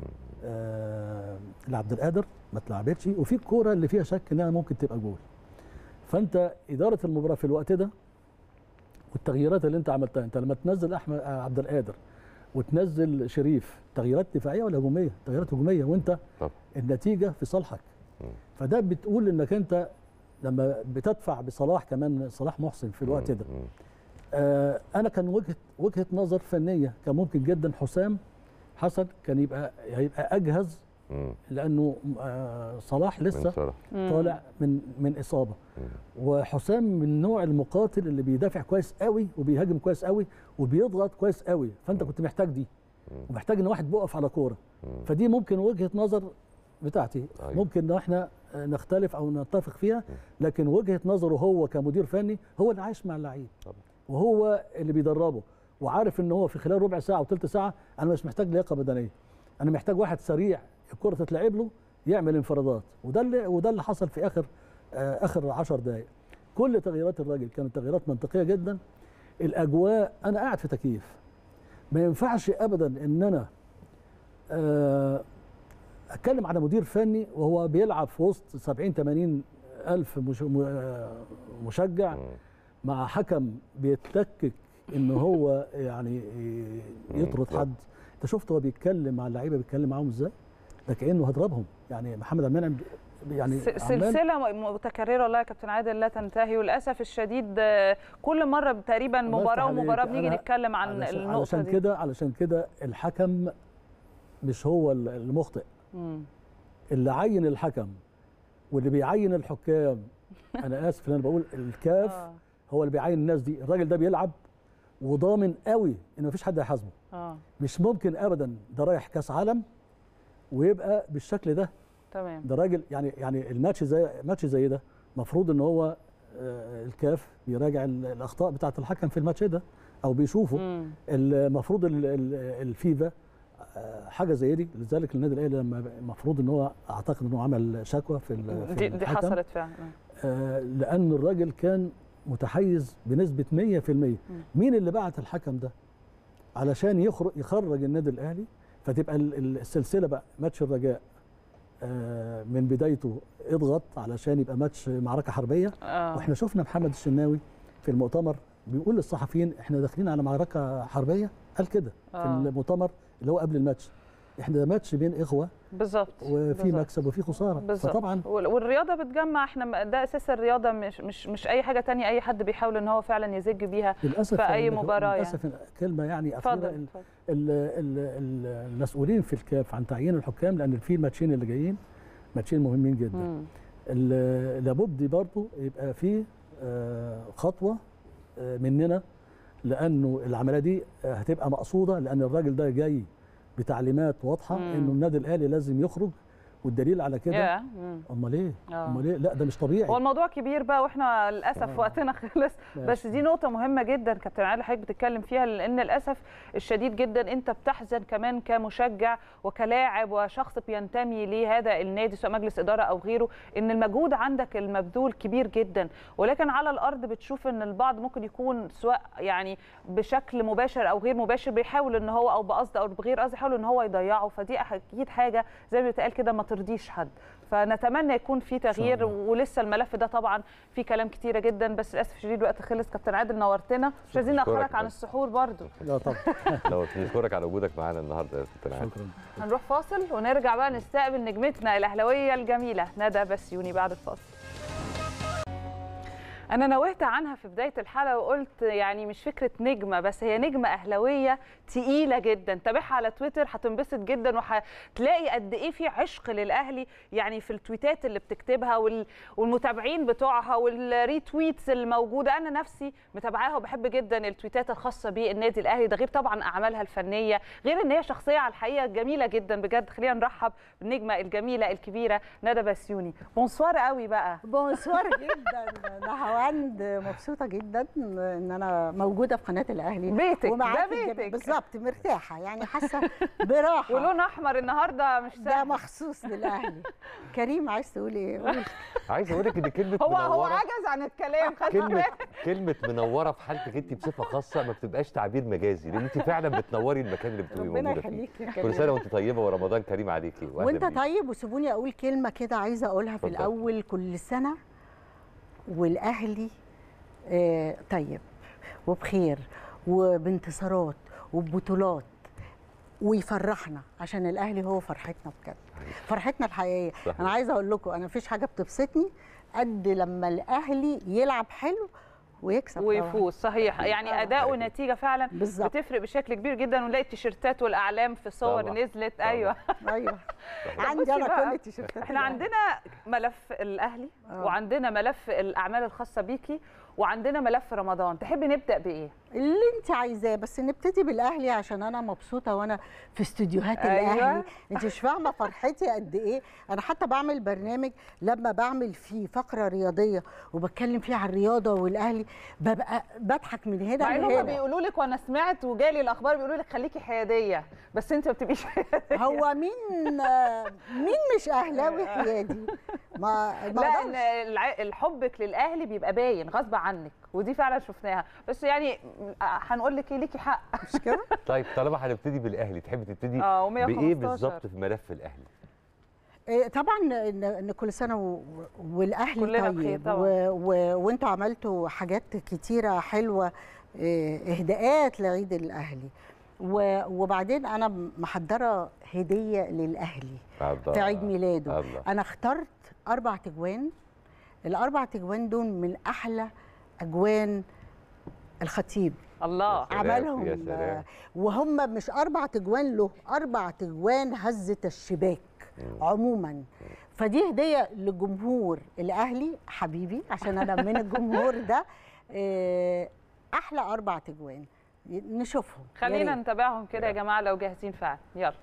آه، لعبد القادر ما اتلعبتش وفي الكوره اللي فيها شك انها ممكن تبقى جول فانت اداره المباراه في الوقت ده والتغييرات اللي انت عملتها انت لما تنزل احمد آه، عبد القادر وتنزل شريف تغييرات دفاعيه ولا هجوميه تغييرات هجوميه وانت طب. النتيجه في صالحك فده بتقول انك انت لما بتدفع بصلاح كمان صلاح محسن في الوقت ده آه انا كان وجهه وجهه نظر فنيه كان ممكن جدا حسام حسن كان يبقى هيبقى اجهز لانه آه صلاح لسه صلاح. مم. طالع من من اصابه وحسام من نوع المقاتل اللي بيدافع كويس قوي وبيهاجم كويس قوي وبيضغط كويس قوي فانت كنت محتاج دي ومحتاج ان واحد بيقف على كوره فدي ممكن وجهه نظر بتاعتي أيوة. ممكن ان احنا نختلف او نتفق فيها لكن وجهه نظره هو كمدير فني هو اللي عايش مع اللعيب وهو اللي بيدربه وعارف ان هو في خلال ربع ساعه او ثلث ساعه انا مش محتاج لياقه بدنيه انا محتاج واحد سريع الكره تتلعب له يعمل انفرادات وده اللي وده اللي حصل في اخر آه اخر 10 دقائق كل تغييرات الراجل كانت تغييرات منطقيه جدا الاجواء انا قاعد في تكييف ما ينفعش ابدا ان انا آه اتكلم على مدير فني وهو بيلعب في وسط 70 80 الف مش م- آه، مشجع مع حكم بيتلكك ان هو يعني يطرد حد انت شفت هو بيتكلم مع اللعيبه بيتكلم معاهم ازاي ده كانه هضربهم يعني محمد عبد المنعم يعني س- عمال- سلسله م- متكرره والله يا كابتن عادل لا تنتهي وللاسف الشديد آه، كل مره تقريبا الله مباراه يفتح عليك. ومباراه بنيجي أنا نتكلم عن علشان- النقطه علشان دي كده علشان كده الحكم مش هو ال- المخطئ مم. اللي عين الحكم واللي بيعين الحكام انا اسف ان انا بقول الكاف آه. هو اللي بيعين الناس دي الراجل ده بيلعب وضامن قوي ان مفيش حد هيحاسبه اه مش ممكن ابدا ده رايح كاس عالم ويبقى بالشكل ده تمام ده راجل يعني يعني الماتش زي ماتش زي ده المفروض ان هو آه، الكاف بيراجع ال- الاخطاء بتاعه الحكم في الماتش ده او بيشوفه مم. المفروض ال- ال- الفيفا آه، حاجه زي دي لذلك النادي الاهلي لما المفروض ان هو اعتقد انه عمل شكوى في ال- في دي, دي الحكم. حصلت فعلا آه، لان الراجل كان متحيز بنسبه 100% مين اللي بعت الحكم ده علشان يخرج يخرج النادي الاهلي فتبقى ال- ال- السلسله بقى ماتش الرجاء آه، من بدايته اضغط علشان يبقى ماتش معركه حربيه آه. واحنا شفنا محمد الشناوي في المؤتمر بيقول للصحفيين احنا داخلين على معركه حربيه قال كده في آه. المؤتمر اللي هو قبل الماتش احنا ده ماتش بين اخوه بالظبط وفي بالظبط. مكسب وفي خساره بالظبط فطبعا وال- والرياضه بتجمع احنا م- ده اساس الرياضه مش مش مش اي حاجه تانية اي حد بيحاول ان هو فعلا يزج بيها للاسف في اي ال- مباراه يعني للاسف كلمه يعني اتفضل، اخيره ال- اتفضل. ال- ال- ال- المسؤولين في الكاف عن تعيين الحكام لان في الماتشين اللي جايين ماتشين مهمين جدا مم. ال- لابد برضه يبقى في آه، خطوه آه، مننا لانه العمليه دي آه، هتبقى مقصوده لان الراجل ده جاي بتعليمات واضحه مم. انه النادي الاهلي لازم يخرج والدليل على يا، كده مم. امال ايه؟ آه. امال ايه؟ لا ده مش طبيعي هو الموضوع كبير بقى واحنا للاسف آه. وقتنا خلص ماشي. بس دي نقطه مهمه جدا كابتن عادل حضرتك بتتكلم فيها لان للاسف الشديد جدا انت بتحزن كمان كمشجع وكلاعب وشخص بينتمي لهذا النادي سواء مجلس اداره او غيره ان المجهود عندك المبذول كبير جدا ولكن على الارض بتشوف ان البعض ممكن يكون سواء يعني بشكل مباشر او غير مباشر بيحاول ان هو او بقصد او بغير قصد يحاول ان هو يضيعه فدي اكيد حاجه زي ما بيتقال كده ما ترضيش حد فنتمنى يكون في تغيير ولسه الملف ده طبعا في كلام كتيره جدا بس للاسف الشديد الوقت خلص كابتن عادل نورتنا مش عايزين أشكرك ناخرك عن بس. السحور برضو لا طبعا لو نشكرك على وجودك معانا النهارده يا كابتن عادل شكرا هنروح فاصل ونرجع بقى نستقبل نجمتنا الاهلاويه الجميله ندى بسيوني بعد الفاصل انا نوهت عنها في بدايه الحلقه وقلت يعني مش فكره نجمه بس هي نجمه اهلاويه تقيله جدا تابعها على تويتر هتنبسط جدا وهتلاقي قد ايه في عشق للاهلي يعني في التويتات اللي بتكتبها وال- والمتابعين بتوعها والريتويتس الموجوده انا نفسي متابعاها وبحب جدا التويتات الخاصه بالنادي الاهلي ده غير طبعا اعمالها الفنيه غير ان هي شخصيه على الحقيقه جميله جدا بجد خلينا نرحب بالنجمه الجميله الكبيره ندى بسيوني بونسوار قوي بقى بونسوار جدا نهار نهاوند مبسوطه جدا ان انا موجوده في قناه الاهلي بيتك، ومعاكي ده الجميع. بيتك. بالظبط مرتاحه يعني حاسه براحه ولون احمر النهارده مش سهل ده مخصوص للاهلي كريم عايز تقول ايه قول. عايز اقول لك ان كلمه هو هو منوره عجز عن الكلام خلي كلمه بالك. كلمه منوره في حالتك انت بصفه خاصه ما بتبقاش تعبير مجازي لان انت فعلا بتنوري المكان اللي بتبقي ربنا موجوده فيه يخليك يا كريم. كل سنه وانت طيبه ورمضان كريم عليكي وأهلا وانت بيكي. طيب وسيبوني اقول كلمه كده عايزه اقولها في اتفضل. الاول كل سنه والاهلي آه، طيب وبخير وبانتصارات وببطولات ويفرحنا عشان الاهلي هو فرحتنا بجد فرحتنا الحقيقيه صحيح. انا عايزه اقول لكم انا مفيش حاجه بتبسطني قد لما الاهلي يلعب حلو ويكسب طبعاً. ويفوز صحيح يعني آه. اداء ونتيجه فعلا بالظبط. بتفرق بشكل كبير جدا ونلاقي التيشيرتات والاعلام في صور طبعاً. نزلت ايوه ايوه طب عندي بصي انا بقى، كل التيشيرتات احنا عندنا ملف الاهلي آه. وعندنا ملف الاعمال الخاصه بيكي وعندنا ملف رمضان تحبي نبدا بايه اللي انت عايزاه بس نبتدي بالاهلي عشان انا مبسوطه وانا في استوديوهات أيوة. الاهلي انت مش فاهمه فرحتي قد ايه انا حتى بعمل برنامج لما بعمل فيه فقره رياضيه وبتكلم فيه عن الرياضه والاهلي ببقى بضحك من هنا مع ان هم لهنا بيقولوا لك وانا سمعت وجالي الاخبار بيقولوا لك خليكي حياديه بس انت ما بتبقيش حياديه هو مين آه، مين مش اهلاوي حيادي ما ما لا أقدرش. إن الع- حبك للاهلي بيبقى باين غصب عنك ودي فعلا شفناها بس يعني هنقول لك ايه ليكي حق مش كده طيب طالما هنبتدي بالاهلي تحبي تبتدي آه، بايه 115. بالظبط في ملف الاهلي إيه، طبعا ان إن كل سنه و- والاهلي كلنا بخير طيب طبعاً. و... و... وانتوا عملتوا حاجات كتيره حلوه إيه، اهداءات لعيد الاهلي و... وبعدين انا محضره هديه للاهلي الله. في عيد ميلاده الله. انا اخترت اربع تجوان الاربع تجوان دول من احلى اجوان الخطيب الله سلام، عملهم يا سلام. آه، وهم مش اربع تجوان له اربع تجوان هزه الشباك عموما فدي هديه لجمهور الاهلي حبيبي عشان انا من الجمهور ده آه، احلى اربع تجوان نشوفهم يا خلينا ريت. نتابعهم كده يا جماعه لو جاهزين فعلا يلا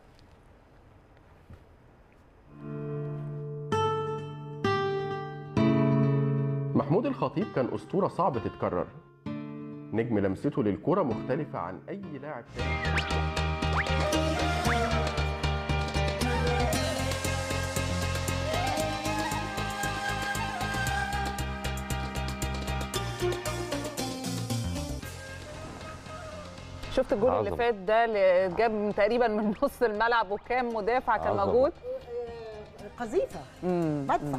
محمود الخطيب كان أسطورة صعب تتكرر نجم لمسته للكرة مختلفة عن أي لاعب تاني شفت الجول اللي عظمة. فات ده اللي جاب من تقريبا من نص الملعب وكام مدافع كان عظمة. موجود قذيفه مم. مدفع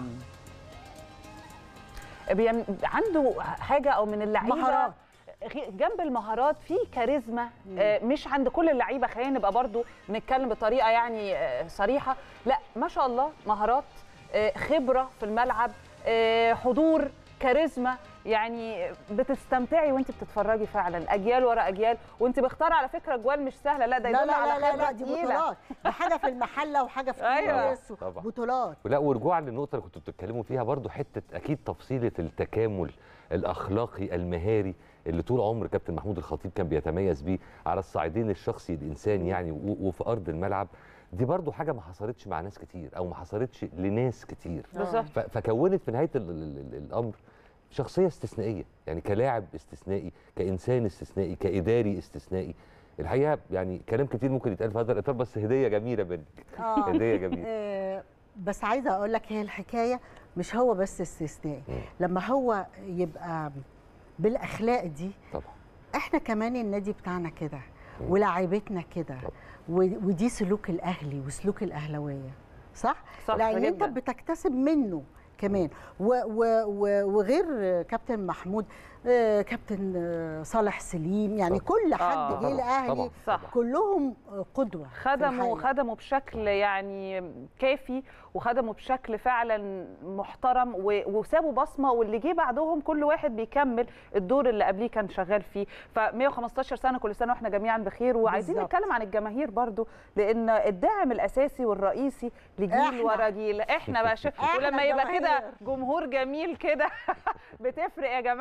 بيم... عنده حاجه او من اللعيبه مهارات. غي- جنب المهارات في كاريزما آه، مش عند كل اللعيبه خلينا نبقى برضو بنتكلم بطريقه يعني آه، صريحه لا ما شاء الله مهارات آه، خبره في الملعب آه، حضور كاريزما يعني بتستمتعي وانت بتتفرجي فعلا اجيال ورا اجيال وانت بختار على فكره جوال مش سهله لا ده لا يدل لا على لا لا, خبرة لا دي تقيلة. بطولات ده حاجه في المحله وحاجه في أيوة. تونس طبعاً. بطولات ولا ورجوعا للنقطه اللي كنتوا بتتكلموا فيها برضو حته اكيد تفصيله التكامل الاخلاقي المهاري اللي طول عمر كابتن محمود الخطيب كان بيتميز بيه على الصعيدين الشخصي الانساني يعني و- وفي ارض الملعب دي برضو حاجه ما حصلتش مع ناس كتير او ما حصلتش لناس كتير بالظبط. ف- فكونت في نهايه ال ال ال الامر شخصيه استثنائيه يعني كلاعب استثنائي كانسان استثنائي كاداري استثنائي الحقيقه يعني كلام كتير ممكن يتقال في هذا الاطار بس هديه جميله منك آه. هديه جميله آه، بس عايزه اقول لك هي الحكايه مش هو بس استثنائي لما هو يبقى بالاخلاق دي طبعا احنا كمان النادي بتاعنا كده ولاعيبتنا كده و- ودي سلوك الاهلي وسلوك الاهلاويه صح صح لان انت جداً. بتكتسب منه كمان و و و وغير كابتن محمود آه، كابتن آه، صالح سليم يعني صح. كل حد آه. جه طبعاً، الاهلي طبعاً، صح. كلهم قدوه في خدموا الحقيقة. خدموا بشكل يعني كافي وخدموا بشكل فعلا محترم و- وسابوا بصمه واللي جه بعدهم كل واحد بيكمل الدور اللي قبليه كان شغال فيه ف 115 سنه كل سنه واحنا جميعا بخير وعايزين بالظبط. نتكلم عن الجماهير برضو لان الداعم الاساسي والرئيسي لجيل إحنا. ورا جيل احنا بقى ش... إحنا ولما يبقى كده الجماهير. جمهور جميل كده بتفرق يا جماعه برضو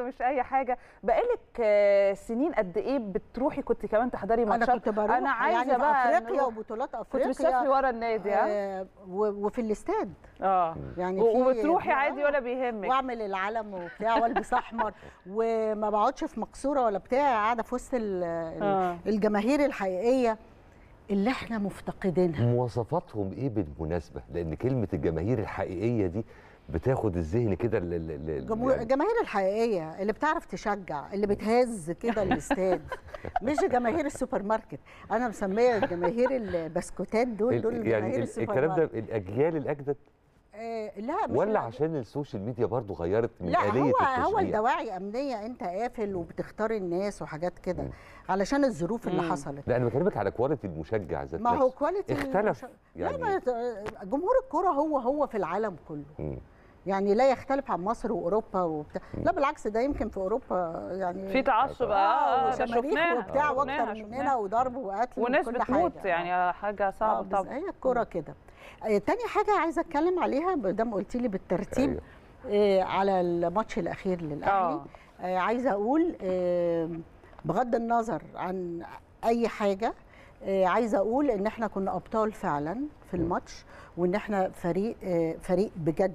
مش اي حاجه بقالك آه، سنين قد ايه بتروحي كنت كمان تحضري انا ماتشات كنت بروح انا عايزه يعني في بقى افريقيا نروح. وبطولات كنت افريقيا بتسافري ورا النادي ها آه و- وفي الاستاد اه يعني و- في- وبتروحي عادي ولا بيهمك واعمل العلم وبتاع والبس احمر وما بقعدش في مقصوره ولا بتاع قاعده في وسط ال- ال- آه. الجماهير الحقيقيه اللي احنا مفتقدينها مواصفاتهم ايه بالمناسبه لان كلمه الجماهير الحقيقيه دي بتاخد الذهن كده ل- ل- ل- جمهور يعني الجماهير الحقيقيه اللي بتعرف تشجع اللي بتهز كده الاستاد مش جماهير السوبر ماركت انا مسميه جماهير البسكوتات دول دول ال- جماهير يعني ال- السوبر الكلام ده ماركت الاجيال الاجدد آه لا مش ولا عشان السوشيال ميديا برضو غيرت من لا آلية هو التشجيع هو الدواعي امنيه انت قافل وبتختار الناس وحاجات كده علشان الظروف اللي مم. حصلت لا انا بكلمك على كواليتي المشجع ذات ما هو نفسه. كواليتي اختلف المش- يعني لا ما جمهور الكرة هو هو في العالم كله مم. يعني لا يختلف عن مصر واوروبا وبتاع لا بالعكس ده يمكن في اوروبا يعني في تعصب اه اه آه، ده وشماريخ شفناها وبتاع شفناها، واكتر شفناها. مننا وضرب وقتل وناس وكل بتموت حاجة. يعني حاجه آه، صعبه بس طبعا هي الكرة كده آه، تاني حاجة عايزة اتكلم عليها دام قلت لي بالترتيب آه، على الماتش الاخير للاهلي آه، عايزة اقول آه، بغض النظر عن اي حاجة آه، عايزة اقول ان احنا كنا ابطال فعلا في الماتش وان احنا فريق آه، فريق بجد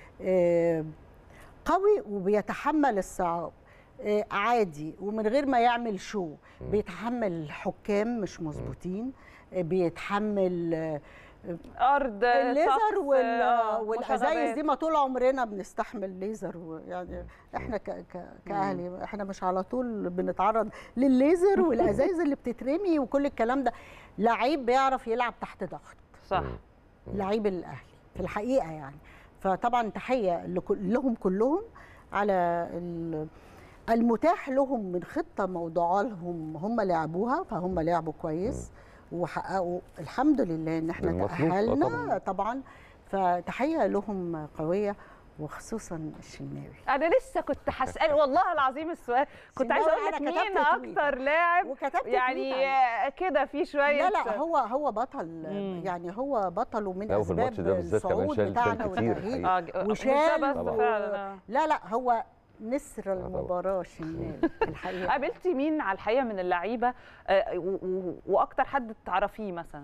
آه، قوي وبيتحمل الصعاب آه، عادي ومن غير ما يعمل شو بيتحمل الحكام مش مظبوطين آه، بيتحمل آه، ارض الليزر طقس، وال آه، والازايز مشاغبات. دي ما طول عمرنا بنستحمل ليزر يعني احنا ك ك كاهلي احنا مش على طول بنتعرض للليزر والازايز اللي بتترمي وكل الكلام ده لعيب بيعرف يلعب تحت ضغط صح لعيب الاهلي في الحقيقه يعني فطبعا تحيه لكل- لهم كلهم على ال- المتاح لهم من خطه موضوعه لهم هم لعبوها فهم لعبوا كويس وحققوا الحمد لله ان احنا المطلوب، آه تاهلنا طبعاً. طبعا فتحيه لهم قويه وخصوصا الشناوي انا لسه كنت هسال والله العظيم السؤال كنت عايزه اقول لك أنا مين كتبت تويت. اكتر لاعب وكتبت يعني تويت عليه. كده في شويه لا لا هو هو بطل يعني هو بطل ومن لا، وفي الماتش اسباب ده بالذات كمان الصعود شال- شال بتاعنا كتير والتأهيل حقيقي. آه، وشال بس و- فعلا، آه. لا لا هو نسر المباراه الشناوي في الحقيقه قابلتي مين على الحقيقه من اللعيبه آه، و- و- واكتر حد تعرفيه مثلا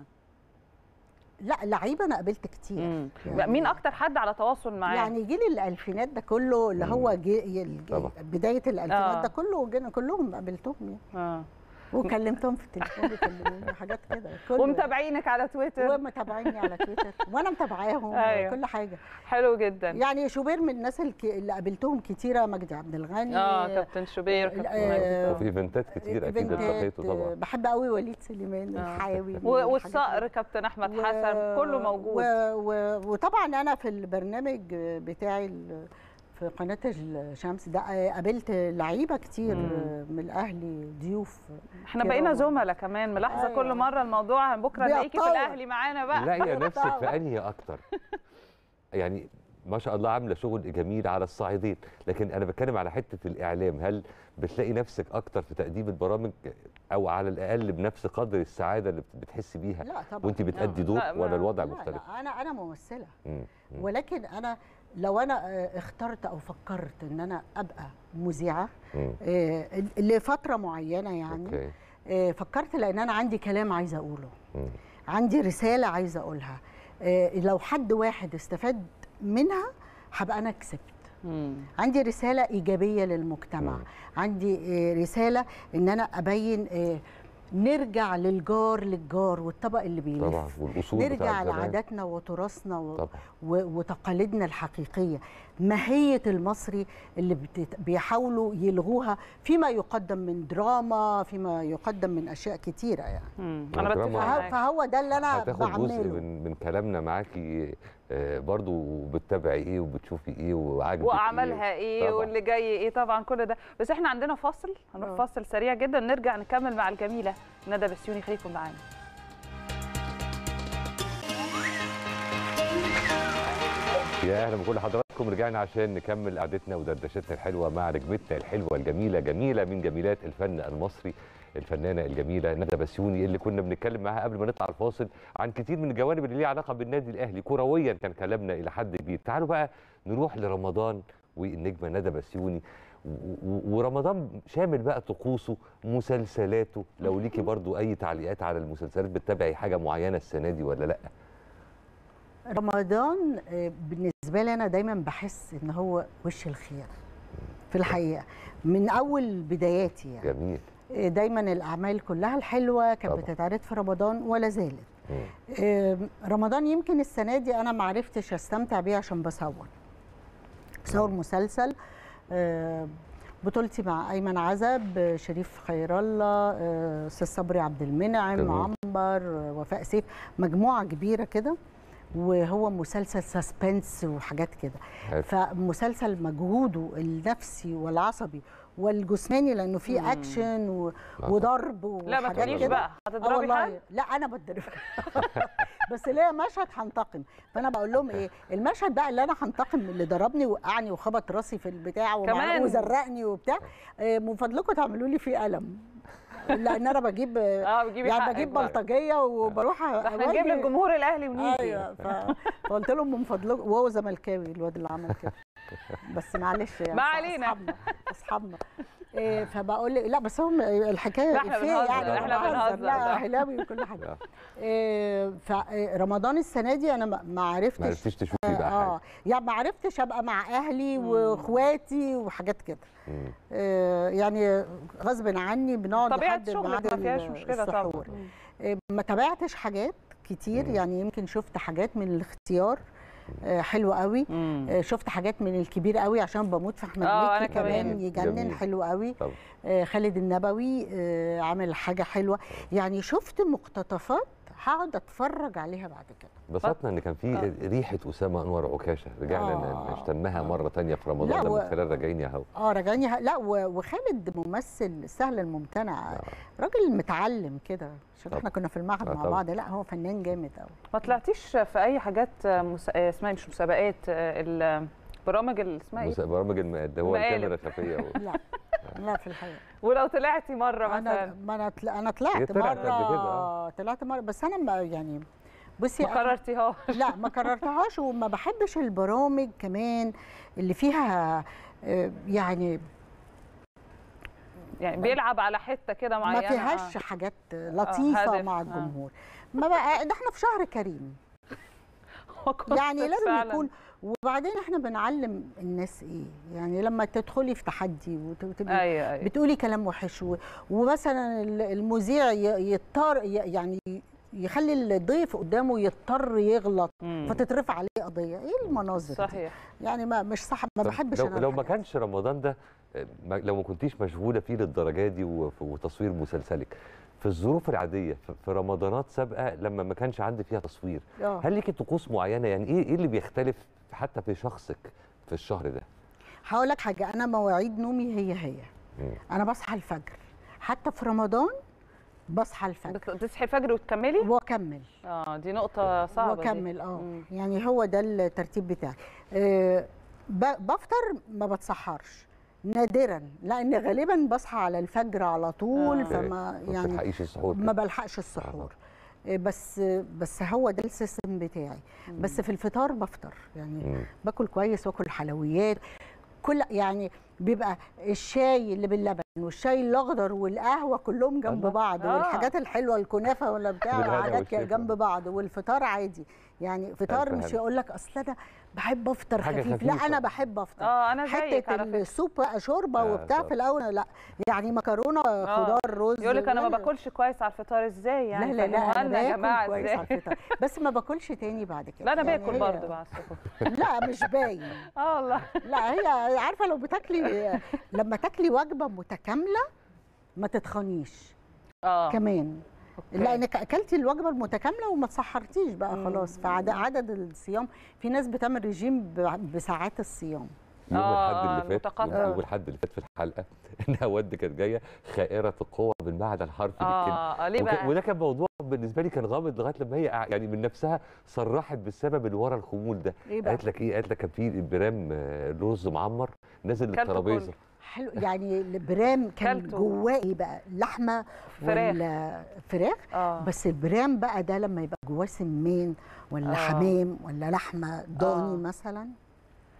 لا لعيبه انا قابلت كتير مم. يعني- مين اكتر حد على تواصل معاه يعني جيل الالفينات ده كله اللي هو جي الج- طبعا. بدايه الالفينات آه. ده كله جينا كلهم قابلتهم يعني اه وكلمتهم في التليفون وكلموني حاجات كده كله ومتابعينك على تويتر ومتابعيني على تويتر وانا متابعاهم أيوة. كل حاجه حلو جدا يعني شوبير من الناس الك- اللي قابلتهم كتيره مجدي عبد الغني اه كابتن شوبير كابتن آه، مجدي وفي ايفنتات كتير اكيد إيفنتات، التقيتوا طبعا بحب قوي وليد سليمان الحاوي و- والصقر كابتن احمد حسن كله موجود و... و... وطبعا انا في البرنامج بتاعي ال- في قناه الشمس ده قابلت لعيبه كتير مم. من الاهلي ضيوف احنا كرام. بقينا زملاء كمان ملاحظه أيوة. كل مره الموضوع بكره نلاقيكي في بيتطور. الاهلي معانا بقى لاقيه نفسك في انهي اكتر يعني ما شاء الله عامله شغل جميل على الصعيدين لكن انا بتكلم على حته الاعلام هل بتلاقي نفسك اكتر في تقديم البرامج او على الاقل بنفس قدر السعاده اللي بتحسي بيها لا طبعا وانت بتأدي دور لا، ما- ولا الوضع لا، مختلف لا انا انا ممثله مم. مم. ولكن انا لو انا آه، اخترت او فكرت ان انا ابقى مذيعه مم. آه، لفتره معينه يعني اوكي آه، فكرت لان انا عندي كلام عايزه اقوله مم. عندي رساله عايزه اقولها آه، لو حد واحد استفاد منها هبقى انا كسبت عندي رساله ايجابيه للمجتمع عندي آه، رساله ان انا ابين آه، نرجع للجار للجار والطبق اللي بيلف طبعا والاصول نرجع بتاعت زمان. لعاداتنا وتراثنا و... طبعا. و... وتقاليدنا الحقيقيه ماهيه المصري اللي بتت... بيحاولوا يلغوها فيما يقدم من دراما فيما يقدم من اشياء كتيره يعني أنا بتفق فه... فهو ده اللي انا هتاخد جزء بعمله من من كلامنا معاكي آه، برضو بتتابعي ايه وبتشوفي ايه وعاجبك واعمالها ايه طبعاً. واللي جاي ايه طبعا كل ده بس احنا عندنا فاصل هنروح آه. فاصل سريع جدا نرجع نكمل مع الجميله ندى بسيوني خليكم معانا يا اهلا بكل حضراتكم رجعنا عشان نكمل قعدتنا ودردشتنا الحلوه مع نجمتنا الحلوه الجميله جميله من جميلات الفن المصري الفنانه الجميله ندى بسيوني اللي كنا بنتكلم معاها قبل ما نطلع الفاصل عن كتير من الجوانب اللي ليها علاقه بالنادي الاهلي كرويا كان كلامنا الى حد كبير تعالوا بقى نروح لرمضان والنجمه ندى بسيوني و- ورمضان شامل بقى طقوسه مسلسلاته لو ليكي برضو اي تعليقات على المسلسلات بتتابعي حاجه معينه السنه دي ولا لا رمضان آه، بالنسبه لي انا دايما بحس ان هو وش الخير في الحقيقه من اول بداياتي يعني جميل آه، دايما الاعمال كلها الحلوه كانت طبعا. بتتعرض في رمضان ولا زالت مم. آه، رمضان يمكن السنه دي انا ما عرفتش استمتع بيه عشان بصور بصور مسلسل آه، بطولتي مع ايمن عزب آه، شريف خير الله آه، استاذ صبري عبد المنعم تمام. عنبر آه، وفاء سيف مجموعه كبيره كده وهو مسلسل سسبنس وحاجات كده حلو. فمسلسل مجهوده النفسي والعصبي والجسماني لانه فيه مم. اكشن و... آه. وضرب لا ما وحاجات تقوليش كده. بقى آه هتضربي والله. حد لا انا بتضرب بس ليا مشهد هنتقم فانا بقول لهم ايه المشهد بقى اللي انا هنتقم من اللي ضربني وقعني وخبط راسي في البتاع ومع- كمان. وزرقني وبتاع آه، من فضلكم تعملوا لي فيه قلم لان انا بجيب اه بتجيبي يعني حقك بجيب بقى. بلطجيه وبروح ده احنا نجيب أواجه- لك جمهور الاهلي ونيجي ايوه ف... فقلت لهم من فضلكم وهو زملكاوي الواد اللي عمل كده بس معلش يعني ما علينا. اصحابنا اصحابنا إيه فبقول لك لا بس هم الحكايه لا، احنا إفيه بنهزر، يعني احنا أنا بنهزر، لا ده. اهلاوي وكل حاجه إيه فرمضان السنه دي انا ما- ما عرفتش ما عرفتيش تشوفي بقى اه حاجه يعني ما عرفتش ابقى مع اهلي واخواتي وحاجات كده مم. آه، يعني غصب عني بنقعد طبيعة لحد شغلك ميعاد ما فيهاش ال- مشكلة طبعا. السحور. آه، ما تابعتش حاجات كتير مم. يعني يمكن شفت حاجات من الاختيار آه، حلو قوي آه، شفت حاجات من الكبير قوي عشان بموت في احمد آه، أنا مكي كمان كمان. يجنن جميل. حلو قوي طبعا آه، خالد النبوي آه، عامل حاجه حلوه يعني شفت مقتطفات هقعد اتفرج عليها بعد كده انبسطنا ان كان في ريحه اسامه انور عكاشه رجعنا آه. نشتمها مره تانية في رمضان لا، لما و- من خلال راجعين يا هوا اه راجعني ه- لا و- وخالد ممثل سهل الممتنع راجل متعلم كده عشان طبعا. احنا كنا في المعهد آه، مع طبعا. بعض لا هو فنان جامد قوي ما طلعتيش في اي حاجات مس... آه، اسمها مش مسابقات آه، البرامج اللي اسمها ايه مس- برامج الم- اللي هو مقالب. الكاميرا خفيه و- لا لا في الحقيقه ولو طلعتي مره انا مثلا ما انا طل- انا هي طلعت طلعت قبل كده، مره آه. طلعت مره بس انا ما يعني بصي ما أنا- قررتيهاش لا ما كررتهاش وما بحبش البرامج كمان اللي فيها آه، يعني يعني بيلعب على حته كده ما معينه فيهاش آه. حاجات لطيفه هدف، مع آه. الجمهور ما بقى ده احنا في شهر كريم كنت يعني لازم فعلاً. يكون وبعدين احنا بنعلم الناس ايه يعني لما تدخلي في تحدي وتبقي ايوه ايوه بتقولي كلام وحش و- ومثلا ال- المذيع ي- يضطر ي- يعني يخلي الضيف قدامه يضطر يغلط مم. فتترفع عليه قضيه ايه المناظر دي؟ صحيح يعني ما مش صح ما طب بحبش لو, انا لو ما الحاجات كانش رمضان ده آه، ما- لو ما كنتيش مشغوله فيه للدرجه دي وف- وتصوير مسلسلك في الظروف العاديه في- في رمضانات سابقه لما ما كانش عندي فيها تصوير آه. هل ليكي طقوس معينه يعني ايه ايه اللي بيختلف حتى في شخصك في الشهر ده هقول لك حاجه انا مواعيد نومي هي هي مم. انا بصحى الفجر حتى في رمضان بصحى الفجر بت- بتصحي الفجر وتكملي واكمل اه دي نقطه صعبه دي. واكمل اه مم. يعني هو ده الترتيب بتاعي آه، ب- بفطر ما بتسحرش نادرا لان غالبا بصحى على الفجر على طول آه. فما ما يعني بتلحقيش السحور ما بلحقش السحور آه، بس بس هو ده السيستم بتاعي بس في الفطار بفطر يعني مم. باكل كويس واكل حلويات كل يعني بيبقى الشاي اللي باللبن والشاي الاخضر والقهوه كلهم جنب الله. بعض آه. والحاجات الحلوه الكنافه ولا بتاع بالهنا حاجات والشفا. جنب بعض والفطار عادي يعني فطار ألف مش هنا. يقول لك اصل انا بحب افطر حاجة خفيف لا خفيفة. انا بحب افطر اه انا زيك حته على فكره السوب بقى شوربه آه، وبتاع طب. في الاول لا يعني مكرونه خضار رز يقول لك انا ما لا، لا. باكلش كويس على الفطار ازاي لا يعني لا لا فهموها انا لنا يا باكل جماعه كويس على ازاي الفطار بس ما باكلش تاني بعد كده لا انا يعني باكل هي- برضه بقى على السحور لا مش باين اه والله لا هي عارفه لو بتاكلي لما تاكلي وجبه متكامله ما تتخنيش اه كمان أوكي. لانك اكلتي الوجبه المتكامله وما تسحرتيش بقى خلاص فعدد عدد الصيام في ناس بتعمل رجيم ب- بساعات الصيام يوم آه، الحد اللي فات المتقطع. يوم, يوم الحد اللي فات في الحلقه انها ود كانت جايه خائره القوه بالمعنى الحرفي للكلمه اه آه، ليه وك- بقى وده كان موضوع بالنسبه لي كان غامض لغايه لما هي قع- يعني من نفسها صرحت بالسبب اللي ورا الخمول ده ايه بقى قالت لك ايه قالت لك كان في برام آه، رز معمر نازل كلته للترابيزه كله. حلو يعني البرام كان كلته. جواه ايه بقى لحمه فراخ. ولا فراخ اه بس البرام بقى ده لما يبقى جواه سمان ولا آه. حمام ولا لحمه ضاني آه. مثلا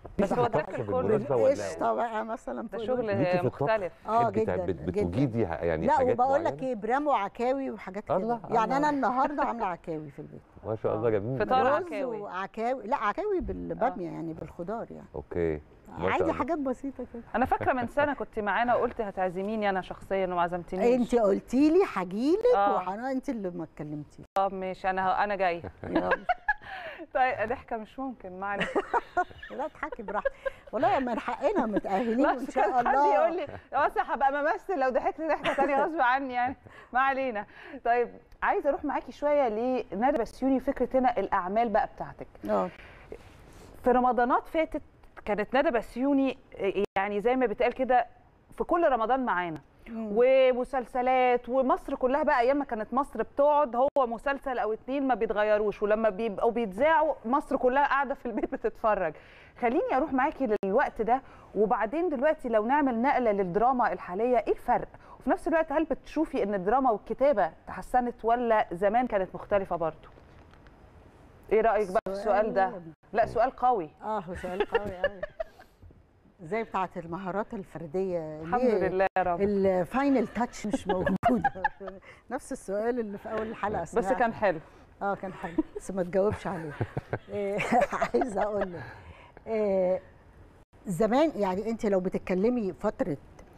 بس هو ده طبخ كله بالمناسبة ولا- قشطه بقى مثلا ده فوق شغل الوجه. ليكي في الطبخ مختلف اه تحبي تع- جدا بت- جدا بتجيدي ح- يعني لا حاجات وبقول لك معينة؟ ايه برام وعكاوي وحاجات كده الله، يعني الله. انا النهارده عامله عكاوي في البيت ما شاء الله جميل فطار رز عكاوي. وعكاوي لا عكاوي بالباميه يعني بالخضار يعني اوكي ما شاء عادي الله. حاجات بسيطه كده انا فاكره من سنه كنت معانا وقلت هتعزميني انا شخصيا وما عزمتنيش انت قلتي لي هجيلك آه. وحنا انت اللي ما اتكلمتي طب ماشي انا انا جايه يلا. طيب ضحكه مش ممكن معلش لا اضحكي براحتك والله من حقنا متاهلين لا ان شاء حد الله يقول لي بس هبقى ممثل لو ضحكت ضحكه ثانيه غصب عني يعني ما علينا طيب عايزه اروح معاكي شويه لندى بسيوني فكره هنا الاعمال بقى بتاعتك اه في رمضانات فاتت كانت ندى بسيوني يعني زي ما بيتقال كده في كل رمضان معانا ومسلسلات ومصر كلها بقى ايام ما كانت مصر بتقعد هو مسلسل او اتنين ما بيتغيروش ولما بيبقوا بيتذاعوا مصر كلها قاعده في البيت بتتفرج خليني اروح معاكي للوقت ده وبعدين دلوقتي لو نعمل نقله للدراما الحاليه ايه الفرق وفي نفس الوقت هل بتشوفي ان الدراما والكتابه تحسنت ولا زمان كانت مختلفه برضو ايه رايك بقى في السؤال ده لا سؤال قوي اه هو سؤال قوي قوي زي بتاعه المهارات الفرديه الحمد ليه لله يا رب. الفاينل تاتش مش موجوده نفس السؤال اللي في اول الحلقه بس سمعته. كان حلو اه كان حلو بس ما تجاوبش عليه إيه، عايزه اقول لك إيه، زمان يعني انت لو بتتكلمي فتره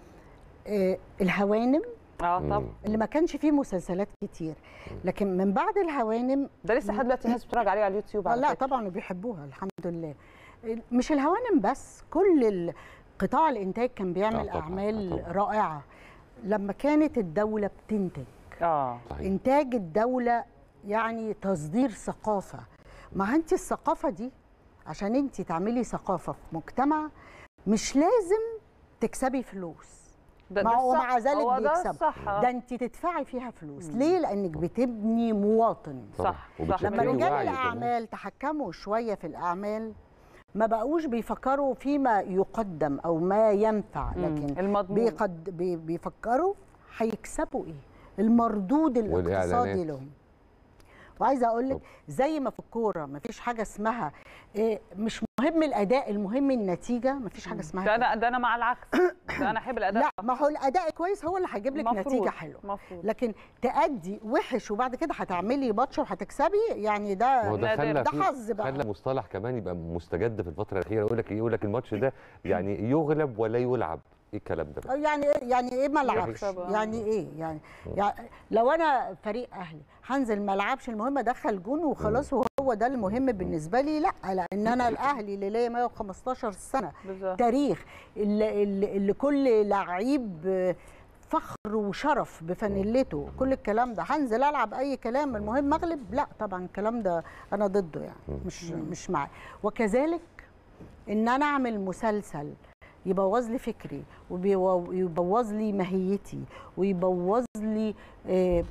إيه، الهوانم اه طبعا اللي ما كانش فيه مسلسلات كتير لكن من بعد الهوانم ده لسه لحد دلوقتي الناس بتتفرج عليه على اليوتيوب آه، على لا فكرة. طبعا وبيحبوها الحمد لله مش الهوانم بس كل ال- قطاع الانتاج كان بيعمل آه، طبعاً، اعمال رائعه لما كانت الدوله بتنتج اه انتاج الدوله يعني تصدير ثقافه ما انت الثقافه دي عشان انت تعملي ثقافه في مجتمع مش لازم تكسبي فلوس ده- مع ده ومع الصح. ذلك هو ده بيكسب الصح، آه. ده انت تدفعي فيها فلوس ليه لانك بتبني مواطن طبعاً. صح، وبتشكلي لما رجال وعي كمان. الاعمال تحكموا شويه في الاعمال ما بقوش بيفكروا فيما يقدم او ما ينفع مم. لكن المضمون. بيقد بي بيفكروا هيكسبوا ايه المردود الاقتصادي والإعلانات. لهم وعايزه اقول لك زي ما في الكوره ما فيش حاجه اسمها إيه مش مهم الاداء المهم النتيجه ما فيش حاجه اسمها ده كده. انا ده انا مع العكس ده انا احب الاداء لا ما هو الاداء كويس هو اللي هيجيب لك مفروض، نتيجه حلوه مفروض. لكن تأدي وحش وبعد كده هتعملي ماتش وهتكسبي يعني ده ما هو ده خلى ده في- حظ بقى خلى مصطلح كمان يبقى مستجد في الفتره الاخيره يقول لك ايه يقول لك الماتش ده يعني يغلب ولا يلعب ايه الكلام ده بقى؟ يعني ايه يعني ايه ما العبش يكسب، آه. يعني ايه يعني, يعني لو انا فريق اهلي هنزل ما العبش المهم ادخل جون وخلاص وهو ده المهم بالنسبه لي لا لان انا الاهلي اللي ليا 115 سنه بالظبط. تاريخ اللي, اللي, اللي كل لعيب فخر وشرف بفانيلته كل الكلام ده هنزل العب اي كلام المهم اغلب لا طبعا الكلام ده انا ضده يعني مش مش معاه وكذلك ان انا اعمل مسلسل يبوظ لي فكري ويبوظ لي ماهيتي ويبوظ لي آه،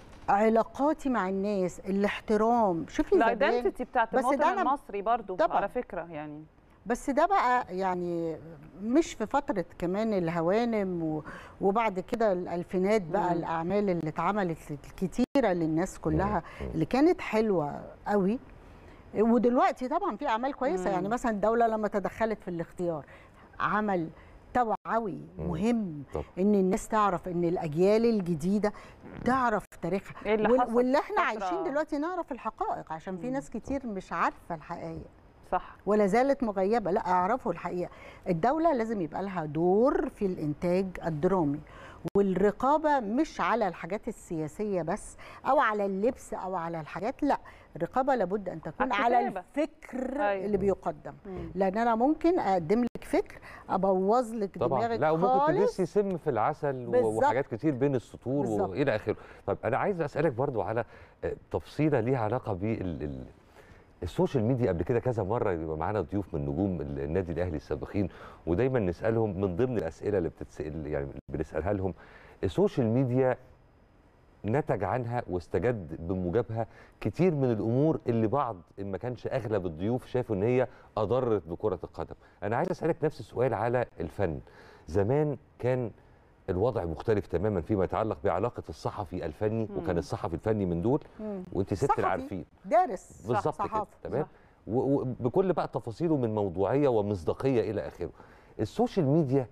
علاقاتي مع الناس الاحترام شوفي زمان الايدنتيتي بتاعت بس المواطن ده أنا- المصري برضو طبعاً. على فكره يعني بس ده بقى يعني مش في فترة كمان الهوانم و- وبعد كده الألفينات بقى مم. الأعمال اللي اتعملت الكتيرة للناس كلها اللي كانت حلوة قوي ودلوقتي طبعا في أعمال كويسة مم. يعني مثلا الدولة لما تدخلت في الاختيار عمل توعوي مهم طب. ان الناس تعرف ان الاجيال الجديده تعرف تاريخها إيه اللي وال- حصل واللي احنا فترة- عايشين دلوقتي نعرف الحقائق عشان في ناس كتير مش عارفه الحقائق صح ولا زالت مغيبه لا اعرفوا الحقيقه الدوله لازم يبقى لها دور في الانتاج الدرامي والرقابه مش على الحاجات السياسيه بس او على اللبس او على الحاجات لا الرقابه لابد ان تكون على على الكتابة. الفكر أيوة. اللي بيقدم مم. لان انا ممكن اقدم لك فكر ابوظ لك طبعا دماغك لا وممكن خالص تدسي سم في العسل و- بالظبط. وحاجات كتير بين السطور بالظبط. والى اخره طب انا عايز اسالك برضو على آه، تفصيله ليها علاقه بال ال- السوشيال ميديا قبل كده كذا مره يبقى معانا ضيوف من نجوم ال- النادي الاهلي السابقين ودايما نسالهم من ضمن الاسئله اللي بتتسال يعني بنسالها لهم السوشيال ميديا نتج عنها واستجد بموجبها كتير من الامور اللي بعض ان ما كانش اغلب الضيوف شافوا ان هي اضرت بكره القدم انا عايز اسالك نفس السؤال على الفن زمان كان الوضع مختلف تماما فيما يتعلق بعلاقه الصحفي الفني مم. وكان الصحفي الفني من دول مم. وانت ست صحفي، العارفين دارس بالظبط كده صحافة، تمام صح. وبكل بقى تفاصيله من موضوعيه ومصداقيه الى اخره السوشيال ميديا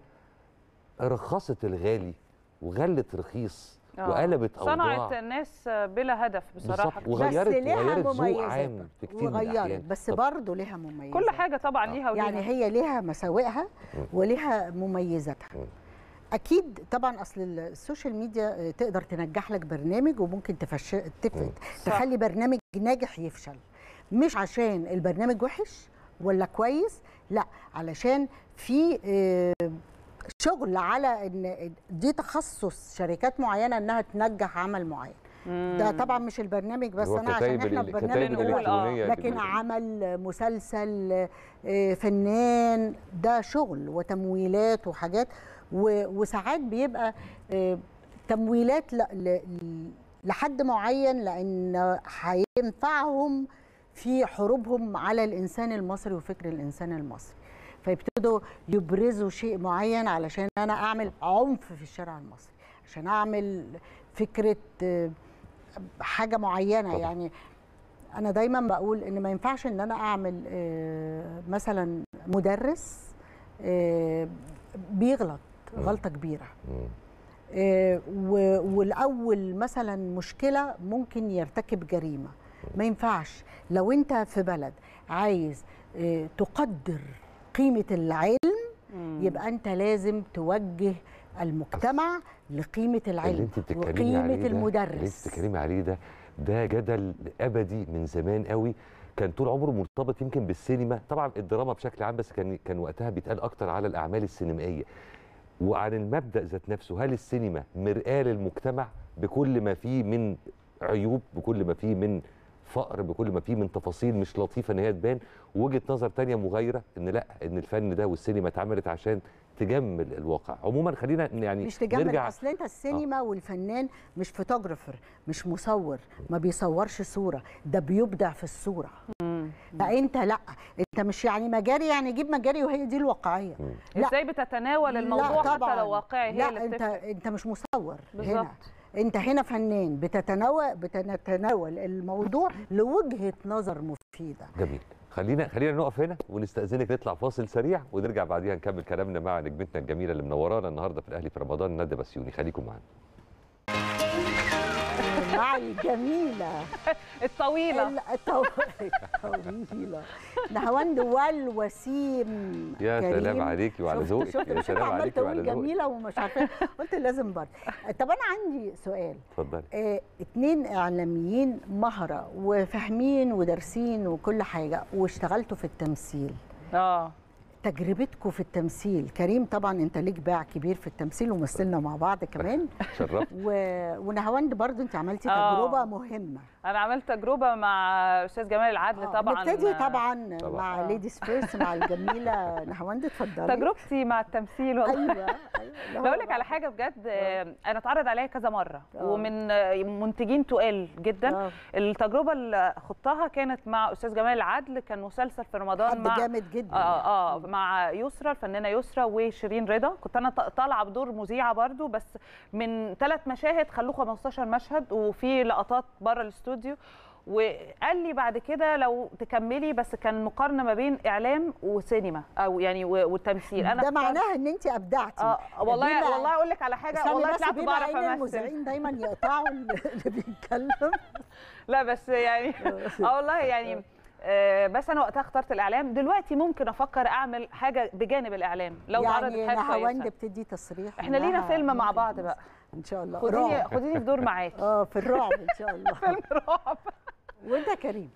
رخصت الغالي وغلت رخيص آه. وقلبت اوضاع صنعت الناس بلا هدف بصراحه بالظبط. وغيرت بس ليها وغيرت ذوق مميزات عام في كتير من وغيرت الاحيان بس طب- برضه ليها مميزات كل حاجه طبعا ليها وليها يعني هي ليها مساوئها وليها مميزاتها اكيد طبعا اصل السوشيال ميديا تقدر تنجح لك برنامج وممكن تفش... تف... تخلي برنامج ناجح يفشل مش عشان البرنامج وحش ولا كويس لا علشان في آه، شغل على ان دي تخصص شركات معينه انها تنجح عمل معين ده طبعا مش البرنامج بس هو انا عشان كتايب احنا ال- في برنامج كتايب نقول الإلكترونية اللي لكن بي- عمل مسلسل آه، فنان ده شغل وتمويلات وحاجات و- وساعات بيبقى آه، تمويلات ل- ل- لحد معين لان هينفعهم في حروبهم على الانسان المصري وفكر الانسان المصري فيبتدوا يبرزوا شيء معين علشان انا اعمل عنف في الشارع المصري عشان اعمل فكره آه، حاجه معينه طبعا. يعني انا دايما بقول ان ما ينفعش ان انا اعمل آه، مثلا مدرس آه، بيغلط غلطه كبيره آه، و- والاول مثلا مشكله ممكن يرتكب جريمه ما ينفعش لو انت في بلد عايز آه، تقدر قيمه العلم يبقى انت لازم توجه المجتمع لقيمه اللي العلم انت بتتكلمي وقيمه عليه ده اللي انت المدرس بتتكلمي عليه ده ده جدل ابدي من زمان قوي كان طول عمره مرتبط يمكن بالسينما طبعا الدراما بشكل عام بس كان كان وقتها بيتقال اكتر على الاعمال السينمائيه وعن المبدا ذات نفسه هل السينما مرآة للمجتمع بكل ما فيه من عيوب بكل ما فيه من فقر بكل ما فيه من تفاصيل مش لطيفه ان هي تبان ووجهه نظر تانية مغايره ان لا ان الفن ده والسينما اتعملت عشان تجمل الواقع عموما خلينا يعني مش تجمل نرجع اصل انت السينما والفنان مش فوتوغرافر مش مصور ما بيصورش صوره ده بيبدع في الصوره فانت لا انت مش يعني مجاري يعني جيب مجاري وهي دي الواقعيه لا ازاي بتتناول الموضوع لا حتى طبعاً. لو واقعي هي لا اللي انت بتفرق. انت مش مصور بالظبط. هنا انت هنا فنان بتتناول بتتناول الموضوع لوجهه نظر مفيده جميل خلينا خلينا نقف هنا ونستأذنك نطلع فاصل سريع ونرجع بعديها نكمل كلامنا مع نجمتنا الجميله اللي منورانا النهارده في الاهلي في رمضان ندى بسيوني خليكم معانا معي الجميله الطويله الطويله نهاوند والوسيم يا كريم. سلام عليكي وعلى شفت- ذوقك شفت يا مش سلام انا عمال عليكي وعلى تقول ذوقك جميله ومش عارفه قلت لازم برضه طب انا عندي سؤال اتفضلي آه، اتنين اعلاميين مهره وفاهمين ودارسين وكل حاجه واشتغلتوا في التمثيل اه تجربتكم في التمثيل كريم طبعا انت ليك باع كبير في التمثيل ومثلنا مع بعض كمان شرفت و... ونهاوند برضو انت عملتي آه. تجربه مهمه انا عملت تجربه مع استاذ جمال العدل طبعا نبتدي طبعا, طبعاً. مع آه. ليديز فيرست مع الجميله نهاوند اتفضلي تجربتي مع التمثيل والله ايوه لا اقول لك على حاجه بجد آه، انا اتعرض عليا كذا مره آه. ومن آه، منتجين تقال جدا التجربه اللي خضتها كانت مع استاذ جمال العدل كان مسلسل في رمضان حد مع جامد جدا. اه اه مع يسرا الفنانه يسرا وشيرين رضا كنت انا ط- طالعه بدور مذيعه برضو بس من ثلاث مشاهد خلوه 15 مشهد وفي لقطات بره الاستوديو وقال لي بعد كده لو تكملي بس كان مقارنه ما بين اعلام وسينما او يعني و- والتمثيل انا ده اخترت- معناها ان انت ابدعتي اه والله بما- والله اقول لك على حاجه استني والله بس طلعت بما بعرف ان امثل المذيعين دايما يقطعوا اللي بيتكلم لا بس يعني اه والله يعني آه، بس انا وقتها اخترت الاعلام دلوقتي ممكن افكر اعمل حاجه بجانب الاعلام لو اتعرضت يعني حاجه نهاوند كويسه بتدي تصريح احنا لينا إنها فيلم مع ممكن بعض تمثل. بقى ان شاء الله خديني رعب. خديني في دور معاكي اه في الرعب ان شاء الله فيلم رعب وانت يا كريم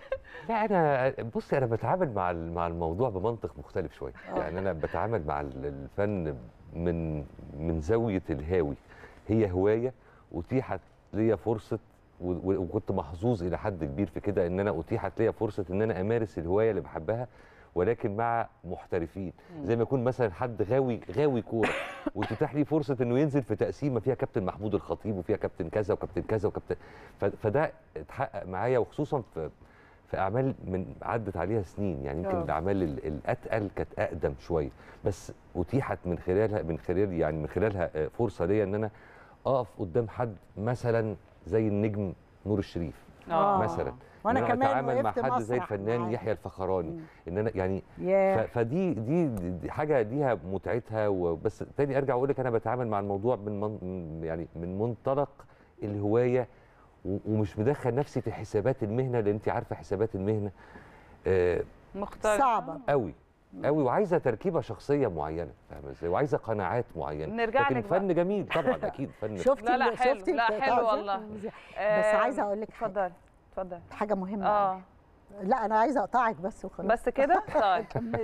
لا انا بصي انا بتعامل مع ال- مع الموضوع بمنطق مختلف شويه آه. يعني انا بتعامل مع ال- الفن من من زاويه الهاوي هي هوايه اتيحت ليا فرصه و- و- وكنت محظوظ الى حد كبير في كده ان انا اتيحت ليا فرصه ان انا امارس الهوايه اللي بحبها ولكن مع محترفين زي ما يكون مثلا حد غاوي غاوي كوره وتتاح لي فرصه انه ينزل في تقسيمه فيها كابتن محمود الخطيب وفيها كابتن كذا وكابتن كذا وكابتن ف- فده اتحقق معايا وخصوصا في في اعمال من عدت عليها سنين يعني يمكن آه. الاعمال ال- الاتقل كانت اقدم شويه بس اتيحت من خلالها من خلال يعني من خلالها آه، فرصه ليا ان انا اقف قدام حد مثلا زي النجم نور الشريف آه. مثلا وأنا إن أنا كمان اتعامل مع وقفت حد زي مسرح الفنان معاه. يحيى الفخراني ان انا يعني ياه. ف- فدي دي, دي حاجه ليها متعتها وبس تاني ارجع اقول لك انا بتعامل مع الموضوع من من يعني من منطلق الهوايه و- ومش مدخل نفسي في حسابات المهنه لان انت عارفه حسابات المهنه آه مختلف صعبه قوي قوي وعايزه تركيبه شخصيه معينه فاهمه ازاي وعايزه قناعات معينه نرجع لكن لك بقى. فن جميل طبعا اكيد فن شفتي لا لا ال- حلو شفتي لا البتاع حلو ده؟ والله بس عايزه اقول لك حاجه اتفضلي اتفضلي حاجه مهمه اه أوي. لا انا عايزه اقطعك بس وخلاص بس كده طيب كملي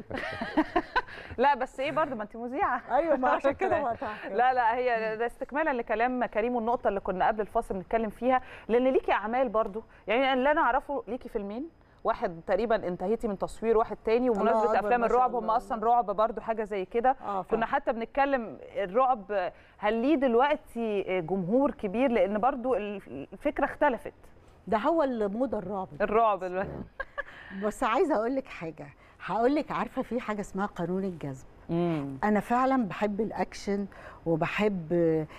لا بس ايه برضه ما انت مذيعه ايوه ما عشان كده بقطعك لا لا هي ده استكمالا لكلام كريم والنقطه اللي كنا قبل الفاصل بنتكلم فيها لان ليكي اعمال برضه يعني اللي انا اعرفه ليكي فيلمين واحد تقريبا انتهيتي من تصوير واحد تاني الله ومناسبه أكبر، افلام ما شاء الرعب هم الله. اصلا رعب برضه حاجه زي كده آه، كنا حتى بنتكلم الرعب هل ليه دلوقتي جمهور كبير لان برضه الفكره اختلفت ده هو الموضه الرعب الرعب دلوقتي بس عايزه اقول لك حاجه هقول لك عارفه في حاجه اسمها قانون الجذب انا فعلا بحب الاكشن وبحب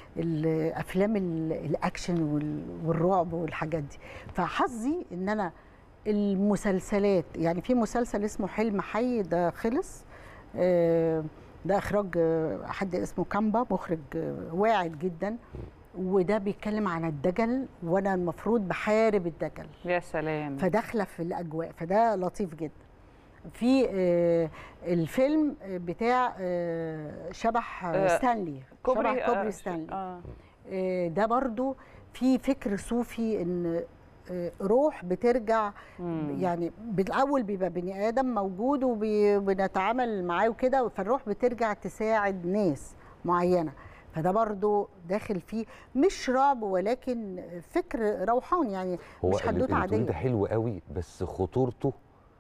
الافلام ال- الاكشن وال- والرعب والحاجات دي فحظي ان انا المسلسلات يعني في مسلسل اسمه حلم حي ده خلص آه، ده اخراج آه، حد اسمه كامبا مخرج آه، واعد جدا وده بيتكلم عن الدجل وانا المفروض بحارب الدجل يا سلام فداخله في الاجواء فده لطيف جدا في آه، الفيلم بتاع آه، شبح آه، آه، ستانلي كوبري- شبح كوبري آه، ستانلي آه. آه، ده برضو في فكر صوفي ان آه، روح بترجع يعني بالاول بيبقى بني ادم موجود وبنتعامل معاه وكده فالروح بترجع تساعد ناس معينه فده برضو داخل فيه مش رعب ولكن فكر روحاني يعني هو مش اللي- حدوته اللي بتقوليه ده عاديه حلو قوي بس خطورته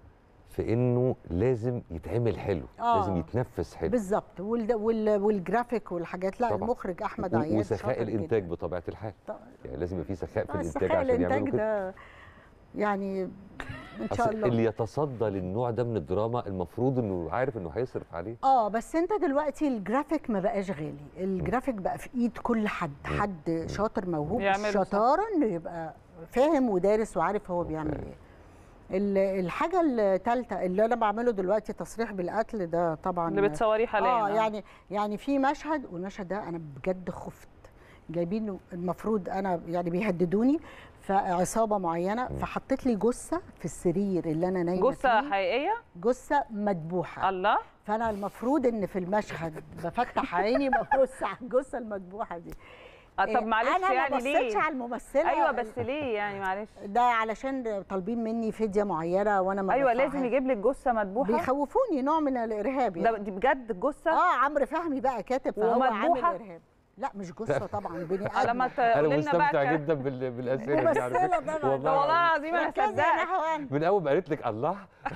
في انه لازم يتعمل حلو آه. لازم يتنفس حلو بالظبط وال وال والجرافيك والحاجات لا طبعاً. المخرج احمد و- عياد وسخاء شاطر الانتاج جداً. بطبيعه الحال طبعاً. يعني لازم يبقى في سخاء في آه، الانتاج سخاء عشان يعملوا الانتاج كده ده يعني ان شاء أصل الله اللي يتصدى للنوع ده من الدراما المفروض انه عارف انه هيصرف عليه اه بس انت دلوقتي الجرافيك ما بقاش غالي الجرافيك بقى في ايد كل حد حد شاطر موهوب يعمله صح. الشطاره انه يبقى فاهم ودارس وعارف هو بيعمل ايه ال- الحاجه الثالثه اللي انا بعمله دلوقتي تصريح بالقتل ده طبعا اللي بتصوريه حاليا اه آه. يعني يعني في مشهد والمشهد ده انا بجد خفت جايبينه المفروض انا يعني بيهددوني فعصابه معينه فحطيت لي جثه في السرير اللي انا نايمه جثه فيه حقيقيه جثه مذبوحه الله فانا المفروض ان في المشهد بفتح عيني ببص على الجثه المذبوحه دي آه، طب إيه، معلش انا يعني ما ليه بصيتش على الممثله ايوه بس ليه يعني معلش ده علشان طالبين مني فديه معينه وانا ما ايوه بدفعهاش. لازم يجيب لك جثه مذبوحه بيخوفوني نوع من الارهاب ده يعني. دي بجد جثه اه عمرو فهمي بقى كاتب فهو عامل ومذبوحة؟ ارهاب لا مش جثه طبعا بني لما ادم انا تقولي لنا بقى مستمتع ك- جدا بال- بالاسئله دي على ممثلة فكرة. طبعاً. والله العظيم انا ركزي يا صدقت نهوان من اول ما قالت لك الله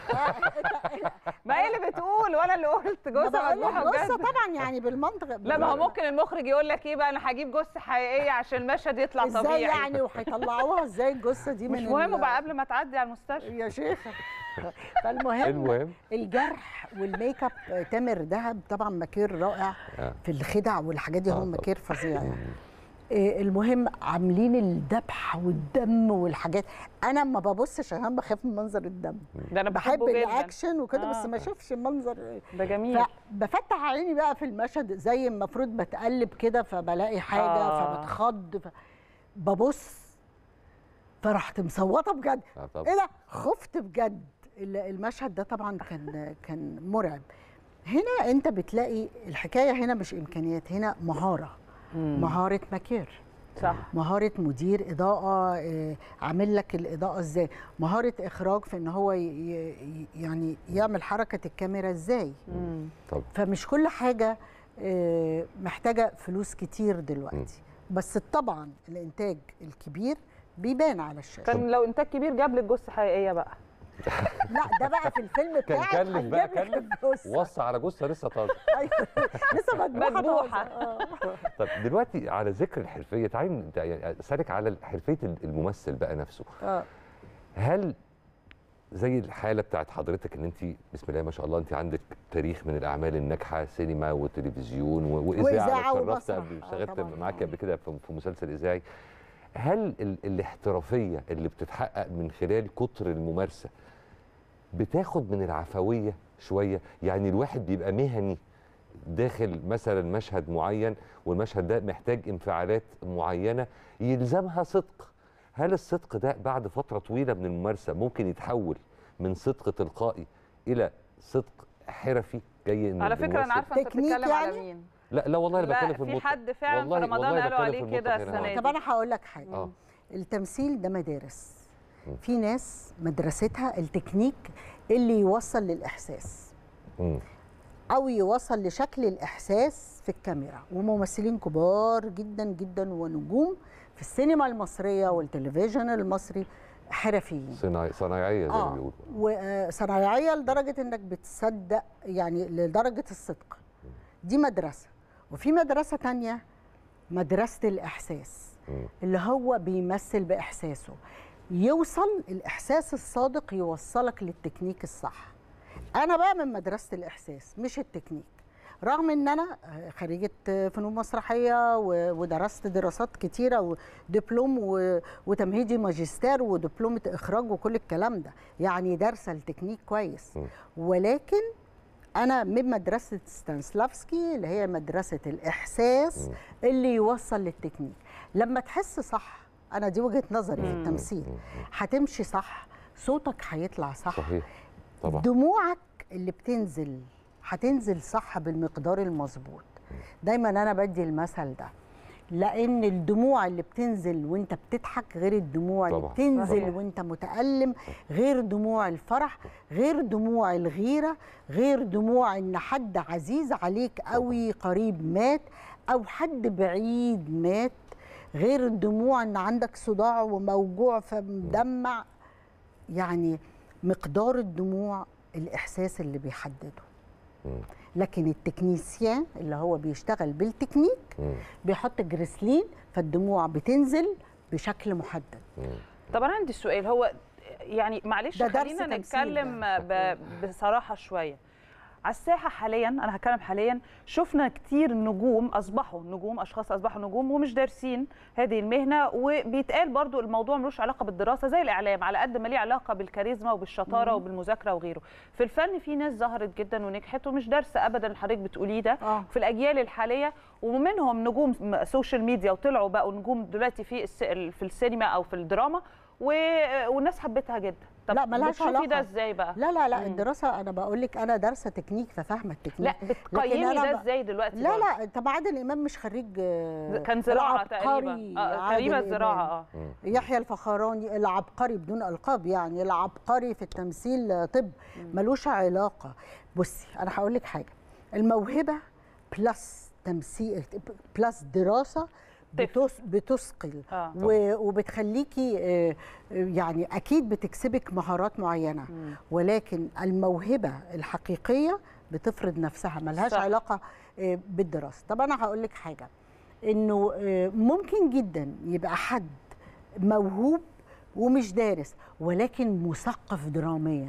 ما هي اللي بتقول وانا اللي قلت ما جثه بقول مذبوحه لك جثه بجد طبعا يعني بالمنطق لا ما هو ممكن المخرج يقول لك ايه بقى انا هجيب جثه حقيقيه عشان المشهد يطلع ازاي طبيعي يعني وهيطلعوها ازاي الجثه دي مش من مهم ال- بقى قبل ما تعدي على المستشفى يا شيخه فالمهم المهم الجرح والميك اب تامر دهب طبعا مكير رائع آه. في الخدع والحاجات دي آه هو طبعاً. مكير فظيع يعني إيه المهم عاملين الذبح والدم والحاجات انا ما ببصش عشان بخاف من منظر الدم ده انا بحب بحبه جدا الاكشن وكده بس آه. ما اشوفش المنظر ده جميل فبفتح عيني بقى في المشهد زي المفروض بتقلب كده فبلاقي حاجه آه. فبتخض ف... ببص فرحت مصوته بجد آه طبعاً. ايه ده خفت بجد ال- المشهد ده طبعا كان كان مرعب هنا انت بتلاقي الحكايه هنا مش امكانيات هنا مهاره مهاره ماكير صح مهاره مدير اضاءه آه، عامل لك الاضاءه ازاي مهاره اخراج في ان هو ي- ي- يعني يعمل حركه الكاميرا ازاي طب فمش كل حاجه آه، محتاجه فلوس كتير دلوقتي بس طبعا الانتاج الكبير بيبان على الشاشه كان لو انتاج كبير جاب لك جثه حقيقيه بقى لا ده بقى في الفيلم كان بتاعك كلف بقى هيجيب لك كلف الجثة. وصى على جثه لسه طازه أيوة، لسه مذبوحه مذبوحة. طازة. آه. طب دلوقتي على ذكر الحرفيه تعالي ن- يعني اسالك على حرفيه الممثل بقى نفسه اه هل زي الحاله بتاعت حضرتك ان انت بسم الله ما شاء الله انت عندك تاريخ من الاعمال الناجحه سينما وتلفزيون و- واذاعه وإذاعة واتشرفت ومسرح. قبل آه اشتغلت طبعاً. معاك قبل كده في في مسلسل اذاعي هل ال الاحترافيه اللي بتتحقق من خلال كتر الممارسه بتاخد من العفويه شويه يعني الواحد بيبقى مهني داخل مثلا مشهد معين والمشهد ده محتاج انفعالات معينه يلزمها صدق هل الصدق ده بعد فتره طويله من الممارسه ممكن يتحول من صدق تلقائي الى صدق حرفي جاي من على فكره انا الممثل؟ عارفه انت تكنيك بتتكلم على يعني؟ مين لا لا والله انا لا، بتكلم في في المطلق حد فعلا في والله- رمضان والله قالوا بتكلم عليه في كده المطلق هنا. السنة طب انا هقول لك حاجه آه. التمثيل ده مدارس في ناس مدرستها التكنيك اللي يوصل للاحساس مم. او يوصل لشكل الاحساس في الكاميرا وممثلين كبار جدا جدا ونجوم في السينما المصريه والتلفزيون المصري حرفيين صناعي صنايعيه زي ما اه بيقولوا وصنايعيه لدرجه انك بتصدق يعني لدرجه الصدق دي مدرسه وفي مدرسه تانية مدرسه الاحساس مم. اللي هو بيمثل باحساسه يوصل الاحساس الصادق يوصلك للتكنيك الصح انا بقى من مدرسه الاحساس مش التكنيك رغم ان انا خريجه فنون مسرحيه و- ودرست دراسات كتيره ودبلوم و- وتمهيدي ماجستير ودبلومه اخراج وكل الكلام ده يعني دارسه التكنيك كويس ولكن انا من مدرسه ستانسلافسكي اللي هي مدرسه الاحساس اللي يوصل للتكنيك لما تحس صح انا دي وجهه نظري في مم. التمثيل هتمشي صح صوتك هيطلع صح صحيح طبعا دموعك اللي بتنزل هتنزل صح بالمقدار المظبوط دايما انا بدي المثل ده لان الدموع اللي بتنزل وانت بتضحك غير الدموع اللي طبعاً، بتنزل طبعاً. وانت متالم غير دموع الفرح غير دموع الغيره غير دموع ان حد عزيز عليك قوي قريب مات او حد بعيد مات غير الدموع ان عندك صداع وموجوع فمدمع يعني مقدار الدموع الاحساس اللي بيحدده لكن التكنيسيان اللي هو بيشتغل بالتكنيك بيحط جريسلين فالدموع بتنزل بشكل محدد طب انا عندي سؤال هو يعني معلش ده درس خلينا تمثيل نتكلم ب- بصراحه شويه على الساحه حاليا انا هتكلم حاليا شفنا كتير نجوم اصبحوا نجوم اشخاص اصبحوا نجوم ومش دارسين هذه المهنه وبيتقال برضو الموضوع ملوش علاقه بالدراسه زي الاعلام على قد ما ليه علاقه بالكاريزما وبالشطاره مم. وبالمذاكره وغيره في الفن في ناس ظهرت جدا ونجحت ومش دارسه ابدا اللي حضرتك بتقوليه ده آه. في الاجيال الحاليه ومنهم نجوم م- سوشيال ميديا وطلعوا بقوا نجوم دلوقتي في الس- في السينما او في الدراما و- والناس حبتها جدا طب لا ملهاش بتشوفي علاقه ده ازاي بقى لا لا لا مم. الدراسه انا بقول لك انا دارسه تكنيك ففاهمه التكنيك لا بتقيمي لكن أنا ده ب- ازاي دلوقتي لا برضه؟ لا طب عادل امام مش خريج آه، كان زراعه العبقري تقريبا آه عادل كريمه إمام. الزراعه اه يحيى الفخراني العبقري بدون القاب يعني العبقري في التمثيل طب ملوش علاقه بصي انا هقول لك حاجه الموهبه بلس تمثيل بلس دراسه بتس بتثقل آه. و- وبتخليكي آه، يعني اكيد بتكسبك مهارات معينه ولكن الموهبه الحقيقيه بتفرض نفسها ملهاش صح. علاقه آه، بالدراسه طب انا هقول لك حاجه انه آه، ممكن جدا يبقى حد موهوب ومش دارس ولكن مثقف دراميا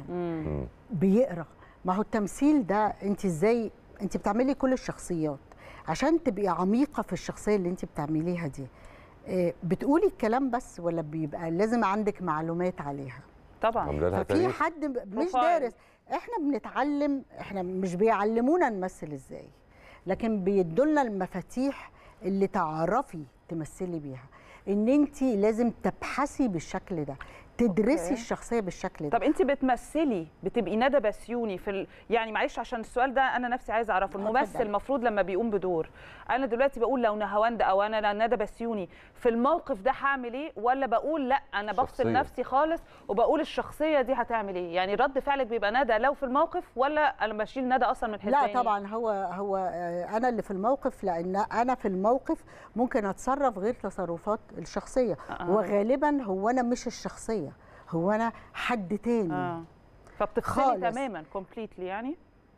بيقرا ما هو التمثيل ده انت ازاي انت بتعملي كل الشخصيات عشان تبقي عميقه في الشخصيه اللي انت بتعمليها دي آه، بتقولي الكلام بس ولا بيبقى لازم عندك معلومات عليها طبعا عامله لها ففي تاريخ حد ب- مش بروفايل. دارس احنا بنتعلم احنا مش بيعلمونا نمثل ازاي لكن بيدولنا المفاتيح اللي تعرفي تمثلي بيها ان انت لازم تبحثي بالشكل ده تدرسي أوكي. الشخصيه بالشكل ده طب انت بتمثلي بتبقي ندى بسيوني في ال... يعني معلش عشان السؤال ده انا نفسي عايزه اعرفه الممثل اتفضلي. المفروض لما بيقوم بدور انا دلوقتي بقول لو نهاوند او انا ندى بسيوني في الموقف ده هعمل ايه ولا بقول لا انا بفصل شخصية. نفسي خالص وبقول الشخصيه دي هتعمل ايه يعني رد فعلك بيبقى ندى لو في الموقف ولا انا بشيل ندى اصلا من حسابي لا طبعا هو هو آه، انا اللي في الموقف لان انا في الموقف ممكن اتصرف غير تصرفات الشخصيه آه. وغالبا هو انا مش الشخصيه هو انا حد تاني اه فبتفصلي خالص. تماما كومبليتلي يعني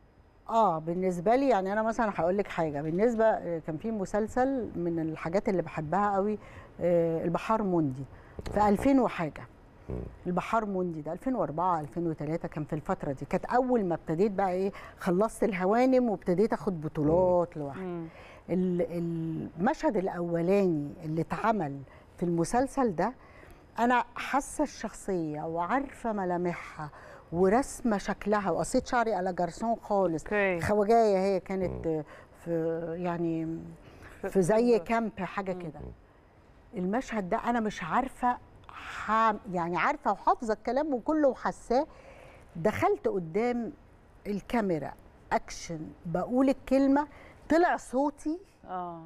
اه بالنسبه لي يعني انا مثلا هقول لك حاجه بالنسبه آه، كان في مسلسل من الحاجات اللي بحبها قوي آه، البحار موندي في 2000 وحاجه البحار موندي ده 2004 2003 كان في الفتره دي كانت اول ما ابتديت بقى ايه خلصت الهوانم وابتديت اخد بطولات لوحدي ال- المشهد الاولاني اللي اتعمل في المسلسل ده انا حاسه الشخصيه وعارفه ملامحها ورسمه شكلها وقصيت شعري على جرسون خالص خواجايه هي كانت في يعني في زي كامب حاجه كده المشهد ده انا مش عارفه حام يعني عارفه وحافظه الكلام وكله وحاساه دخلت قدام الكاميرا اكشن بقول الكلمه طلع صوتي اه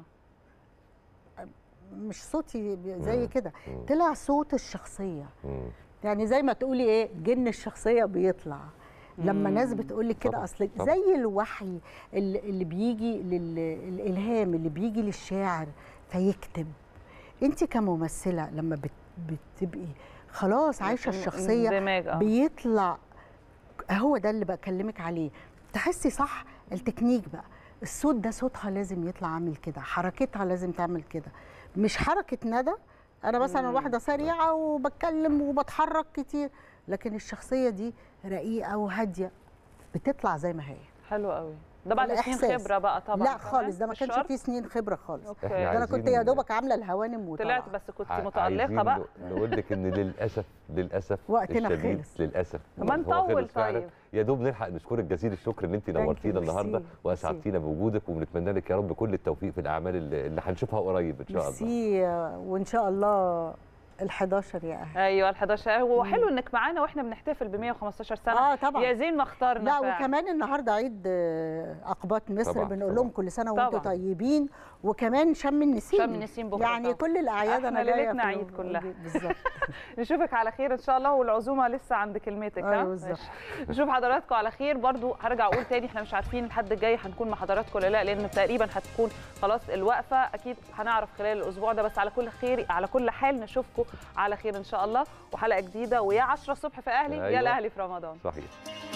مش صوتي زي كده طلع صوت الشخصيه يعني زي ما تقولي ايه جن الشخصيه بيطلع لما مم. ناس بتقول لك كده طبعاً، اصل طبعاً. زي الوحي اللي اللي بيجي للالهام اللي بيجي للشاعر فيكتب انت كممثله لما بت- بتبقي خلاص عايشه الشخصيه اندماج، آه. بيطلع هو ده اللي بكلمك عليه تحسي صح التكنيك بقى الصوت ده صوتها لازم يطلع عامل كده حركتها لازم تعمل كده مش حركه ندى انا مثلا مم. واحده سريعه وبتكلم وبتحرك كتير لكن الشخصيه دي رقيقه وهاديه بتطلع زي ما هي حلو قوي ده بعد سنين الإحساس. خبره بقى طبعا لا كمان، خالص ده ما مش كانش شرط؟ فيه سنين خبره خالص أوكي. ده انا كنت عايزين- يا دوبك عامله الهوانم وطالعه طلعت بس كنت ع- متألقة عايزين بقى ن- نقول لك ان للاسف للاسف وقتنا الشديد خلص. للاسف كمان هو خلص طول فعلاً. طيب. يا دوب نلحق نشكرك جزيل الشكر ان انت you، نورتينا ميرسي، النهارده واسعدتينا بوجودك وبنتمنى لك يا رب كل التوفيق في الاعمال اللي اللي هنشوفها قريب ان شاء الله ميرسي وان شاء الله ال11 يا اهل ايوه ال 11 هو حلو انك معانا واحنا بنحتفل ب 115 سنه اه طبعا يا زين ما اخترنا لا فعلاً. وكمان النهارده عيد آه، اقباط مصر طبعاً، بنقول لهم كل سنه وانتم طبعاً. طيبين وكمان شم النسيم شم النسيم بكرة يعني طبعاً. كل الاعياد احنا انا جايه ليلتنا في عيد اليوم- كلها بالظبط نشوفك على خير ان شاء الله والعزومه لسه عند كلمتك أيوة ها بالظبط. ماشي. نشوف حضراتكم على خير برضو هرجع اقول تاني احنا مش عارفين الحد الجاي هنكون مع حضراتكم ولا لا لان تقريبا هتكون خلاص الوقفه اكيد هنعرف خلال الاسبوع ده بس على كل خير على كل حال نشوفكم على خير ان شاء الله وحلقه جديده ويا 10 الصبح في اهلي يا أيوة. الاهلي في رمضان صحيح